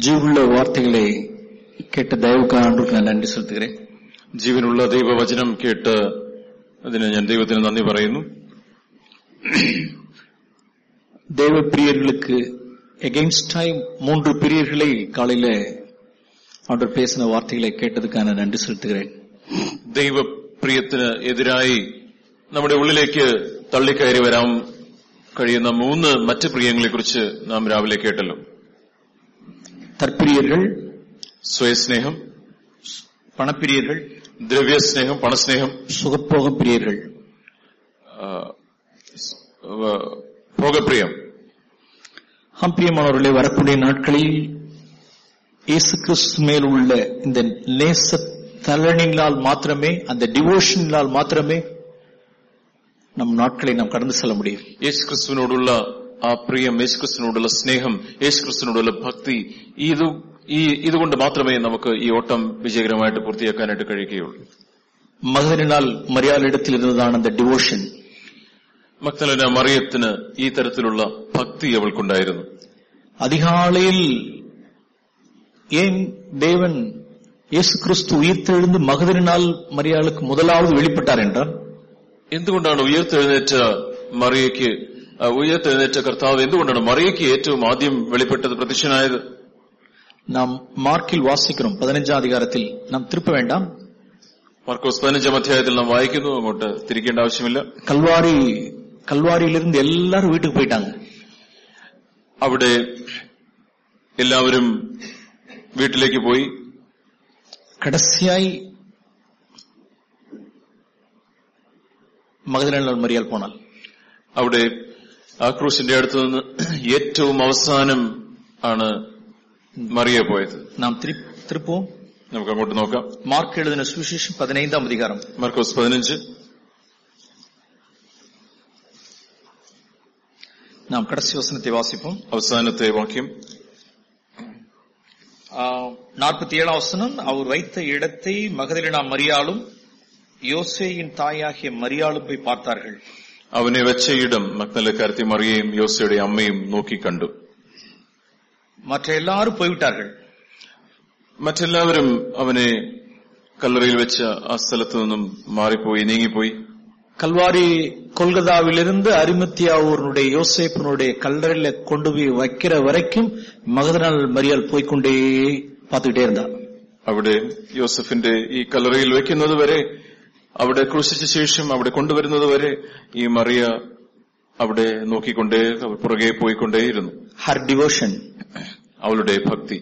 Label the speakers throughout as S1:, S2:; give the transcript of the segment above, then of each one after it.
S1: ஜீவுள்ள வார்த்தைகளை கேட்ட தயவுக்காக ஆண்டுக்கு நான் நன்றி செலுத்துகிறேன்
S2: ജീവനുള്ള ദൈവവചനം കേട്ട് അതിന് ഞാൻ ദൈവത്തിന് നന്ദി പറയുന്നു
S1: தேவ பிரியர்களுக்கு எகெயின்ஸ்டாய் மூன்று பிரியர்களை காலையில அவர் பேசின வார்த்தைகளை கேட்டதுக்காக நான் நன்றி செலுத்துகிறேன்
S2: ദൈവപ്രിയത്തിന് എതിരായി നമ്മുടെ ഉള്ളിലേക്ക് തള്ളിക്കയറി വരാൻ കഴിയുന്ന മൂന്ന് മറ്റ് പ്രിയങ്ങളെക്കുറിച്ച് നാം രാവിലെ കേട്ടല്ലോ
S1: தற்பிரியர்கள்
S2: സ്വയസ്നേഹം
S1: பணப்பிரியர்கள்
S2: ദ്രവ്യസ്നേഹം പണസ്നേഹം
S1: சுகப்போக பிரியர்கள்
S2: ആ, സ്- വ- ഭോഗപ്രിയം
S1: ஆம் பிரியமானவர்களே வரக்கூடிய நாட்களில் இயேசு கிறிஸ்து மேல் உள்ள இந்த நேச தலனிகளால் மாத்திரமே அந்த டிவோஷனால் மாத்திரமே நம் நாட்களை நாம் கடந்து செல்ல முடியும்
S2: യേശു ക്രിസ്തുവിനോടുള്ള ആ പ്രിയം യേശു ക്രിസ്തുവിനോടുള്ള സ്നേഹം യേശു ക്രിസ്തുവിനോടുള്ള ഭക്തി ഇത് ഈ ഇതുകൊണ്ട് മാത്രമേ നമുക്ക് ഈ ഓട്ടം വിജയകരമായിട്ട് പൂർത്തിയാക്കാനായിട്ട് കഴിയുകയുള്ളൂ
S1: மகனினால் மரியாதையிடத்தில் இருந்ததான அந்த டிவோஷன்
S2: മക്തലന മറിയത്തിന് ഈ തരത്തിലുള്ള ഭക്തി അവൾക്കുണ്ടായിരുന്നു
S1: அதிகாலையில் ஏன் தேவன் இயேசு கிறிஸ்து உயிர்த்தெழுந்து மகதரினால் மரியாளுக்கு முதலாவது வெளிப்பட்டார் என்றால்
S2: എന്തുകൊണ്ടാണ് ഉയർത്തെഴുന്നേറ്റ മറിയയ്ക്ക് ആ, ഉയർത്തെഴുന്നേറ്റ കർത്താവ് എന്തുകൊണ്ടാണ് മറിയയ്ക്ക് ഏറ്റവും ആദ്യം വെളിപ്പെട്ടത് പ്രത്യക്ഷനായത്
S1: நாம் மார்க்கில் வாசிக்கிறோம் பதினஞ்சாம் அதிகாரத்தில் நாம் திருப்ப வேண்டாம்
S2: മാർക്കോസ് പതിനഞ്ചാം അധ്യായത്തിൽ നാം വായിക്കുന്നു അങ്ങോട്ട് തിരിക്കേണ്ട ആവശ്യമില്ല
S1: கல்வாரி கல்வாரியிலிருந்து எல்லாரும் வீட்டுக்கு போயிட்டாங்க
S2: അവിടെ എല്ലാവരും വീട്ടിലേക്ക് പോയി
S1: கடைசியாய் മകദലിനാൽ മരിയാൽ പോണാൽ
S2: അവിടെ ആ ക്രൂശിന്റെ അടുത്ത് നിന്ന് ഏറ്റവും അവസാനം ആണ് മറിയ പോയത്
S1: நாம் திரு திருப்போம்
S2: നമുക്ക് അങ്ങോട്ട് നോക്കാം
S1: மார்க் எழுதின சுவிசேஷம் பதினைந்தாம் அதிகாரம்
S2: മാർക്കോസ് പതിനഞ്ച്
S1: நாம் கடைசி வசனத்தை வாசிப்போம்
S2: അവസാനത്തെ വാക്യം
S1: நாற்பத்தி ஏழாம் வசனம் அவர் வைத்த இடத்தை மகதலினா மரியாளும் யோசேயின் தாயாகிய மரியாளும் போய் பார்த்தார்கள்
S2: അവനെ വെച്ച ഇടം മക്നലക്കാരത്തി മറിയയും യോസയുടെ അമ്മയും നോക്കിക്കണ്ടു
S1: மற்ற எல்லாரும் போய்விட்டார்கள்
S2: മറ്റെല്ലാവരും അവനെ കല്ലറയിൽ വെച്ച ആ സ്ഥലത്തു നിന്നും മാറിപ്പോയി നീങ്ങിപ്പോയി
S1: கல்வாரி கொல்கதாவிலிருந்து அரிமத்தியாவூருடைய யோசேப்பனுடைய கல்லறையில கொண்டு போய் வைக்கிற வரைக்கும் மகதனால் மரியாள் போய்க்கொண்டே பார்த்துக்கிட்டே இருந்தா
S2: അവിടെ യോസഫിന്റെ ഈ കല്ലറയിൽ വെക്കുന്നത് വരെ അവിടെ ക്രൂശിച്ച ശേഷം അവിടെ കൊണ്ടുവരുന്നത് വരെ ഈ മറിയ അവിടെ നോക്കിക്കൊണ്ടേ അവർ പുറകെ പോയിക്കൊണ്ടേയിരുന്നു
S1: ஹர் டிவோஷன்
S2: അവളുടെ ഭക്തി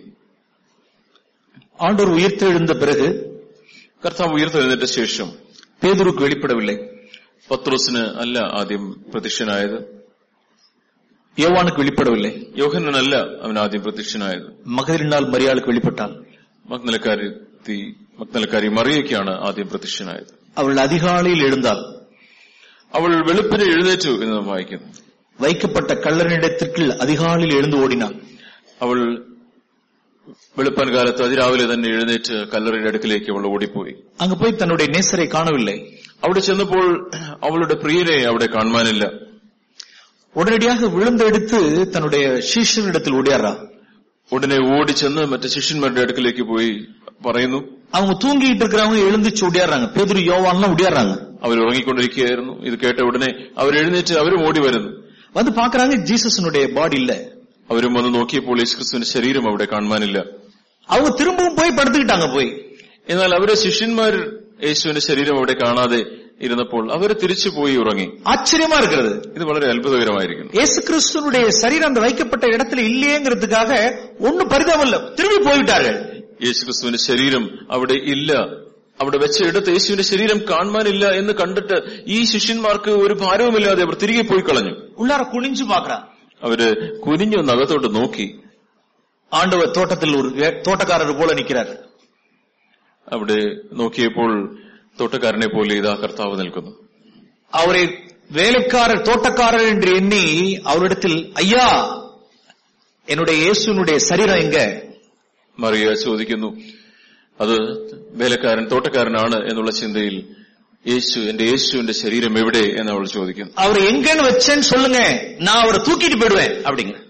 S1: ஆண்டவர் உயிர்த்தெழுந்த பிறகு
S2: കർത്താവ് ഉയർത്തെഴുന്നേറ്റ ശേഷം
S1: பேதுருக்கு வெளிப்படவில்லை
S2: പത്രോസിന് അല്ല ആദ്യം പ്രത്യക്ഷനായത്
S1: யோவானுக்கு வெளிப்படவில்லை
S2: യോഹനനല്ല അവൻ ആദ്യം പ്രത്യക്ഷനായത്
S1: மகதலினால் மரியாளுக்கு வெளிப்பட்டாள்
S2: മഗ്നലക്കാരി മഗ്നലക്കാരി മറിയയ്ക്കാണ് ആദ്യം പ്രത്യക്ഷനായത്
S1: அவள் அதிகாலையில் எழுந்தாள்
S2: അവൾ വെളുപ്പിന് എഴുന്നേറ്റു എന്ന് നാം വായിക്കുന്നു
S1: வைக்கப்பட்ட கல்லறையிடத்திற்கு அதிகாலையில் எழுந்து ஓடினாள்
S2: അവൾ വെളുപ്പാൻ കാലത്ത് അതിരാവിലെ തന്നെ എഴുന്നേറ്റ് കല്ലറയുടെ അടുക്കിലേക്ക് അവൾ ഓടിപ്പോയി
S1: அங்க போய் தன்னுடைய நேசரை காணவில்லை
S2: അവിടെ ചെന്നപ്പോൾ അവളുടെ പ്രിയനെ അവിടെ കാണുവാനില്ല
S1: உடனடியாக விழுந்தெடுத்து தன்னுடைய சீஷரிடத்தில் ஓடியாரா
S2: ഉടനെ ഓടി ചെന്ന് മറ്റു ശിഷ്യന്മാരുടെ അടുക്കിലേക്ക് പോയി പറയുന്നു
S1: அவங்க தூங்கிட்டு இருக்கிறவங்க எழுந்துச்சு ஓடியாடுறாங்க பேதுரு யோவான்லாம் ஓடியாடுறாங்க
S2: അവർ ഉറങ്ങിക്കൊണ്ടിരിക്കുകയായിരുന്നു ഇത് കേട്ട ഉടനെ അവർ എഴുന്നേറ്റ് അവരും ഓടി വരുന്നു
S1: வந்து பாக்குறாங்க ஜீசஸனுடைய பாடி இல்ல
S2: അവരും വന്ന് നോക്കിയപ്പോൾ യേശുക്രിസ്തുവിന്റെ ശരീരം അവിടെ കാണുവാനില്ല
S1: அவங்க திரும்பவும் போய் படுத்துக்கிட்டாங்க போய்
S2: എന്നാൽ അവരെ ശിഷ്യന്മാർ യേശുവിന്റെ ശരീരം അവിടെ കാണാതെ ഇരുന്നപ്പോൾ അവർ തിരിച്ചു പോയി ഉറങ്ങി
S1: ஆச்சரியமா இருக்கிறது
S2: ഇത് വളരെ അത്ഭുതകരമായിരിക്കുന്നു
S1: இயேசு கிறிஸ்துனுடைய சரீரம் அந்த வைக்கப்பட்ட இடத்துல இல்லையேங்கிறதுக்காக ஒன்னும் பரிதாபம் இல்ல திரும்பி போய்விட்டார்கள்
S2: യേശുക്രിസ്തുവിന്റെ ശരീരം അവിടെ ഇല്ല അവിടെ വെച്ച ഇടത്ത് യേശുവിന്റെ ശരീരം കാണുവാനില്ല എന്ന് കണ്ടിട്ട് ഈ ശിഷ്യന്മാർക്ക് ഒരു ഭാരവുമില്ലാതെ അവർ തിരികെ പോയി കളഞ്ഞു
S1: உள்ளார குனிஞ்சு பாக்குறான்
S2: അവര് കുനിഞ്ഞു നഗത്തോട്ട് നോക്കി
S1: ஆண்டவர் தோட்டத்தில் ஒரு வே- தோட்டக்காரர் போல நிக்கிறார்
S2: അവിടെ നോക്കിയപ്പോൾ തോട്ടക്കാരനെ പോലെ ഇതാ കർത്താവ് നിൽക്കുന്നു
S1: அவரை வேலைக்காரர் தோட்டக்காரர் என்று எண்ணி அவரிடத்தில் ஐயா என்னுடைய இயேசுனுடைய சரீரம் எங்க
S2: മറിയ ചോദിക്കുന്നു അത് വേലക്കാരൻ തോട്ടക്കാരനാണ് എന്നുള്ള ചിന്തയിൽ യേശു എന്റെ യേശുവിന്റെ ശരീരം എവിടെ എന്ന് അവൾ ചോദിക്കുന്നു
S1: அவர் எங்கன்னு வச்சேன்னு சொல்லுங்க நான் அவரை தூக்கிட்டு போயிடுவேன் அப்படிங்க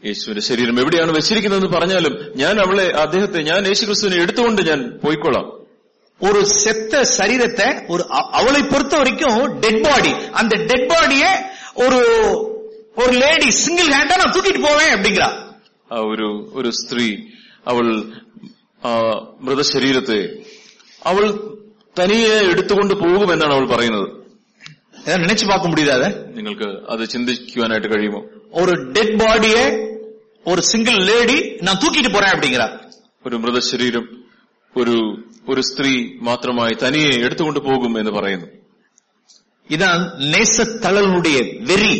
S2: യേശുവിന്റെ ശരീരം എവിടെയാണ് വെച്ചിരിക്കുന്നതെന്ന് പറഞ്ഞാലും ഞാൻ അവളെ അദ്ദേഹത്തെ ഞാൻ യേശുക്രിസ്തുവിനെ എടുത്തുകൊണ്ട് ഞാൻ പോയിക്കൊള്ളാം
S1: ஒரு செத்த சரீரத்தை ஒரு அ- அவளை பொறுத்த வரைக்கும் டெட் பாடி அந்த டெட் பாடிய ஒரு ஒரு லேடி சிங்கிள் ஹேண்டா நான் தூக்கிட்டு போவேன் அப்படிங்கிறா
S2: ആ ഒരു ഒരു സ്ത്രീ അവൾ ആ മൃതശരീരത്തെ അവൾ തനിയെ എടുത്തുകൊണ്ട് പോകുമെന്നാണ് അവൾ പറയുന്നത്
S1: ஏதாவது நினைச்சு பார்க்க முடியுதா அதை
S2: നിങ്ങൾക്ക് അത് ചിന്തിക്കുവാനായിട്ട് കഴിയുമോ
S1: ஒரு டெட் பாடிய ஒரு சிங்கிள் லேடி நான் தூக்கிட்டு போறேன் அப்படிங்கிறா
S2: ഒരു മൃതശരീരം ഒരു ഒരു സ്ത്രീ മാത്രമായി തനിയെ എടുത്തുകൊണ്ട് പോകും എന്ന് പറയുന്നു
S1: இதான் நேசத்தளனுடைய வெறி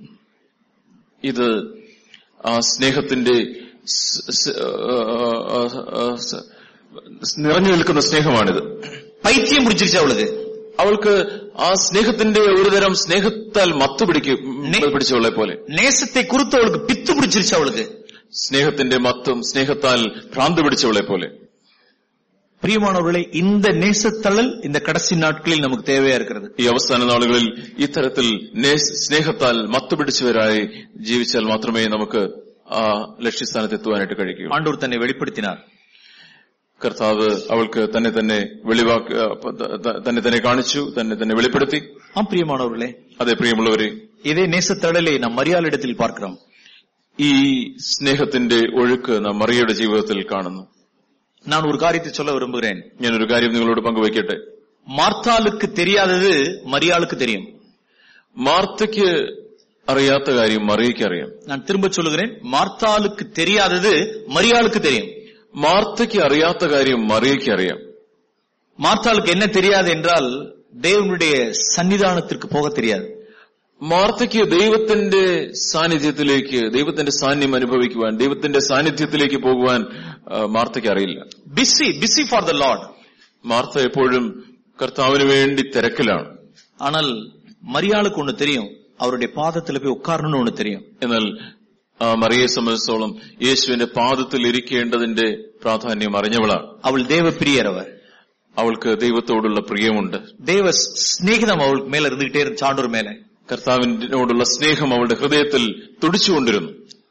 S2: ഇത് ആ സ്നേഹത്തിന്റെ സ്- സ്- ആ, ആ, ആ, സ്- നിറഞ്ഞു നിൽക്കുന്ന സ്നേഹമാണിത്
S1: பைத்தியம் பிடிச்சிருச்சு அவளுக்கு
S2: അവൾക്ക് ആ സ്നേഹത്തിന്റെ ഒരുതരം സ്നേഹത്താൽ മത്ത് പിടിക്കും
S1: നെ-
S2: പിടിച്ചവളെ പോലെ
S1: நேசத்தை குறித்து அவளுக்கு பித்து பிடிச்சிருச்சு அவளுக்கு
S2: സ്നേഹത്തിന്റെ മത്തും സ്നേഹത്താൽ ഭ്രാന്ത് പിടിച്ചവളെ പോലെ
S1: பிரியமானவர்களே இந்த நேசத்தழல் இந்த கடைசி நாட்களில் நமக்கு தேவையா இருக்கிறது
S2: ഈ അവസാന നാളുകളിൽ ഇത്തരത്തിൽ നേ- സ്നേഹത്താൽ മത്ത് പിടിച്ചവരായി ജീവിച്ചാൽ മാത്രമേ നമുക്ക് ആ ലക്ഷ്യസ്ഥാനത്ത് എത്തുവാനായിട്ട് കഴിയൂ
S1: ஆண்டவர் தன்னை வெளிப்படுத்தினார்
S2: കർത്താവ് അവൾക്ക് തന്നെ തന്നെ വെളിവാക്ക ത- തന്നെ തന്നെ കാണിച്ചു തന്നെ തന്നെ വെളിപ്പെടുത്തി
S1: ஆம் பிரியமானவர்களே
S2: അതെ പ്രിയമുള്ളവരെ
S1: இதே நேசத்தழலை நாம் மரியாளிடத்தில் பார்க்கிறோம்
S2: ഈ സ്നേഹത്തിന്റെ ഒഴുക്ക് നാം മറിയയുടെ ജീവിതത്തിൽ കാണുന്നു
S1: நான் ஒரு காரியத்தை சொல்ல விரும்புகிறேன்
S2: ഞാനൊരു കാര്യം നിങ്ങളോട് പങ്കുവയ്ക്കട്ടെ
S1: மார்த்தாளுக்கு தெரியாதது மரியாளுக்கு தெரியும்
S2: മാർത്തയ്ക്ക് അറിയാത്ത കാര്യം മറിയയ്ക്ക് അറിയാം
S1: நான் திரும்ப சொல்லுகிறேன் மார்த்தாளுக்கு தெரியாதது மரியாளுக்கு தெரியும்
S2: മാർത്തയ്ക്ക് അറിയാത്ത കാര്യം മറിയയ്ക്ക് അറിയാം
S1: மார்த்தாளுக்கு என்ன தெரியாது என்றால் தேவனுடைய சன்னிதானத்திற்கு போக தெரியாது
S2: മാർത്തയ്ക്ക് ദൈവത്തിന്റെ സാന്നിധ്യത്തിലേക്ക് ദൈവത്തിന്റെ സാന്നിധ്യം അനുഭവിക്കുവാൻ ദൈവത്തിന്റെ സാന്നിധ്യത്തിലേക്ക് പോകുവാൻ ആ, മാർത്തയ്ക്ക് അറിയില്ല
S1: busy busy for the lord
S2: Martha എപ്പോഴും കർത്താവിന് വേണ്ടി തിരക്കിലാണ്
S1: ஆனால் மரியாளுக்கு ஒண்ணு தெரியும் அவருடைய பாதத்துல போய் உட்காரணும்னு ஒண்ணு தெரியும்
S2: എന്നാൽ ആ മറിയെ സംബന്ധിച്ചോളം യേശുവിന്റെ പാദത്തിൽ ഇരിക്കേണ്ടതിന്റെ പ്രാധാന്യം അറിഞ്ഞവളാണ്
S1: அவள் தேவ பிரியர் அவர்
S2: അവൾക്ക് ദൈവത്തോടുള്ള പ്രിയമുണ്ട്
S1: தேவ சிநேகிதம் அவளுக்கு மேல இருந்துகிட்டே இருந்து சாண்டூர் மேல
S2: കർത്താവിനോടുള്ള സ്നേഹം അവളുടെ ഹൃദയത്തിൽ തുടിച്ചുകൊണ്ടിരുന്നു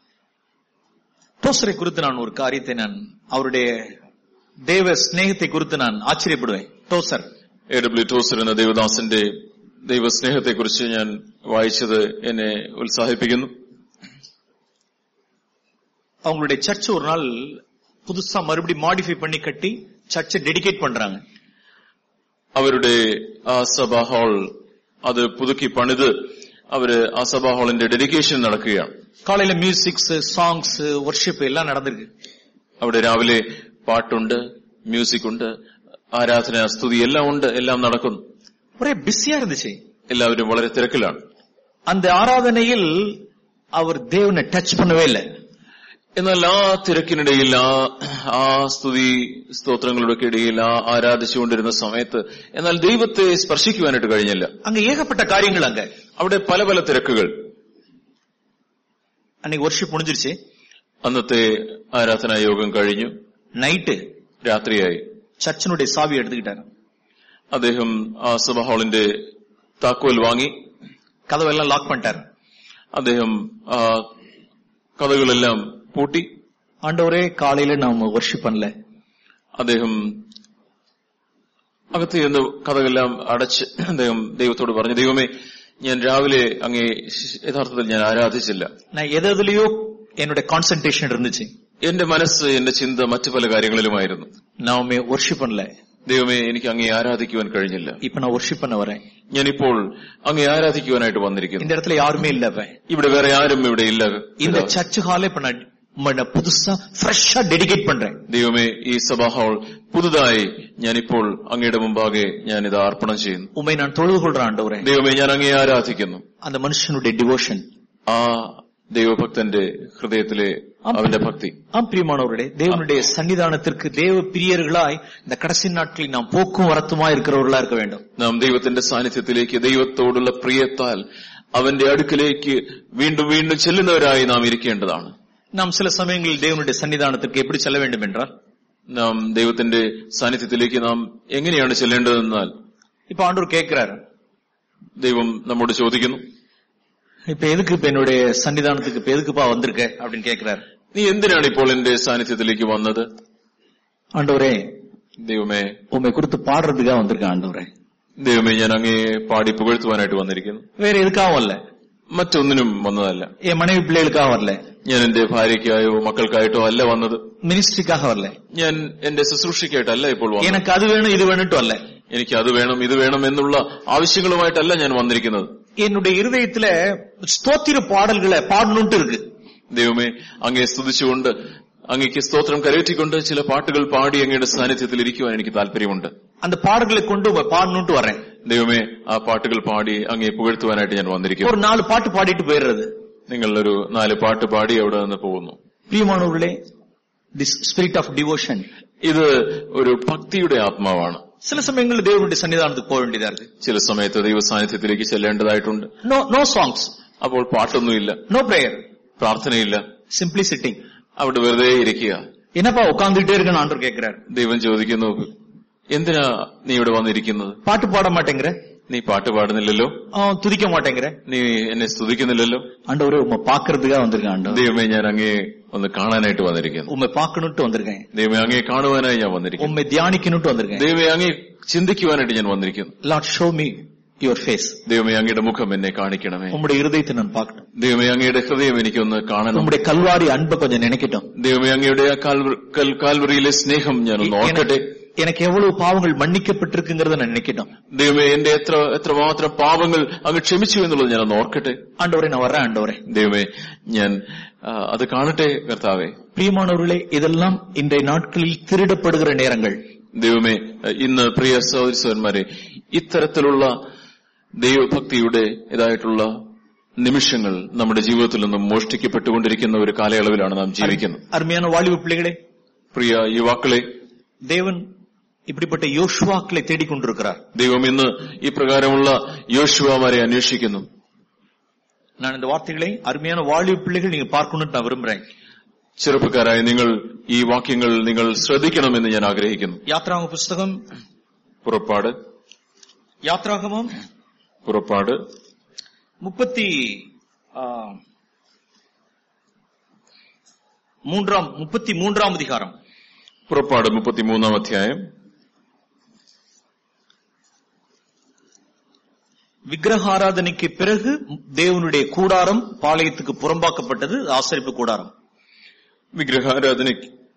S1: டோசரை குறித்து நான் ஒரு காரியத்தை நான் அவருடைய தேவ சிநேகத்தை குறித்து நான் ஆச்சரியப்படுவேன் டோசர்
S2: എ ഡബ്ല്യു ടോസർ എന്ന ദേവദാസന്റെ ദൈവസ്നേഹത്തെക്കുറിച്ച് ഞാൻ വായിച്ചത് എന്നെ ഉത്സാഹിപ്പിക്കുന്നു
S1: அவங்களுடைய சர்ச் ஒரு நாள் புதுசா மறுபடியும் மாடிஃபை பண்ணி கட்டி சர்ச்சை டெடிகேட் பண்றாங்க
S2: അവരുടെ ആ സഭാ ഹാൾ അത് പുതുക്കി പണിത് അവര് ആ സഭാ ഹാളിന്റെ ഡെഡിക്കേഷൻ നടക്കുകയാണ്
S1: காலையில மியூசிக்ஸ் சாங்ஸ் ஒர்ஷிப் எல்லாம் நடந்திருக்கு
S2: അവിടെ രാവിലെ പാട്ടുണ്ട് മ്യൂസിക് ഉണ്ട് ആരാധന സ്തുതി എല്ലാം ഉണ്ട് എല്ലാം നടക്കുന്നു
S1: ஒரே பிஸியா இருந்துச்சு
S2: എല്ലാവരും വളരെ തിരക്കിലാണ്
S1: அந்த ஆராதனையில் அவர் தேவனை டச் பண்ணவே இல்லை
S2: എന്നാൽ ആ തിരക്കിനിടയിൽ ആ ആ സ്തുതി സ്തോത്രങ്ങളുടെ ഒക്കെ ഇടയിൽ ആ ആരാധിച്ചുകൊണ്ടിരുന്ന സമയത്ത് എന്നാൽ ദൈവത്തെ സ്പർശിക്കുവാനായിട്ട് കഴിഞ്ഞില്ല
S1: அங்க ஏகப்பட்ட காரியங்கள் அங்க
S2: അവിടെ പല പല തിരക്കുകൾ
S1: அன்னைக்கு ஒர்ஷிப் முடிஞ்சிருச்சு
S2: അന്നത്തെ ആരാധനാ യോഗം കഴിഞ്ഞു
S1: நைட்டு
S2: രാത്രിയായി
S1: சர்ச்சினுடைய சாவி எடுத்துக்கிட்டாரு
S2: അദ്ദേഹം ആ സഭ ഹാളിന്റെ താക്കോൽ വാങ്ങി
S1: கதவெல்லாம் லாக் பண்ணிட்டாரு
S2: അദ്ദേഹം ആ കഥകളെല്ലാം പൂട്ടി
S1: ஆண்டவரே காலையில நாம ஒர்ஷிப் பண்ணல
S2: അദ്ദേഹം അകത്ത് ചെന്ന് കഥകളെല്ലാം അടച്ച് അദ്ദേഹം ദൈവത്തോട് പറഞ്ഞു ദൈവമേ ഞാൻ രാവിലെ അങ്ങേ യഥാർത്ഥത്തിൽ ഞാൻ ആരാധിച്ചില്ല
S1: நான் எது எதுலயோ என்னுடைய கான்சென்ட்ரேஷன் இருந்துச்சு
S2: എന്റെ മനസ്സ് എന്റെ ചിന്ത മറ്റു പല കാര്യങ്ങളിലുമായിരുന്നു
S1: நாம ஒர்ஷிப் பண்ணல
S2: ദൈവമേ എനിക്ക് അങ്ങേ ആരാധിക്കുവാൻ കഴിഞ്ഞില്ല
S1: இப்ப நான் ஒர்ஷிப் பண்ண வரேன்
S2: ഞാനിപ്പോൾ അങ്ങേ ആരാധിക്കുവാനായിട്ട് വന്നിരിക്കുന്നു
S1: இந்த இடத்துல யாருமே இல்ல இப்ப.
S2: ഇവിടെ വേറെ ആരും ഇവിടെ ഇല്ല
S1: இந்த சர்ச் ஹாலை இப்ப நான் ம- நான் புதுசா ஃப்ரெஷ்ஷா டெடிகேட் பண்றேன்
S2: ദൈവമേ ഈ സഭാ ഹാൾ പുതുതായി ഞാനിപ്പോൾ അങ്ങയുടെ മുമ്പാകെ ഞാൻ ഇത് അർപ്പണം ചെയ്യുന്നു
S1: உண்மை நான் தொழுது கொள்றேன் ஆண்டவரே
S2: ദൈവമേ ഞാൻ അങ്ങേ ആരാധിക്കുന്നു
S1: அந்த மனுஷனுடைய டிவோஷன்
S2: ആ ദൈവഭക്തന്റെ ഹൃദയത്തിലെ അവന്റെ ഭക്തി
S1: ஆம் பிரியமானவர்களே தேவனுடைய சன்னிதானத்திற்கு தேவ பிரியர்களாய் இந்த கடைசி நாட்களில் நாம் போக்கும் வரத்துமா இருக்கிறவர்களா இருக்க வேண்டும்
S2: നാം ദൈവത്തിന്റെ സാന്നിധ്യത്തിലേക്ക് ദൈവത്തോടുള്ള പ്രിയത്താൽ അവന്റെ അടുക്കിലേക്ക് വീണ്ടും വീണ്ടും ചെല്ലുന്നവരായി നാം ഇരിക്കേണ്ടതാണ്
S1: நாம் சில சமயங்களில் தேவனுடைய சன்னிதானத்திற்கு எப்படி செல்ல வேண்டும் என்றால்
S2: നാം ദൈവത്തിന്റെ സാന്നിധ്യത്തിലേക്ക് നാം എങ്ങനെയാണ് ചെല്ലേണ്ടതെന്നാൽ
S1: இப்ப ஆண்டவர் கேட்கிறாரு
S2: ദൈവം നമ്മോട് ചോദിക്കുന്നു
S1: இப்ப எதுக்கு இப்ப என்னுடைய சன்னிதானத்துக்கு இப்ப எதுக்குப்பா வந்திருக்க அப்படின்னு கேக்குறாரு
S2: നീ എന്തിനാണ് ഇപ്പോൾ എന്റെ സാന്നിധ്യത്തിലേക്ക് വന്നത്
S1: ஆண்டவரே
S2: ദൈവമേ
S1: உண்மை குறித்து பாடுறதுக்காக வந்திருக்கேன் ஆண்டவரே
S2: ദൈവമേ ഞാൻ അങ്ങേ പാടി പുകഴ്ത്തുവാനായിട്ട് വന്നിരിക്കുന്നു
S1: வேற எதுக்காக வரல
S2: മറ്റൊന്നിനും വന്നതല്ല
S1: என் மனைவி பிள்ளைகளுக்காக வரல
S2: ഞാൻ എന്റെ ഭാര്യയ്ക്കായോ മക്കൾക്കായിട്ടോ അല്ല വന്നത്
S1: மினிஸ்ட்ரிக்காக வரல
S2: ഞാൻ എന്റെ ശുശ്രൂഷയ്ക്കായിട്ടല്ല ഇപ്പോൾ വന്നത്
S1: எனக்கு அது வேணும் இது வேணும்ட்டு வரல
S2: എനിക്ക് അത് വേണം ഇത് വേണം എന്നുള്ള ആവശ്യങ്ങളുമായിട്ടല്ല ഞാൻ വന്നിരിക്കുന്നത്
S1: என்னுடைய இருதயத்துல ஸ்தோத்திர பாடல்களை பாடணும்ட்டு இருக்கு
S2: ദൈവമേ അങ്ങയെ സ്തുതിച്ചുകൊണ്ട് അങ്ങയ്ക്ക് സ്തോത്രം കരയറ്റിക്കൊണ്ട് ചില പാട്ടുകൾ പാടി അങ്ങയുടെ സാന്നിധ്യത്തിൽ ഇരിക്കുവാൻ എനിക്ക് താല്പര്യമുണ്ട്
S1: அந்த பாடல்களை கொண்டு உங்க பாடணும்ட்டு வரேன்
S2: ദൈവമേ ആ പാട്ടുകൾ പാടി അങ്ങയെ പുകഴ്ത്തുവാനായിട്ട് ഞാൻ വന്നിരിക്കുന്നു
S1: ஒரு நாலு பாட்டு பாடிட்டு போயிடுறது
S2: നിങ്ങൾ ഒരു നാല് പാട്ട് പാടി അവിടെ നിന്ന് പോകുന്നു
S1: பிரியமானவர்களே திஸ் ஸ்பிரிட் ஆஃப் டிவோஷன்
S2: ഇത് ഒരു ഭക്തിയുടെ ആത്മാവാണ്
S1: சில சமயங்களில் தேவனுடைய சன்னிதானத்துக்கு போக வேண்டியதா இருக்கு
S2: ചില സമയത്ത് ദൈവ സാന്നിധ്യത്തിലേക്ക് ചെല്ലേണ്ടതായിട്ടുണ്ട്
S1: நோ நோ சாங்ஸ்
S2: അപ്പോൾ പാട്ടൊന്നുമില്ല
S1: நோ பிரேயர்
S2: പ്രാർത്ഥനയില്ല
S1: சிம்பிளி சிட்டிங்
S2: അവിടെ வெறுതെ ഇരിക്കുക
S1: என்னப்பா உட்கார்ந்துட்டே இருக்கணும் ஆண்டவர் கேட்கிறார்
S2: ദൈവം ചോദിക്കുന്നു എന്തിനാ നീ ഇവിടെ വന്നിരിക്കുന്നത്
S1: பாட்டு பாட மாட்டேங்கிற
S2: നീ പാട്ട് പാടുന്നില്ലല്ലോ
S1: ஆ, துதிக்க மாட்டேங்கிற
S2: നീ എന്നെ സ്തുതിക്കുന്നില്ലല്ലോ
S1: ஆண்டவரே உண்மை பாக்குறதுக்காக வந்திருக்கேன் ஆண்டவர்
S2: ദൈവമേ ഞാൻ അങ്ങേ ഒന്ന് കാണാനായിട്ട് വന്നിരിക്കുന്നു
S1: உண்மை பார்க்கணும்ட்டு வந்திருக்கேன்
S2: ദൈവമേ അങ്ങേ കാണുവാനായി ഞാൻ വന്നിരിക്കുന്നു
S1: உண்மை தியானிக்கணும்ட்டு வந்திருக்கேன்
S2: ദൈവമേ അങ്ങേ ചിന്തിക്കുവാനായിട്ട് ഞാൻ വന്നിരിക്കുന്നു
S1: lord show me your face
S2: ദൈവമേ അങ്ങയുടെ മുഖം എന്നെ കാണിക്കണമേ
S1: உம்முடைய இருதயத்தை நான் பார்க்கணும்
S2: ദൈവമേ അങ്ങയുടെ ഹൃദയം എനിക്കൊന്ന് കാണണം
S1: உம்முடைய கல்வாரி அன்பை கொஞ்சம் நினைக்கட்டும்
S2: ദൈവമേ അങ്ങയുടെ ആ കാൽവ- കൽ- കാൽവറിയിലെ സ്നേഹം ഞാൻ ഒന്ന് ഓർക്കട്ടെ
S1: எனக்கு- எனக்கு எவ்வளவு பாவங்கள் மன்னிக்கப்பட்டிருக்குங்கிறத நான் நினைக்கட்டும்
S2: ദൈവമേ എന്റെ എത്ര എത്രമാത്രം പാപങ്ങൾ അങ്ങ് ക്ഷമിച്ചു എന്നുള്ളത് ഞാൻ ഒന്ന് ഓർക്കട്ടെ
S1: ஆண்டவரே நான் வர்றேன் ஆண்டவரே
S2: ദൈവമേ ഞാൻ ആ, അത് കാണട്ടെ കർത്താവേ
S1: பிரியமானவர்களே இதெல்லாம் இன்றைய நாட்களில் திருடப்படுகிற நேரங்கள்
S2: ദൈവമേ ഇന്ന് പ്രിയ സഹോദരി സഹോദരന്മാരെ ഇത്തരത്തിലുള്ള ദൈവഭക്തിയുടെ ഇതായിട്ടുള്ള നിമിഷങ്ങൾ നമ്മുടെ ജീവിതത്തിൽ നിന്നും മോഷ്ടിക്കപ്പെട്ടുകൊണ്ടിരിക്കുന്ന ഒരു കാലയളവിലാണ് നാം ജീവിക്കുന്നത്
S1: அருமையான வாலிப பிள்ளைகளே
S2: പ്രിയ യുവാക്കളെ
S1: தேவன் இப்படிப்பட்ட யோசுவாக்களை தேடிக்கொண்டிருக்கிறார்
S2: ദൈവം ഇന്ന് ഈ പ്രകാരമുള്ള യോശുവാമാരെ അന്വേഷിക്കുന്നു
S1: நான் இந்த வார்த்தைகளை அருமையான வாலிப பிள்ளைகள் நீங்க பார்க்கணும்னு நான் விரும்புறேன்
S2: ചെറുപ്പക്കാരായ നിങ്ങൾ ഈ വാക്യങ്ങൾ നിങ്ങൾ ശ്രദ്ധിക്കണമെന്ന് ഞാൻ ആഗ്രഹിക്കുന്നു
S1: யாத்ராக புஸ்தகம்
S2: പുറപ്പാട്
S1: யாத்ராகமம்
S2: പുറപ്പാട്
S1: முப்பத்தி ஆ, மூன்றாம் முப்பத்தி மூன்றாம் அதிகாரம்
S2: പുറപ്പാട് മുപ്പത്തിമൂന്നാം അധ്യായം
S1: விக்கிரகாராதனைக்கு பிறகு தேவனுடைய கூடாரம் பாளையத்துக்கு புறம்பாக்கப்பட்டது ஆசரிப்பு கூடாரம்
S2: വിഗ്രഹാരാധന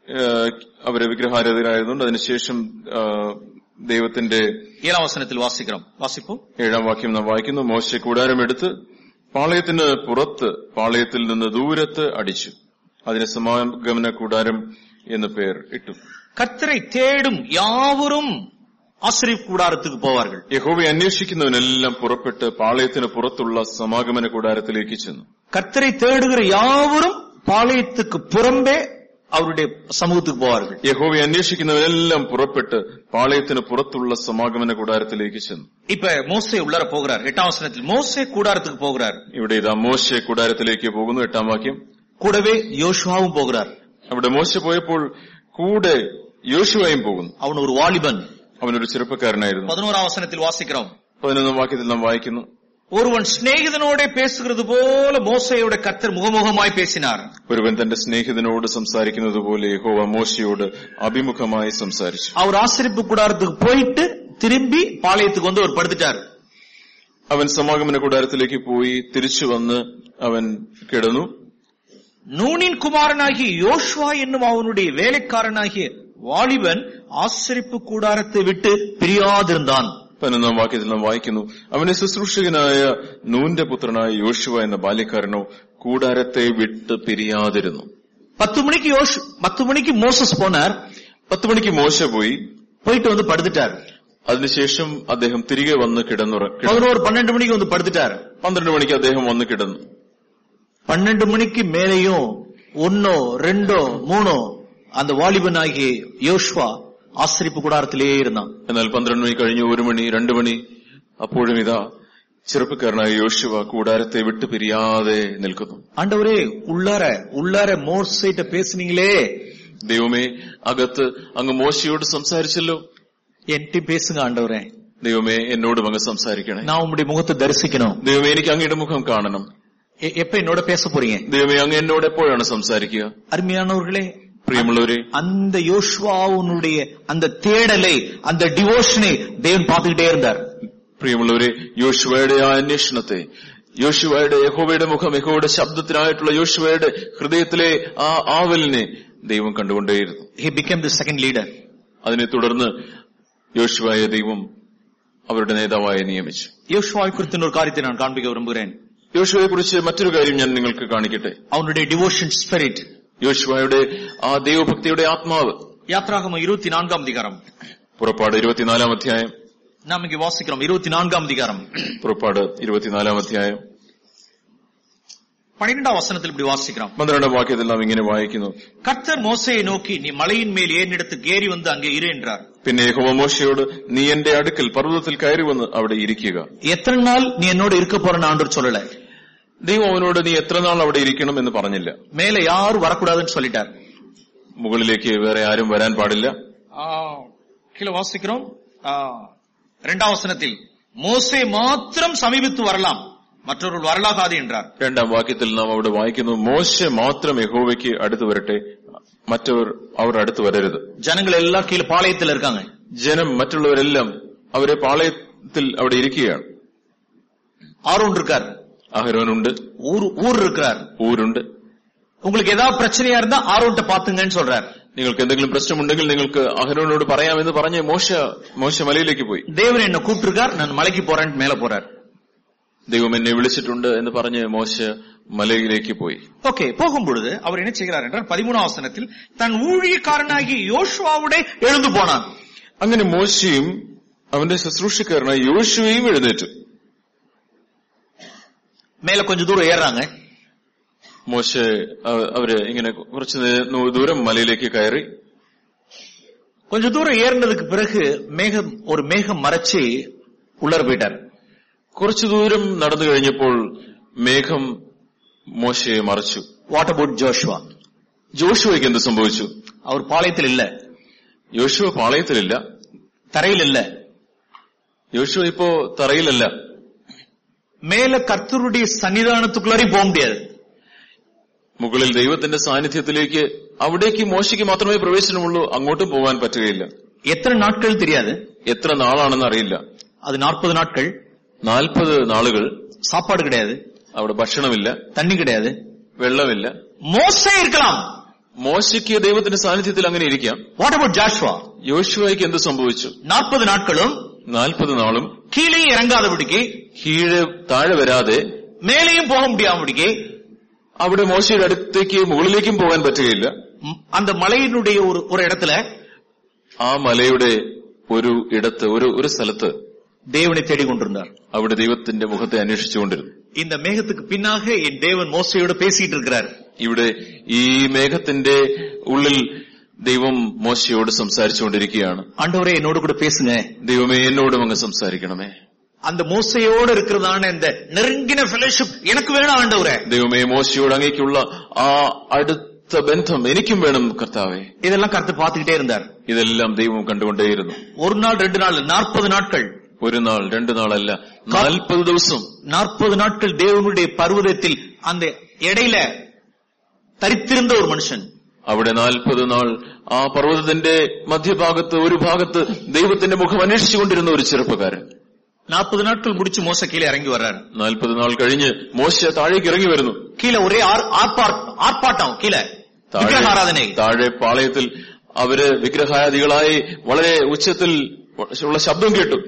S2: അവരെ വിഗ്രഹാരാധനായിരുന്നുകൊണ്ട് അതിനുശേഷം ആ, ദൈവത്തിന്റെ
S1: ஏழாம் வசனத்தில் வாசிக்கிறோம் வாசிப்போம்
S2: ഏഴാം വാക്യം നാം വായിക്കുന്നു മോശ കൂടാരമെടുത്ത് പാളയത്തിന് പുറത്ത് പാളയത്തിൽ നിന്ന് ദൂരത്ത് അടിച്ചു അതിന് സമാഗമന കൂടാരം എന്ന് പേർ ഇട്ടു
S1: கர்த்தரை தேடும் யாவரும் ஆசிரிப்பு கூடாரத்துக்கு போவார்கள்
S2: യഹോവയെ അന്വേഷിക്കുന്നവനെല്ലാം പുറപ്പെട്ട് പാളയത്തിന് പുറത്തുള്ള സമാഗമന കൂടാരത്തിലേക്ക് ചെന്നു
S1: கர்த்தரை தேடுகிற யாவரும் பாளையத்துக்கு புறம்பே அவருடைய சமூகத்துக்கு போவார்கள்
S2: യഹോവയെ അന്വേഷിക്കുന്നവരെല്ലാം പുറപ്പെട്ട് പാളയത്തിന് പുറത്തുള്ള സമാഗമന കൂടാരത്തിലേക്ക് ചെന്നു
S1: இப்ப மோசே உள்ளர போகிறார் எட்டாம் வசனத்தில் மோசே கூடாரத்துக்கு போகிறார்
S2: ഇവിടെ ഇതാ മോശ കൂടാരത്തിലേക്ക് പോകുന്നു എട്ടാം വാക്യം
S1: கூடவே யோசுவாவும் போகிறார்
S2: അവിടെ മോശ പോയപ്പോൾ കൂടെ യോശുവായും പോകുന്നു
S1: அவன் ஒரு வாலிபன்
S2: അവനൊരു ചെറുപ്പക്കാരനായിരുന്നു
S1: பதினோராம் வசனத்தில் வாசிக்கிறோம்
S2: പതിനൊന്നാം വാക്യത്തിൽ നാം വായിക്കുന്നു
S1: ஒருவன் சிநேகிதனோட பேசுகிறது போல மோசையோட கர்த்தர் முகமுகமாய் பேசினார்
S2: ഒരുവൻ തന്റെ സ്നേഹിതനോട് സംസാരിക്കുന്നത് പോലെ യഹോവ മോശയോട് അഭിമുഖമായി സംസാരിച്ചു
S1: அவர் ஆசிரிப்பு கூடாரத்துக்கு போயிட்டு திரும்பி பாளையத்துக்கு வந்து அவர் படுத்துட்டார்
S2: അവൻ സമാഗമന കൂടാരത്തിലേക്ക് പോയി തിരിച്ചു വന്ന് അവൻ കിടന്നു
S1: நூனின் குமாரனாகிய யோசுவா என்னும் அவனுடைய வேலைக்காரனாகிய வாலிபன் ஆசிரிப்பு கூடாரத்தை விட்டு பிரியாதிருந்தான்
S2: പതിനൊന്നാം വാക്യത്തിൽ നാം വായിക്കുന്നു അവനെ ശുശ്രൂഷകനായ നൂന്റെ പുത്രനായ യോശുവ എന്ന ബാല്യക്കാരനോ കൂടാരത്തെ വിട്ട് പിരിയാതിരുന്നു
S1: பத்து மணிக்கு யோசு பத்து மணிக்கு மோசஸ் போனார்
S2: പത്ത് മണിക്ക് മോശ പോയി
S1: போயிட்டு வந்து படுத்துட்டார்
S2: അതിനുശേഷം അദ്ദേഹം തിരികെ വന്ന് കിടന്നുറ കിടന്നു.
S1: பதினோரு பன்னெண்டு மணிக்கு வந்து படுத்துட்டார்
S2: പന്ത്രണ്ട് മണിക്ക് അദ്ദേഹം വന്ന് കിടന്നു
S1: பன்னெண்டு மணிக்கு மேலேயும் ஒன்னோ ரெண்டோ மூணோ அந்த வாலிபன் ஆகிய யோசுவா ஆசிரிப்பு கூடாரத்திலேயே இருந்தான்
S2: എന്നാൽ പന്ത്രണ്ട് മണി കഴിഞ്ഞു ഒരു മണി രണ്ടു മണി അപ്പോഴും ഇതാ ചെറുപ്പക്കാരനായ യോശുവ കൂടാരത്തെ വിട്ടു പിരിയാതെ നിൽക്കുന്നു
S1: ஆண்டவரே உள்ளார உள்ளார மோசைட்ட பேசுனீங்களே
S2: ദൈവമേ അകത്ത് അങ്ങ് മോശയോട് സംസാരിച്ചല്ലോ
S1: என்கிட்ட பேசுங்க ஆண்டவரே
S2: ദൈവമേ എന്നോടും അങ്ങ് സംസാരിക്കണേ
S1: நான் உம்முடைய முகத்தை தரிசிக்கணும்
S2: ദൈവമേ എനിക്ക് അങ്ങയുടെ മുഖം കാണണം
S1: எ- எப்ப என்னோட பேச போறீங்க
S2: ദൈവമേ അങ്ങ് എന്നോട് എപ്പോഴാണ് സംസാരിക്കുക
S1: அருமையானவர்களே
S2: പ്രിയമുള്ളവരെ
S1: அந்த யோசுவாவுனுடைய அந்த தேடலை அந்த டிவோஷனை தேவன் பார்த்துக்கிட்டே இருந்தார்
S2: പ്രിയമുള്ളവരെ യോശുവയുടെ ആ അന്വേഷണത്തെ യോശുവയുടെ യഹോവയുടെ മുഖം യഹോവയുടെ ശബ്ദത്തിനായിട്ടുള്ള യോശുവയുടെ ഹൃദയത്തിലെ ആ ആവലിനെ ദൈവം കണ്ടുകൊണ്ടേയിരുന്നു
S1: he became the second leader
S2: അതിനെ തുടർന്ന് യോശുവായ ദൈവം അവരുടെ നേതാവായി നിയമിച്ചു
S1: யோசுவாவை குறித்து ஒரு காரியத்தை நான் காண்பிக்க விரும்புகிறேன்
S2: യോശുവയെ കുറിച്ച് മറ്റൊരു കാര്യം ഞാൻ നിങ്ങൾക്ക് കാണിക്കട്ടെ
S1: அவனுடைய டிவோஷன் ஸ்பிரிட்
S2: യോശുവയുടെ ആ ദൈവഭക്തിയുടെ ആത്മാവ്
S1: யாத்ராகமம் இருபத்தி நான்காம் அதிகாரம்
S2: പുറപ്പാട് ഇരുപത്തിനാലാം അധ്യായം
S1: நாம் இங்க வாசிக்கிறோம் இருபத்தி நான்காம் அதிகாரம்
S2: പുറപ്പാട് ഇരുപത്തിനാലാം അധ്യായം
S1: பன்னிரெண்டாம் வசனத்தில் இப்படி வாசிக்கிறோம்
S2: പന്ത്രണ്ടാം വാക്യത്തിൽ നാം ഇങ്ങനെ വായിക്കുന്നു
S1: கர்த்தர் மோசையை நோக்கி நீ மலையின் மேல் ஏறிடத்துக்கு ஏறி வந்து அங்கே இரு என்றார்
S2: പിന്നെ യഹോവ മോശയോട് നീ എന്റെ അടുക്കൽ പർവ്വതത്തിൽ കയറി വന്ന് അവിടെ ഇരിക്കുക
S1: எத்தனை நாள் நீ என்னோட இருக்க போறன்னு ஆண்டவர் சொல்லல
S2: ദൈവം അവനോട് നീ എത്ര നാൾ അവിടെ ഇരിക്കണം എന്ന് പറഞ്ഞില്ല
S1: மேல யாரும் வரக்கூடாதுன்னு சொல்லிட்டார்
S2: മുകളിലേക്ക് വേറെ ആരും വരാൻ പാടില്ല
S1: ஆ, கீழே வாசிக்கிறோம் ஆ, இரண்டாம் வசனத்தில் மோசே மாத்திரம் சமீபித்து வரலாம் மற்றவர்கள் வரலாகாது என்றார்
S2: രണ്ടാം വാക്യത്തിൽ നാം അവിടെ വായിക്കുന്നു മോശ മാത്രം യഹോവയ്ക്ക് അടുത്ത് വരട്ടെ മറ്റവർ അവർ അടുത്ത് വരരുത്
S1: ஜனங்கள் எல்லாம் கீழே பாளையத்தில் இருக்காங்க
S2: ജനം മറ്റുള്ളവരെല്ലാം അവരെ പാളയത്തിൽ അവിടെ ഇരിക്കുകയാണ്
S1: ஆரோன் இருக்கார்
S2: അഹരോനുണ്ട്
S1: ஊர் ஊர் இருக்கிறார்
S2: ഊരുണ്ട്
S1: உங்களுக்கு ஏதாவது பிரச்சனையா இருந்தா ஆரோன்ட்ட பாத்துங்கன்னு சொல்றார்
S2: നിങ്ങൾക്ക് എന്തെങ്കിലും പ്രശ്നമുണ്ടെങ്കിൽ നിങ്ങൾക്ക് അഹരോനോട് പറയാമെന്ന് പറഞ്ഞ് മോശ മോശ മലയിലേക്ക് പോയി
S1: தேவன் என்ன கூப்பிட்டிருக்கார் நான் மலைக்கு போறேன்னு மேல போறார்
S2: ദൈവം എന്നെ വിളിച്ചിട്ടുണ്ട് എന്ന് പറഞ്ഞ് മോശ മലയിലേക്ക് പോയി
S1: ஓகே போகும் பொழுது அவர் என்ன செய்கிறார் என்றால் பதிமூணாம் வசனத்தில் தன் ஊழியக்காரனாகி யோசுவாவுட எழுந்து போனான்
S2: അങ്ങനെ മോശയും അവന്റെ ശുശ്രൂഷക്കാരനായ യോശുവയും എഴുന്നേറ്റു
S1: மேல கொஞ்சம் தூரம் ஏறுறாங்க
S2: മോശ അവ- അവര് ഇങ്ങനെ കുറച്ച് നേ- ദൂരം മലയിലേക്ക് കയറി
S1: கொஞ்சம் தூரம் ஏறினதுக்கு பிறகு மேகம் ஒரு மேகம் மறைச்சு உள்ளர போயிட்டார்
S2: കുറച്ചു ദൂരം നടന്നു കഴിഞ്ഞപ്പോൾ മേഘം മോശയെ മറച്ചു
S1: வாட் அபவுட் ஜோஷுவா
S2: ജോഷുവയ്ക്ക് എന്ത് സംഭവിച്ചു
S1: அவர் பாளையத்தில் இல்ல
S2: യോശുവ പാളയത്തിലില്ല
S1: தரையில் இல்ல
S2: യോശുവ ഇപ്പോ തറയിലല്ല
S1: மேல கர்த்தருடைய சன்னிதானத்துக்குள்ளாரே போக முடியாது
S2: മുകളിൽ ദൈവത്തിന്റെ സാന്നിധ്യത്തിലേക്ക് അവിടേക്ക് മോശയ്ക്ക് മാത്രമേ പ്രവേശനമുള്ളൂ അങ്ങോട്ടും പോകാൻ പറ്റുകയില്ല
S1: எத்தனை நாட்கள் தெரியாது
S2: എത്ര നാളാണെന്ന് അറിയില്ല
S1: அது நாற்பது நாட்கள்
S2: നാൽപ്പത് നാളുകൾ
S1: சாப்பாடு கிடையாது
S2: അവിടെ ഭക്ഷണമില്ല
S1: தண்ணி கிடையாது
S2: വെള്ളമില്ല
S1: மோசே இருக்கலாம்
S2: മോശയ്ക്ക് ദൈവത്തിന്റെ സാന്നിധ്യത്തിൽ അങ്ങനെ ഇരിക്കാം
S1: வாட் அபவுட் ஜாஷ்வா
S2: യോശുവയ്ക്ക് എന്ത് സംഭവിച്ചു
S1: நாற்பது நாட்களும்
S2: നാൽപ്പത് നാളും
S1: கீழே இறங்காதபடிக்கு
S2: കീഴെ താഴെ വരാതെ
S1: மேலேயும் போக முடியாதபடிக்கு
S2: അവിടെ മോശയുടെ അടുത്തേക്ക് മുകളിലേക്കും പോകാൻ പറ്റുകയില്ല
S1: ம், அந்த மலையினுடைய ஒரு ஒரு இடத்துல
S2: ആ മലയുടെ ഒരു ഇടത്ത് ഒരു ഒരു സ്ഥലത്ത്
S1: தேவனை தேடிக் கொண்டிருந்தார்
S2: അവിടെ ദൈവത്തിന്റെ മുഖത്തെ അന്വേഷിച്ചുകൊണ്ടിരുന്നു
S1: இந்த மேகத்துக்கு பின்னாக என் தேவன் மோசையோடு பேசிட்டு இருக்கிறார்
S2: ഇവിടെ ഈ മേഘത്തിന്റെ ഉള്ളിൽ ദൈവം മോശയോട് സംസാരിച്ചുകൊണ്ടിരിക്കുകയാണ്
S1: ஆண்டவரே என்னோடு கூட பேசுங்க
S2: ദൈവമേ എന്നോടും അങ്ങ് സംസാരിക്കണമേ
S1: அந்த மோசையோடு இருக்கிறதான இந்த நெருங்கின ஃபெலோஷிப் எனக்கு வேணும் ஆண்டவரே
S2: ദൈവമേ മോശയോട് അങ്ങേക്കുള്ള ആ അടുത്ത ബന്ധം എനിക്കും വേണം കർത്താവേ
S1: இதெல்லாம் கருத்து பார்த்துக்கிட்டே இருந்தார்
S2: ഇതെല്ലാം ദൈവം കണ്ടുകൊണ്ടേയിരുന്നു
S1: ஒரு நாள் ரெண்டு நாள் நாற்பது நாட்கள்
S2: ഒരു നാൾ രണ്ടു നാളല്ല നാൽപ്പത് ദിവസം
S1: நாற்பது நாட்கள் தேவனுடைய பர்வதத்தில் அந்த இடையில தரித்திருந்த ஒரு மனுஷன்
S2: അവിടെ നാൽപ്പത് നാൾ ആ പർവ്വതത്തിന്റെ മധ്യഭാഗത്ത് ഒരു ഭാഗത്ത് ദൈവത്തിന്റെ മുഖം അന്വേഷിച്ചുകൊണ്ടിരുന്ന ഒരു ചെറുപ്പക്കാരൻ
S1: நாற்பது நாட்கள் முடிச்சு மோச கீழே இறங்கி வர்றாரு
S2: നാൽപ്പത് നാൾ കഴിഞ്ഞ് മോശ താഴേക്ക് ഇറങ്ങി വരുന്നു
S1: கீழே ஒரே ஆர்- ஆர்ப்பாட்- ஆர்ப்பாட்டம் கீழே
S2: താഴെ
S1: விக்கிரகாராதனை
S2: താഴെ പാളയത്തിൽ അവര് വിഗ്രഹാദികളായി വളരെ ഉച്ചത്തിൽ ഉള്ള ശബ്ദം കേട്ടു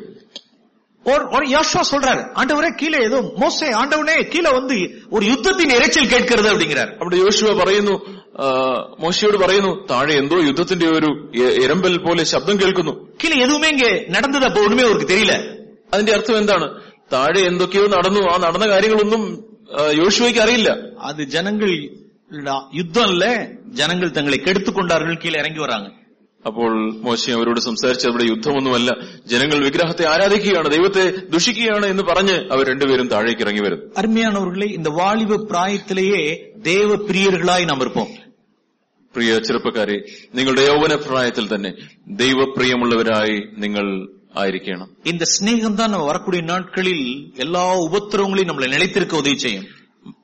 S1: ஒரு ஒரு யோசுவா சொல்றாரு ஆண்டவரே கீழே ஏதோ மோசே ஆண்டவனே கீழே வந்து ஒரு யுத்தத்தின் இரைச்சல் கேட்கிறது அப்படிங்கிறார்
S2: അവിടെ യോശുവ പറയുന്നു ആ, മോശയോട് പറയുന്നു താഴെ എന്തോ യുദ്ധത്തിന്റെ ഒരു എ- എരമ്പൽ പോലെ ശബ്ദം കേൾക്കുന്നു
S1: கீழே எதுவுமே இங்க நடந்தது அப்ப ஒண்ணுமே அவருக்கு தெரியல
S2: അതിന്റെ അർത്ഥം എന്താണ് താഴെ എന്തൊക്കെയോ നടന്നു ആ നടന്ന കാര്യങ്ങളൊന്നും ആ, യോശുവയ്ക്ക് അറിയില്ല
S1: அது ஜனங்கள் யுத்தம் இல்ல ஜனங்கள் தங்களை கெடுத்துக் கொண்டார்கள் கீழே இறங்கி வராங்க
S2: അപ്പോൾ മോശ അവരോട് സംസാരിച്ച് അവിടെ യുദ്ധമൊന്നുമല്ല ജനങ്ങൾ വിഗ്രഹത്തെ ആരാധിക്കുകയാണ് ദൈവത്തെ ദുഷിക്കുകയാണ് എന്ന് പറഞ്ഞ് അവർ രണ്ടുപേരും താഴേക്ക് ഇറങ്ങി വരും
S1: அருமையானவர்களே இந்த வாலிப பிராயத்திலேயே தேவ பிரியர்களாய் நாம் இருப்போம்
S2: പ്രിയ ചെറുപ്പക്കാരെ നിങ്ങളുടെ യൗവന പ്രായത്തിൽ തന്നെ ദൈവപ്രിയമുള്ളവരായി നിങ്ങൾ ആയിരിക്കണം
S1: இந்த சிநேகம் தான் நம்ம வரக்கூடிய நாட்களில் எல்லா உபத்திரவங்களையும் நம்மளை நிலைத்திருக்க உதவி செய்யும்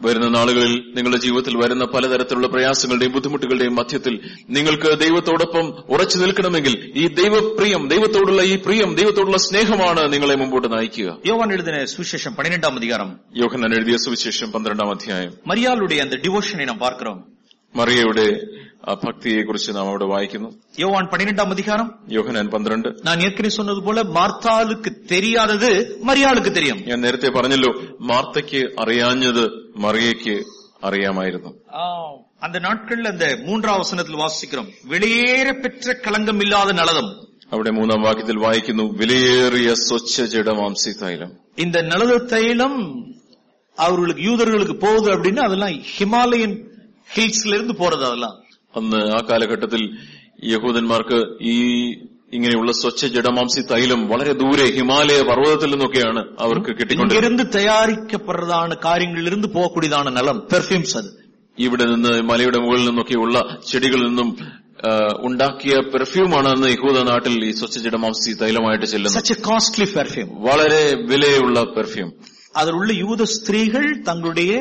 S2: വരുന്ന നാളുകളിൽ നിങ്ങളുടെ ജീവിതത്തിൽ വരുന്ന പലതരത്തിലുള്ള പ്രയാസങ്ങളുടെയും ബുദ്ധിമുട്ടുകളുടെയും മധ്യത്തിൽ നിങ്ങൾക്ക് ദൈവത്തോടൊപ്പം ഉറച്ചു നിൽക്കണമെങ്കിൽ ഈ ദൈവപ്രിയം ദൈവത്തോടുള്ള ഈ പ്രിയം ദൈവത്തോടുള്ള സ്നേഹമാണ് നിങ്ങളെ മുമ്പോട്ട് നയിക്കുക
S1: யோவான் எழுதின சுவிசேஷம் பன்னிரெண்டாம் அதிகாரம்
S2: യോഹന്നാൻ എഴുതിയ സുവിശേഷം പന്ത്രണ്ടാം അധ്യായം
S1: மரியாளுடைய அந்த டிவோஷனை நாம் பார்க்கிறோம்
S2: മറിയയുടെ ആ ഭക്തിയെക്കുറിച്ച് നാം അവിടെ വായിക്കുന്നു
S1: யோவான் பன்னிரெண்டாம் அதிகாரம்
S2: യോഹനാൻ പന്ത്രണ്ട്
S1: நான் ஏற்கனவே சொன்னது போல மார்த்தாளுக்கு தெரியாதது மரியாளுக்கு தெரியும்
S2: ഞാൻ നേരത്തെ പറഞ്ഞല്ലോ മാർത്തയ്ക്ക് അറിയാഞ്ഞത് മറിയയ്ക്ക് അറിയാമായിരുന്നു
S1: ஆ, அந்த நாட்கள்ல அந்த மூன்றாம் வசனத்தில் வாசிக்கிறோம் வெளியேற பெற்ற களங்கம் இல்லாத நலதம்
S2: അവിടെ മൂന്നാം വാക്യത്തിൽ വായിക്കുന്നു വിലയേറിയ സ്വച്ഛ ജഡമാംസി തൈലം
S1: இந்த நலத தைலம் அவர்களுக்கு யூதர்களுக்கு போகுது அப்படின்னா அதெல்லாம் ஹிமாலயன் ஹில்ஸ்ல இருந்து போறது அதெல்லாம்
S2: അന്ന് ആ കാലഘട്ടത്തിൽ യഹൂദന്മാർക്ക് ഈ ഇങ്ങനെയുള്ള സ്വച്ഛ ജഡമാംസി തൈലം വളരെ ദൂരെ ഹിമാലയ പർവ്വതത്തിൽ നിന്നൊക്കെയാണ് അവർക്ക് കിട്ടിക്കൊണ്ടിരുന്നത്
S1: இங்கிருந்து தயாரிக்கப்படுறதான காரியங்களிலிருந்து போகக்கூடியதான நலம் பெர்ஃபியூம்ஸ் அது
S2: ഇവിടെ നിന്ന് മലയുടെ മുകളിൽ നിന്നൊക്കെയുള്ള ചെടികളിൽ നിന്നും ആ, ഉണ്ടാക്കിയ പെർഫ്യൂമാണ് അന്ന് യഹൂദ നാട്ടിൽ ഈ സ്വച്ഛ ജഡമാംസി തൈലമായിട്ട് ചെല്ലുന്നത്
S1: such a costly perfume
S2: വളരെ വിലയുള്ള പെർഫ്യൂം
S1: அதில் உள்ள யூத ஸ்திரீகள் தங்களுடைய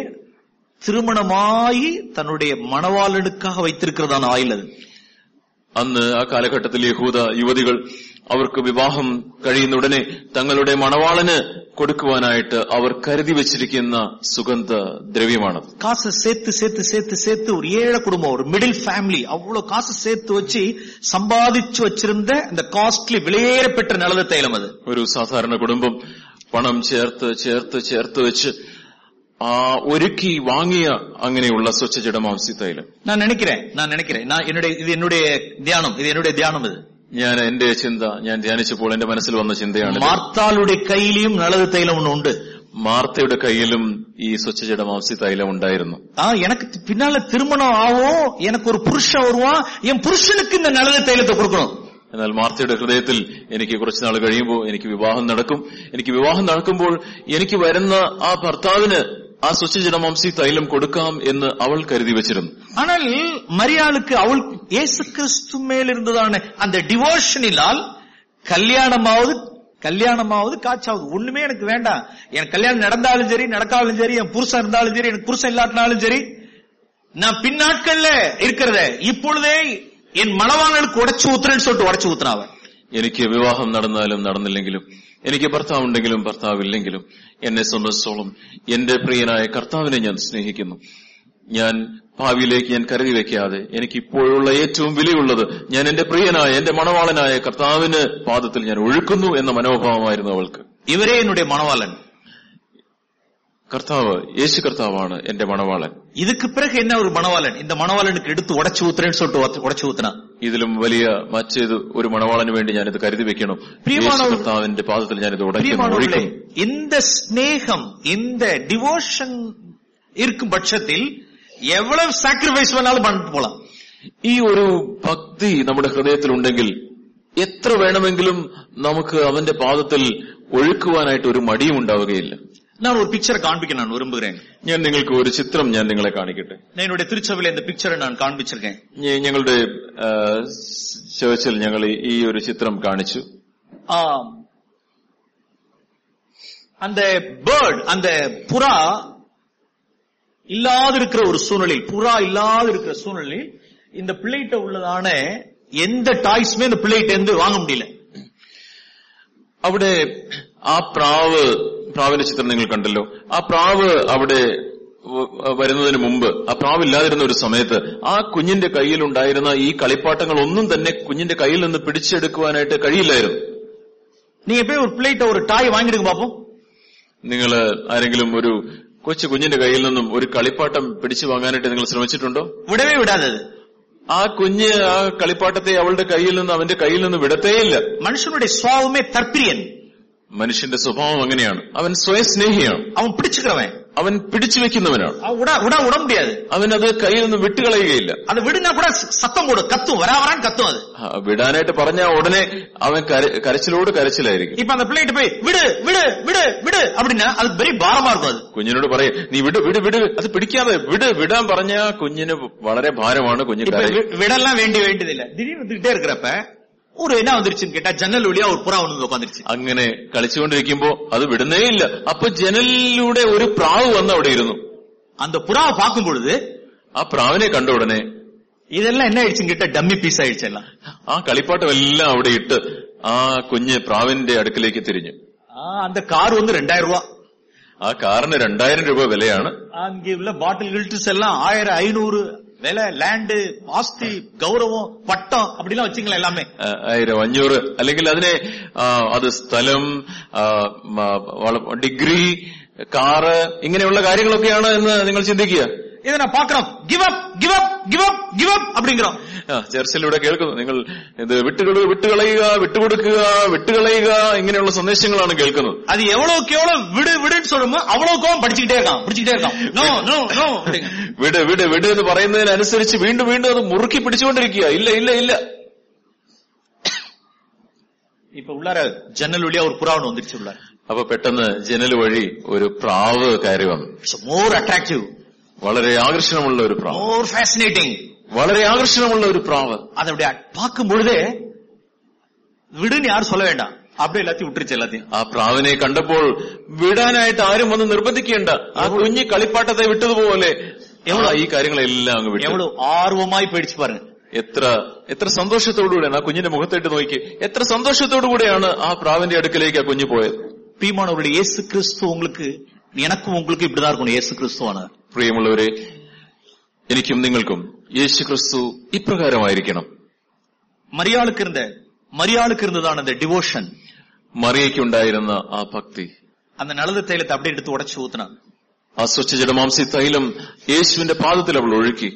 S1: திருமணமாயி தன்னுடைய மணவாளனுக்காக வைத்திருக்கிறதான ஆயில் அது
S2: അന്ന് ആ കാലഘട്ടത്തിൽ യഹൂദ യുവതികൾ അവർക്ക് വിവാഹം കഴിയുന്ന ഉടനെ തങ്ങളുടെ മണവാളന് കൊടുക്കുവാനായിട്ട് അവർ കരുതി വെച്ചിരിക്കുന്ന സുഗന്ധ ദ്രവ്യമാണത്
S1: காசு சேர்த்து சேர்த்து சேர்த்து சேர்த்து ஒரு ஏழை குடும்பம் ஒரு மிடில் ஃபேமிலி அவ்வளவு காசு சேர்த்து வச்சு சம்பாதிச்சு வச்சிருந்த இந்த காஸ்ட்லி விலையேற பெற்ற நலத தைலம் அது
S2: ഒരു സാധാരണ കുടുംബം പണം ചേർത്ത് ചേർത്ത് ചേർത്ത് വെച്ച് ആ ഒരുക്കി വാങ്ങിയ അങ്ങനെയുള്ള സ്വച്ഛ ജഡമാംസി തൈലം
S1: நான் நினைக்கிறேன் நான் நினைக்கிறேன் நான் என்னுடைய இது என்னுடைய தியானம் இது என்னுடைய தியானம் இது
S2: ഞാൻ എന്റെ ചിന്ത ഞാൻ ധ്യാനിച്ചപ്പോൾ എന്റെ മനസ്സിൽ വന്ന ചിന്തയാണ്
S1: மார்த்தாளுடைய கையிலையும் நலது தைலம் ஒண்ணு உண்டு
S2: മാർത്തയുടെ കയ്യിലും ഈ സ്വച്ഛ ജഡമാംസി തൈലം ഉണ്ടായിരുന്നു
S1: ஆ, எனக்கு பின்னால திருமணம் ஆகும் எனக்கு ஒரு புருஷன் வருவான் என் புருஷனுக்கு இந்த நலது தைலத்தை கொடுக்கணும்
S2: എന്നാൽ മാർത്തയുടെ ഹൃദയത്തിൽ എനിക്ക് കുറച്ചു നാൾ കഴിയുമ്പോൾ എനിക്ക് വിവാഹം നടക്കും എനിക്ക് വിവാഹം നടക്കുമ്പോൾ എനിക്ക് വരുന്ന ആ ഭർത്താവിന് ആ സ്വച്ഛ ജഡമാംസി തൈലം കൊടുക്കാം എന്ന് അവൾ കരുതി വെച്ചിരുന്നു
S1: ஆனால் மரியாளுக்கு அவள் இயேசு கிறிஸ்து மேல் இருந்ததான அந்த டிவோஷனினால் கல்யாணமாவது கல்யாணமாவது காய்ச்சாவது ஒண்ணுமே எனக்கு வேண்டாம் என் கல்யாணம் நடந்தாலும் சரி நடக்காலும் சரி என் புருஷன் இருந்தாலும் சரி எனக்கு புருஷன் இல்லாட்டினாலும் சரி நான் பின்னாட்கள்ல இருக்கிறத இப்பொழுதே என் மணவாளனுக்கு உடைச்சு ஊத்துறேன்னு சொல்லிட்டு உடைச்சு ஊத்துறான் அவன்
S2: എനിക്ക് വിവാഹം നടന്നാലും നടന്നില്ലെങ്കിലും എനിക്ക് ഭർത്താവുണ്ടെങ്കിലും ഭർത്താവില്ലെങ്കിലും എന്നെ സംബന്ധിച്ചോളം എന്റെ പ്രിയനായ കർത്താവിനെ ഞാൻ സ്നേഹിക്കുന്നു ഞാൻ ഭാവിയിലേക്ക് ഞാൻ കരുതി വെക്കാതെ എനിക്ക് ഇപ്പോഴുള്ള ഏറ്റവും വിലയുള്ളത് ഞാൻ എന്റെ പ്രിയനായ എന്റെ മണവാളനായ കർത്താവിന് പാദത്തിൽ ഞാൻ ഒഴുക്കുന്നു എന്ന മനോഭാവമായിരുന്നു അവൾക്ക്
S1: இவரே என்னுடைய மணவாளன்
S2: കർത്താവ് യേശു കർത്താവാണ് എന്റെ മണവാളൻ
S1: இதுக்கு பிறகு என்ன ஒரு மணவாளன் இந்த மணவாளனுக்கு எடுத்து உடைச்சு ஊத்துறேன்னு சொல்லிட்டு உடைச்சு ஊத்துனான்
S2: ഇതിലും വലിയ മറ്റേത് ഒരു മണവാളന് വേണ്ടി ഞാനിത് കരുതി വെക്കണം
S1: പ്രിയമാണവർ-
S2: യേശു കർത്താവിന്റെ പാദത്തിൽ ഞാനിത് ഉടയ്ക്കുന്നു
S1: பிரியமானவர்களே
S2: ഒഴിക്കുന്നു
S1: இந்த ஸ்நேகம் இந்த டிவோஷன் இருக்கும் பட்சத்தில் எவ்வளவு சாக்ரிஃபைஸ் வேணாலும் பண்ணிட்டு போலாம்
S2: ഈ ഒരു ഭക്തി നമ്മുടെ ഹൃദയത്തിലുണ്ടെങ്കിൽ എത്ര വേണമെങ്കിലും നമുക്ക് അവന്റെ പാദത്തിൽ ഒഴുക്കുവാനായിട്ട് ഒരു മടിയും ഉണ്ടാവുകയില്ല
S1: நான் ஒரு பிக்சரை காண்பிக்க நான் விரும்புகிறேன்
S2: ഞാൻ നിങ്ങൾക്ക് ഒരു ചിത്രം ഞാൻ നിങ്ങളെ കാണിക്കട്ടെ
S1: நான் என்னுடைய திருச்சபையில இந்த பிக்சரை நான் காண்பிச்சிருக்கேன்
S2: ഞ- ഞങ്ങളുടെ ആ, ചേർച്ചിൽ ഞങ്ങൾ ഈ- ഈ ഒരു ചിത്രം കാണിച്ചു
S1: ஆம். அந்த பேர்ட் அந்த புறா இல்லாது இருக்கிற ஒரு சூழ்நிலையில் புறா இல்லாது இருக்கிற சூழ்நிலையில் இந்த பிள்ளைகிட்ட உள்ளதான எந்த டாய்ஸுமே இந்த பிள்ளைகிட்ட இருந்து வாங்க முடியல
S2: അവിടെ ആ പ്രാവ് പ്രാവിന്റെ ചിത്രം നിങ്ങൾ കണ്ടല്ലോ ആ പ്രാവ് അവിടെ വ- വരുന്നതിന് മുമ്പ് ആ പ്രാവ് ഇല്ലാതിരുന്ന ഒരു സമയത്ത് ആ കുഞ്ഞിന്റെ കയ്യിലുണ്ടായിരുന്ന ഈ കളിപ്പാട്ടങ്ങൾ ഒന്നും തന്നെ കുഞ്ഞിന്റെ കയ്യിൽ നിന്ന് പിടിച്ചെടുക്കുവാനായിട്ട് കഴിയില്ലായിരുന്നു
S1: நீங்க போய் ஒரு பிள்ளைகிட்ட ஒரு டாய் வாங்கிடுங்க பாப்போம்
S2: നിങ്ങൾ ആരെങ്കിലും ഒരു കൊച്ചു കുഞ്ഞിന്റെ കയ്യിൽ നിന്നും ഒരു കളിപ്പാട്ടം പിടിച്ചു വാങ്ങാനായിട്ട് നിങ്ങൾ ശ്രമിച്ചിട്ടുണ്ടോ
S1: விடவே விடாது அது
S2: ആ കുഞ്ഞ് ആ കളിപ്പാട്ടത്തെ അവളുടെ കയ്യിൽ നിന്ന് അവന്റെ കയ്യിൽ നിന്ന് വിടത്തേയില്ല
S1: மனுஷனுடைய சுவாவமே தற்பிரியன்
S2: മനുഷ്യന്റെ സ്വഭാവം അങ്ങനെയാണ് അവൻ സ്വയസ്നേഹിയാണ്
S1: அவன் பிடிச்சுக்கிறவன்
S2: അവൻ പിടിച്ചു വെക്കുന്നവനാണ്
S1: அவன் விட விட விட முடியாது
S2: അവൻ അത് കയ്യിൽ നിന്ന് വിട്ടുകളയുകയില്ല
S1: அதை விடுனா கூட சத்தம் போடும் கத்தும் வரா வரான்னு கத்தும் அது
S2: ആ, വിടാനായിട്ട് പറഞ്ഞ ഉടനെ അവൻ കര- കരച്ചിലോട് കരച്ചിലായിരിക്കും
S1: இப்ப அந்த பிள்ளைகிட்ட போய் விடு விடு விடு விடு அப்படின்னா அது பெரிய பாரமா இருக்கும் அது
S2: കുഞ്ഞിനോട് പറയും നീ വിട് വിട് വിട് അത് പിടിക്കാതെ വിട് വിടാൻ പറഞ്ഞ കുഞ്ഞിന് വളരെ ഭാരമാണ് കുഞ്ഞ്
S1: இப்ப
S2: കരയും
S1: வி- விடலாம் வேண்டிய வேண்டியது இல்ல திடீர்னு வந்துகிட்டே இருக்கிறப்ப ஒரு என்ன வந்துருச்சுன்னு கேட்டா ஜன்னல் வழியா ஒரு புறா வந்து உட்காந்துருச்சு
S2: അങ്ങനെ കളിച്ചുകൊണ്ടിരിക്കുമ്പോ അത് വിടുന്നേ ഇല്ല അപ്പൊ ജനലിലൂടെ ഒരു പ്രാവ് വന്ന് അവിടെ ഇരുന്നു
S1: அந்த புறாவை பார்க்கும் பொழுது
S2: ആ പ്രാവിനെ കണ്ട ഉടനെ
S1: இதெல்லாம் என்ன ஆயிடுச்சு கிட்ட டம்மி பீஸ் ஆயிடுச்சு எல்லாம்
S2: ആ കളിപ്പാട്ടം എല്ലാം അവിടെ ഇട്ട് ആ കുഞ്ഞ് പ്രാവിന്റെ അടുക്കിലേക്ക് തിരിഞ്ഞു
S1: ஆ, அந்த கார் வந்து ரெண்டாயிரம் ரூபாய்
S2: ആ കാറിന് രണ്ടായിരം രൂപ വിലയാണ്
S1: அங்க உள்ள பாட்டில் கில்ட்ஸ் எல்லாம் ஆயிரம் ஐநூறு விலை லேண்டு ஆஸ்தி கௌரவம் பட்டம் அப்படிலாம் வச்சுங்களேன் எல்லாமே
S2: ആ, ആയിരം അഞ്ഞൂറ് അല്ലെങ്കിൽ അതിനെ ആ, അത് സ്ഥലം ആ, മ, വള- ഡിഗ്രി കാറ് ഇങ്ങനെയുള്ള കാര്യങ്ങളൊക്കെയാണ് എന്ന് നിങ്ങൾ ചിന്തിക്കുക
S1: இதை நான் பாக்குறோம் give up give up give up give up அப்படிங்கிறோம்
S2: ആ, ചർച്ചിലൂടെ കേൾക്കുന്നു നിങ്ങൾ ഇത് വിട്ടുകൊടു വിട്ടുകളയുക വിട്ടുകൊടുക്കുക വിട്ടുകളയുക ഇങ്ങനെയുള്ള സന്ദേശങ്ങളാണ് കേൾക്കുന്നത്
S1: அது எவ்வளவுக்கு எவ்வளவு விடு விடுன்னு சொல்லுமோ அவ்வளவுக்கு அவன் படிச்சுக்கிட்டே இருக்கான் படிச்சுக்கிட்டே இருக்கான் நோ நோ நோ
S2: വിട് വിട് വിട് എന്ന് പറയുന്നതിനനുസരിച്ച് വീണ്ടും വീണ്ടും അത് മുറുക്കി പിടിച്ചുകൊണ്ടിരിക്കുക ഇല്ല ഇല്ല ഇല്ല
S1: இப்ப உள்ளார ஜன்னல் வழியா ஒரு புறா ஒண்ணு வந்துருச்சு உள்ளார
S2: അപ്പൊ പെട്ടെന്ന് ജനൽ വഴി ഒരു പ്രാവ് കയറി വന്നു
S1: இட்ஸ் மோர் அட்ராக்டிவ்
S2: വളരെ ആകർഷണമുള്ള ഒരു പ്രാവ്
S1: மோர் ஃபேசினேட்டிங்
S2: വളരെ ஆகர்ஷணமுள்ள ஒரு പ്രാവ്
S1: அதை அப்படி பார்க்கும் பொழுதே விடுன்னு யாரும் சொல்ல வேண்டாம் அப்படியே எல்லாத்தையும் விட்டுருச்சு எல்லாத்தையும்
S2: ആ പ്രാവിനെ കണ്ടപ്പോൾ വിടാനായിട്ട് ആരും വന്ന് നിർബന്ധിക്കേണ്ട ആ കുഞ്ഞ് കളിപ്പാട്ടത്തെ വിട്ടതുപോലെ എവളാ ഈ കാര്യങ്ങളെല്ലാം അങ്ങ് വിട്ടു
S1: எவ்வளவு ஆர்வமாய் போயிடுச்சு பாருங்க
S2: എത്ര എത്ര സന്തോഷത്തോടുകൂടിയാണ് ആ കുഞ്ഞിന്റെ മുഖത്തേട്ട് നോക്കി എത്ര സന്തോഷത്തോടുകൂടിയാണ് ആ പ്രാവിന്റെ അടുക്കലേക്ക് ആ കുഞ്ഞ് പോയത്
S1: பிரியமானவருடைய இயேசு கிறிஸ்து உங்களுக்கு எனக்கும் உங்களுக்கு இப்படிதான் இருக்கணும் இயேசு கிறிஸ்துவானவர்
S2: പ്രിയമുള്ളവരെ എനിക്കും നിങ്ങൾക്കും യേശു ക്രിസ്തു ഇപ്രകാരമായിരിക്കണം
S1: மரியாளுக்கு இருந்த மரியாளுக்கு இருந்ததான அந்த டிவோஷன்
S2: മറിയയ്ക്കുണ്ടായിരുന്ന ആ ഭക്തി
S1: அந்த நல்லது தைலத்தை அப்படியே எடுத்து உடைச்சு ஊத்துனாங்க
S2: ആ സ്വച്ഛ ജഡമാംസി തൈലം യേശുവിന്റെ പാദത്തിൽ അവൾ ഒഴുക്കി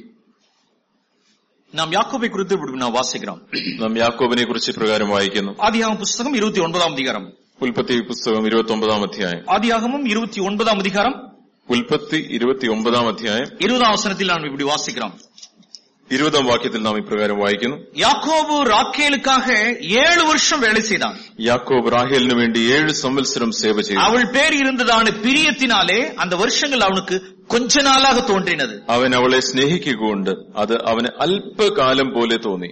S1: நாம் யாக்கோபை குறித்து இப்படி நான் வாசிக்கிறோம்
S2: നാം യാക്കോബിനെ കുറിച്ച് ഇപ്രകാരം വായിക്കുന്നു
S1: ஆதியாகமம் புஸ்தகம் இருபத்தி ஒன்பதாம் அதிகாரம்
S2: ഉൽപ്പത്തി പുസ്തകം ഇരുപത്തി ഒമ്പതാം അധ്യായം
S1: ஆதியாகமும் இருபத்தி ஒன்பதாம் அதிகாரம்
S2: ഉൽപ്പത്തി ഇരുപത്തി ഒമ്പതാം അധ്യായം
S1: இருபதாம் வசனத்தில் நாம் இப்படி வாசிக்கிறோம்
S2: ഇരുപതാം വാക്യത്തിൽ നാം ഇപ്രകാരം വായിക്കുന്നു
S1: யாக்கோபு ராக்கேலுக்காக ஏழு வருஷம் வேலை செய்தான்
S2: യാക്കോബ് റാഹേലിനു വേണ്ടി ഏഴ് സംവത്സരം സേവ ചെയ്തു
S1: அவள் பேர் இருந்ததான பிரியத்தினாலே அந்த வருஷங்கள் அவனுக்கு கொஞ்ச நாளாக தோன்றினது
S2: അവൻ അവളെ സ്നേഹിക്കുകൊണ്ട് അത് അവന് അല്പകാലം പോലെ തോന്നി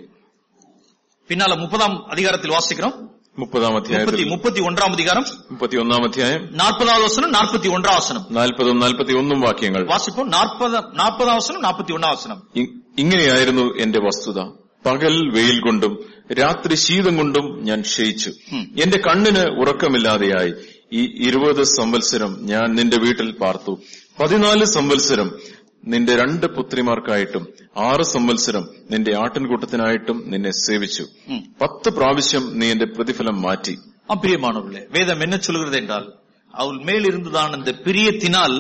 S1: பின்னால முப்பதாம் அதிகாரத்தில் வாசிக்கிறோம்
S2: മുപ്പതാം
S1: முப்பத்தி
S2: അധ്യായത്തിൽ
S1: முப்பத்தி ஒன்றாம் அதிகாரம்
S2: മുപ്പത്തി ഒന്നാം അധ്യായം
S1: நாற்பதாவது வசனம் நாற்பத்தி ஒன்றாம் வசனம்
S2: നാൽപ്പതും നാൽപ്പത്തി ഒന്നും വാക്യങ്ങൾ
S1: வாசிப்போம் நாற்பது நாற்பதாம் வசனம் நாற்பத்தி ஒன்னாம் வசனம்
S2: ഇ- ഇങ്ങനെയായിരുന്നു എന്റെ വസ്തുത പകൽ വെയിൽ കൊണ്ടും രാത്രി ശീതം കൊണ്ടും ഞാൻ ക്ഷയിച്ചു
S1: ഉം.
S2: എന്റെ കണ്ണിന് ഉറക്കമില്ലാതെയായി ഈ ഇരുപത് സംവത്സരം ഞാൻ നിന്റെ വീട്ടിൽ പാർത്തു പതിനാല് സംവത്സരം നിന്റെ രണ്ട് പുത്രിമാർക്കായിട്ടും ആറ് സംവത്സരം നിന്റെ ആട്ടിൻകൂട്ടത്തിനായിട്ടും നിന്നെ സേവിച്ചു
S1: ம்.
S2: പത്ത് പ്രാവശ്യം നീ എന്റെ പ്രതിഫലം മാറ്റി
S1: அப்பிரியமானவர்களே வேதம் என்ன சொல்கிறது என்றால் அவள் மேல் இருந்ததான இந்த பிரியத்தினால்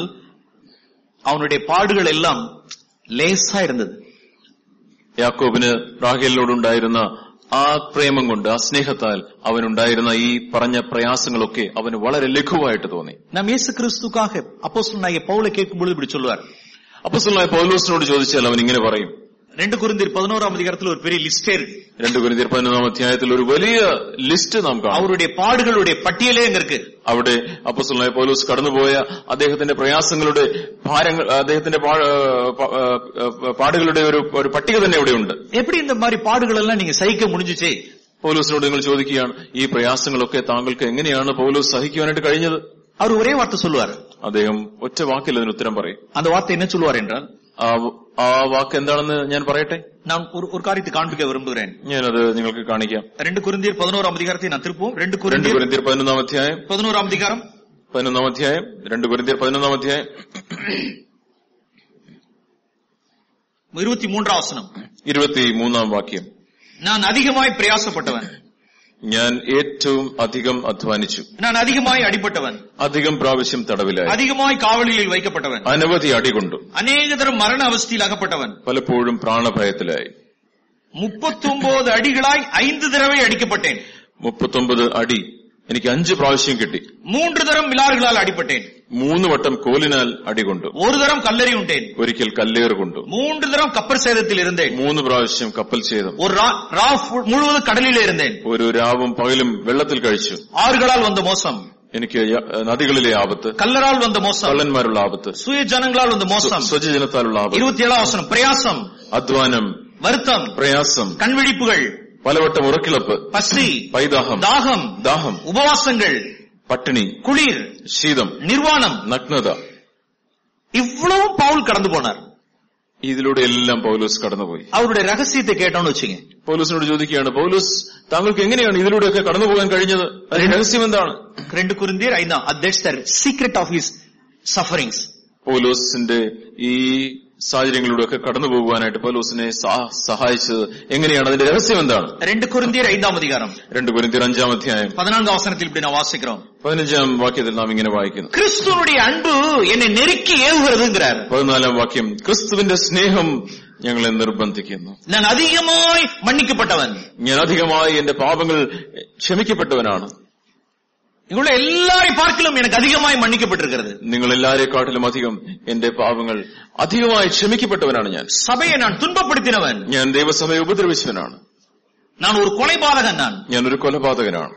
S1: அவனுடைய பாடுகள் எல்லாம் லேசா இருந்தது
S2: യാക്കോബിന് റാഹേലിനോടുണ്ടായിരുന്ന ആ പ്രേമം കൊണ്ട് ആ സ്നേഹത്താൽ അവനുണ്ടായിരുന്ന ഈ പറഞ്ഞ പ്രയാസങ്ങളൊക്കെ അവന് വളരെ ലഘുവായിട്ട് തോന്നി
S1: நாம் இயேசு கிறிஸ்துக்காக அப்போஸ்தலனாகிய பவுலை கேட்கும் பொழுது இப்படி சொல்லுவார்
S2: അപ്പസ്തലനായ പൗലോസിനോട് ചോദിച്ചാൽ അവൻ ഇങ്ങനെ പറയും
S1: ரெண்டு குருந்தியர் பதினோராம் அதிகாரத்தில் ஒரு பெரிய லிஸ்டே இருக்கு
S2: രണ്ട് കുരിന്തിയർ പതിനൊന്നാം അധ്യായത്തിൽ ഒരു വലിയ ലിസ്റ്റ് നാം കാണും
S1: அவருடைய பாடுகளுடைய பட்டியலே அங்க இருக்கு
S2: അവിടെ അപ്പസ്തലനായ പൗലോസ് കടന്നുപോയ അദ്ദേഹത്തിന്റെ പ്രയാസങ്ങളുടെ ഭാരങ്ങൾ അദ്ദേഹത്തിന്റെ പാ- പ- ആ, പാടുകളുടെ ഒരു ഒരു പട്ടിക തന്നെ ഇവിടെയുണ്ട്
S1: எப்படி இந்த மாதிரி பாடுகள் எல்லாம் நீங்க சகிக்க முடிஞ்சுச்சே
S2: പൗലോസിനോട് നിങ്ങൾ ചോദിക്കുകയാണ് ഈ പ്രയാസങ്ങളൊക്കെ താങ്കൾക്ക് എങ്ങനെയാണ് പൗലോസ് സഹിക്കുവാനായിട്ട് കഴിഞ്ഞത്
S1: அவர் ஒரே வார்த்தை சொல்லுவார்
S2: അദ്ദേഹം ഒറ്റ വാക്കിൽ അതിന് ഉത്തരം പറയും
S1: அந்த வார்த்தை என்ன சொல்லுவார் என்றால்
S2: ആ ആ വാക്ക് എന്താണെന്ന് ഞാൻ പറയട്ടെ
S1: நான் ஒரு ஒரு காரியத்தை காண்பிக்க விரும்புகிறேன்
S2: ഞാനത് നിങ്ങൾക്ക് കാണിക്കാം
S1: ரெண்டு குருந்தியர் பதினோராம் அதிகாரத்தை நான் திருப்போம் ரெண்டு
S2: രണ്ട്
S1: குருந்தியர்
S2: കുരിന്തിയർ പതിനൊന്നാം അധ്യായം
S1: பதினோராம் அதிகாரம்
S2: പതിനൊന്നാം അധ്യായം രണ്ട് കുരിന്തിയർ പതിനൊന്നാം അധ്യായം
S1: இருபத்தி மூன்றாம் வசனம்
S2: ഇരുപത്തി മൂന്നാം വാക്യം
S1: நான் அதிகமாய் பிரயாசப்பட்டவன்
S2: ഞാൻ ഏറ്റവും അധികം അധ്വാനിച്ചു
S1: நான் அதிகமாய் அடிபட்டவன்
S2: അധികം പ്രാവശ്യം തടവിലായി
S1: அதிகமாய் காவலில் வைக்கப்பட்டவன்
S2: അനവധി അടികൊണ്ടു
S1: அநேக தரம் மரண அவஸ்தையில் அகப்பட்டவன்
S2: പലപ്പോഴും പ്രാണഭയത്തിലായി
S1: முப்பத்தொன்பது அடிகளாய் ஐந்து தடவை அடிக்கப்பட்டேன்
S2: മുപ്പത്തൊമ്പത് അടി എനിക്ക് അഞ്ച് പ്രാവശ്യം കിട്ടി
S1: மூன்று தரம் மிலாறுகளால் அடிபட்டேன்
S2: മൂന്ന് വട്ടം കോലിനാൽ അടികൊണ്ടു
S1: ஒரு தரம் கல்லறி உண்டேன்
S2: ഒരിക്കൽ കല്ലേറ് കൊണ്ടു
S1: மூன்று தரம் கப்பர் சேதத்தில் இருந்தேன்
S2: മൂന്ന് പ്രാവശ്യം കപ്പൽ ഛേദം
S1: ஒரு ரா- ரா ஃபுல்- முழுவதும் கடலிலே இருந்தேன்
S2: ഒരു രാവും പകലും വെള്ളത്തിൽ കഴിച്ചു
S1: ஆறுகளால் வந்த மோசம்
S2: എനിക്ക് യ- നദികളിലെ ആപത്ത്
S1: கல்லரால் வந்த மோசம்
S2: കള്ളന്മാരുള്ള ആപത്ത്
S1: சுய ஜனங்களால் வந்த மோசம்
S2: സ്വജനത്താലുള്ള ആപത്ത്
S1: இருபத்தி ஏழாம் வசனம் பிரயாசம்
S2: അധ്വാനം
S1: வருத்தம்
S2: പ്രയാസം
S1: கண்விழிப்புகள்
S2: പലവട്ടം ഉറക്കിളപ്പ്
S1: பசி
S2: പൈതാഹം
S1: தாகம்
S2: ദാഹം
S1: உபவாசங்கள்
S2: പട്ടിണി
S1: குளிர்
S2: ശീതം
S1: நிர்வாணம்
S2: നഗ്നത
S1: இவ்வளவும் பவுல் கடந்து போனார்
S2: ഇതിലൂടെ എല്ലാം പൗലോസ് കടന്നുപോയി
S1: அவருடைய ரகசியத்தை கேட்டோம்னு வச்சுங்க
S2: പൗലോസിനോട് ചോദിക്കുകയാണ് പൗലോസ് താങ്കൾക്ക് എങ്ങനെയാണ് ഇതിലൂടെയൊക്കെ കടന്നു പോകാൻ കഴിഞ്ഞത് അതിന്റെ രഹസ്യം എന്താണ്
S1: ரெண்டு குருந்தியர் ஐநா that's the secret of his sufferings
S2: പൗലോസിന്റെ ഈ സാഹചര്യങ്ങളിലൂടെയൊക്കെ കടന്നു പോകുവാനായിട്ട് പൗലോസിനെ സഹ- സഹായിച്ചത് എങ്ങനെയാണ് അതിന്റെ രഹസ്യം എന്താണ്
S1: ரெண்டு குருந்தியர் ஐந்தாம் அதிகாரம்
S2: രണ്ട് കുരിന്തിയർ അഞ്ചാം അധ്യായം
S1: பதினான்காம் வசனத்தில் இப்படி நான் வாசிக்கிறோம்
S2: പതിനഞ്ചാം വാക്യത്തിൽ നാം ഇങ്ങനെ വായിക്കുന്നു
S1: கிறிஸ்துவனுடைய அன்பு என்னை நெருக்கி ஏவுகிறதுங்கிறார்
S2: പതിനാലാം വാക്യം ക്രിസ്തുവിന്റെ സ്നേഹം ഞങ്ങളെ നിർബന്ധിക്കുന്നു
S1: நான் அதிகமாய் மன்னிக்கப்பட்டவன்
S2: ഞാൻ അധികമായി എന്റെ പാപങ്ങൾ ക്ഷമിക്കപ്പെട്ടവനാണ്
S1: இங்குள்ள எல்லாரை பார்க்கலும் எனக்கு அதிகமாய் மன்னிக்கப்பட்டிருக்கிறது
S2: നിങ്ങൾ എല്ലാരെക്കാട്ടിലും അധികം എന്റെ പാപങ്ങൾ അധികമായി ക്ഷമിക്കപ്പെട്ടവനാണ് ഞാൻ
S1: சபையை நான் துன்பப்படுத்தினவன்
S2: ഞാൻ ദൈവസഭയെ ഉപദ്രവിച്ചവനാണ്
S1: நான் ஒரு கொலைபாதகன் நான்
S2: ഞാൻ ഒരു കൊലപാതകനാണ്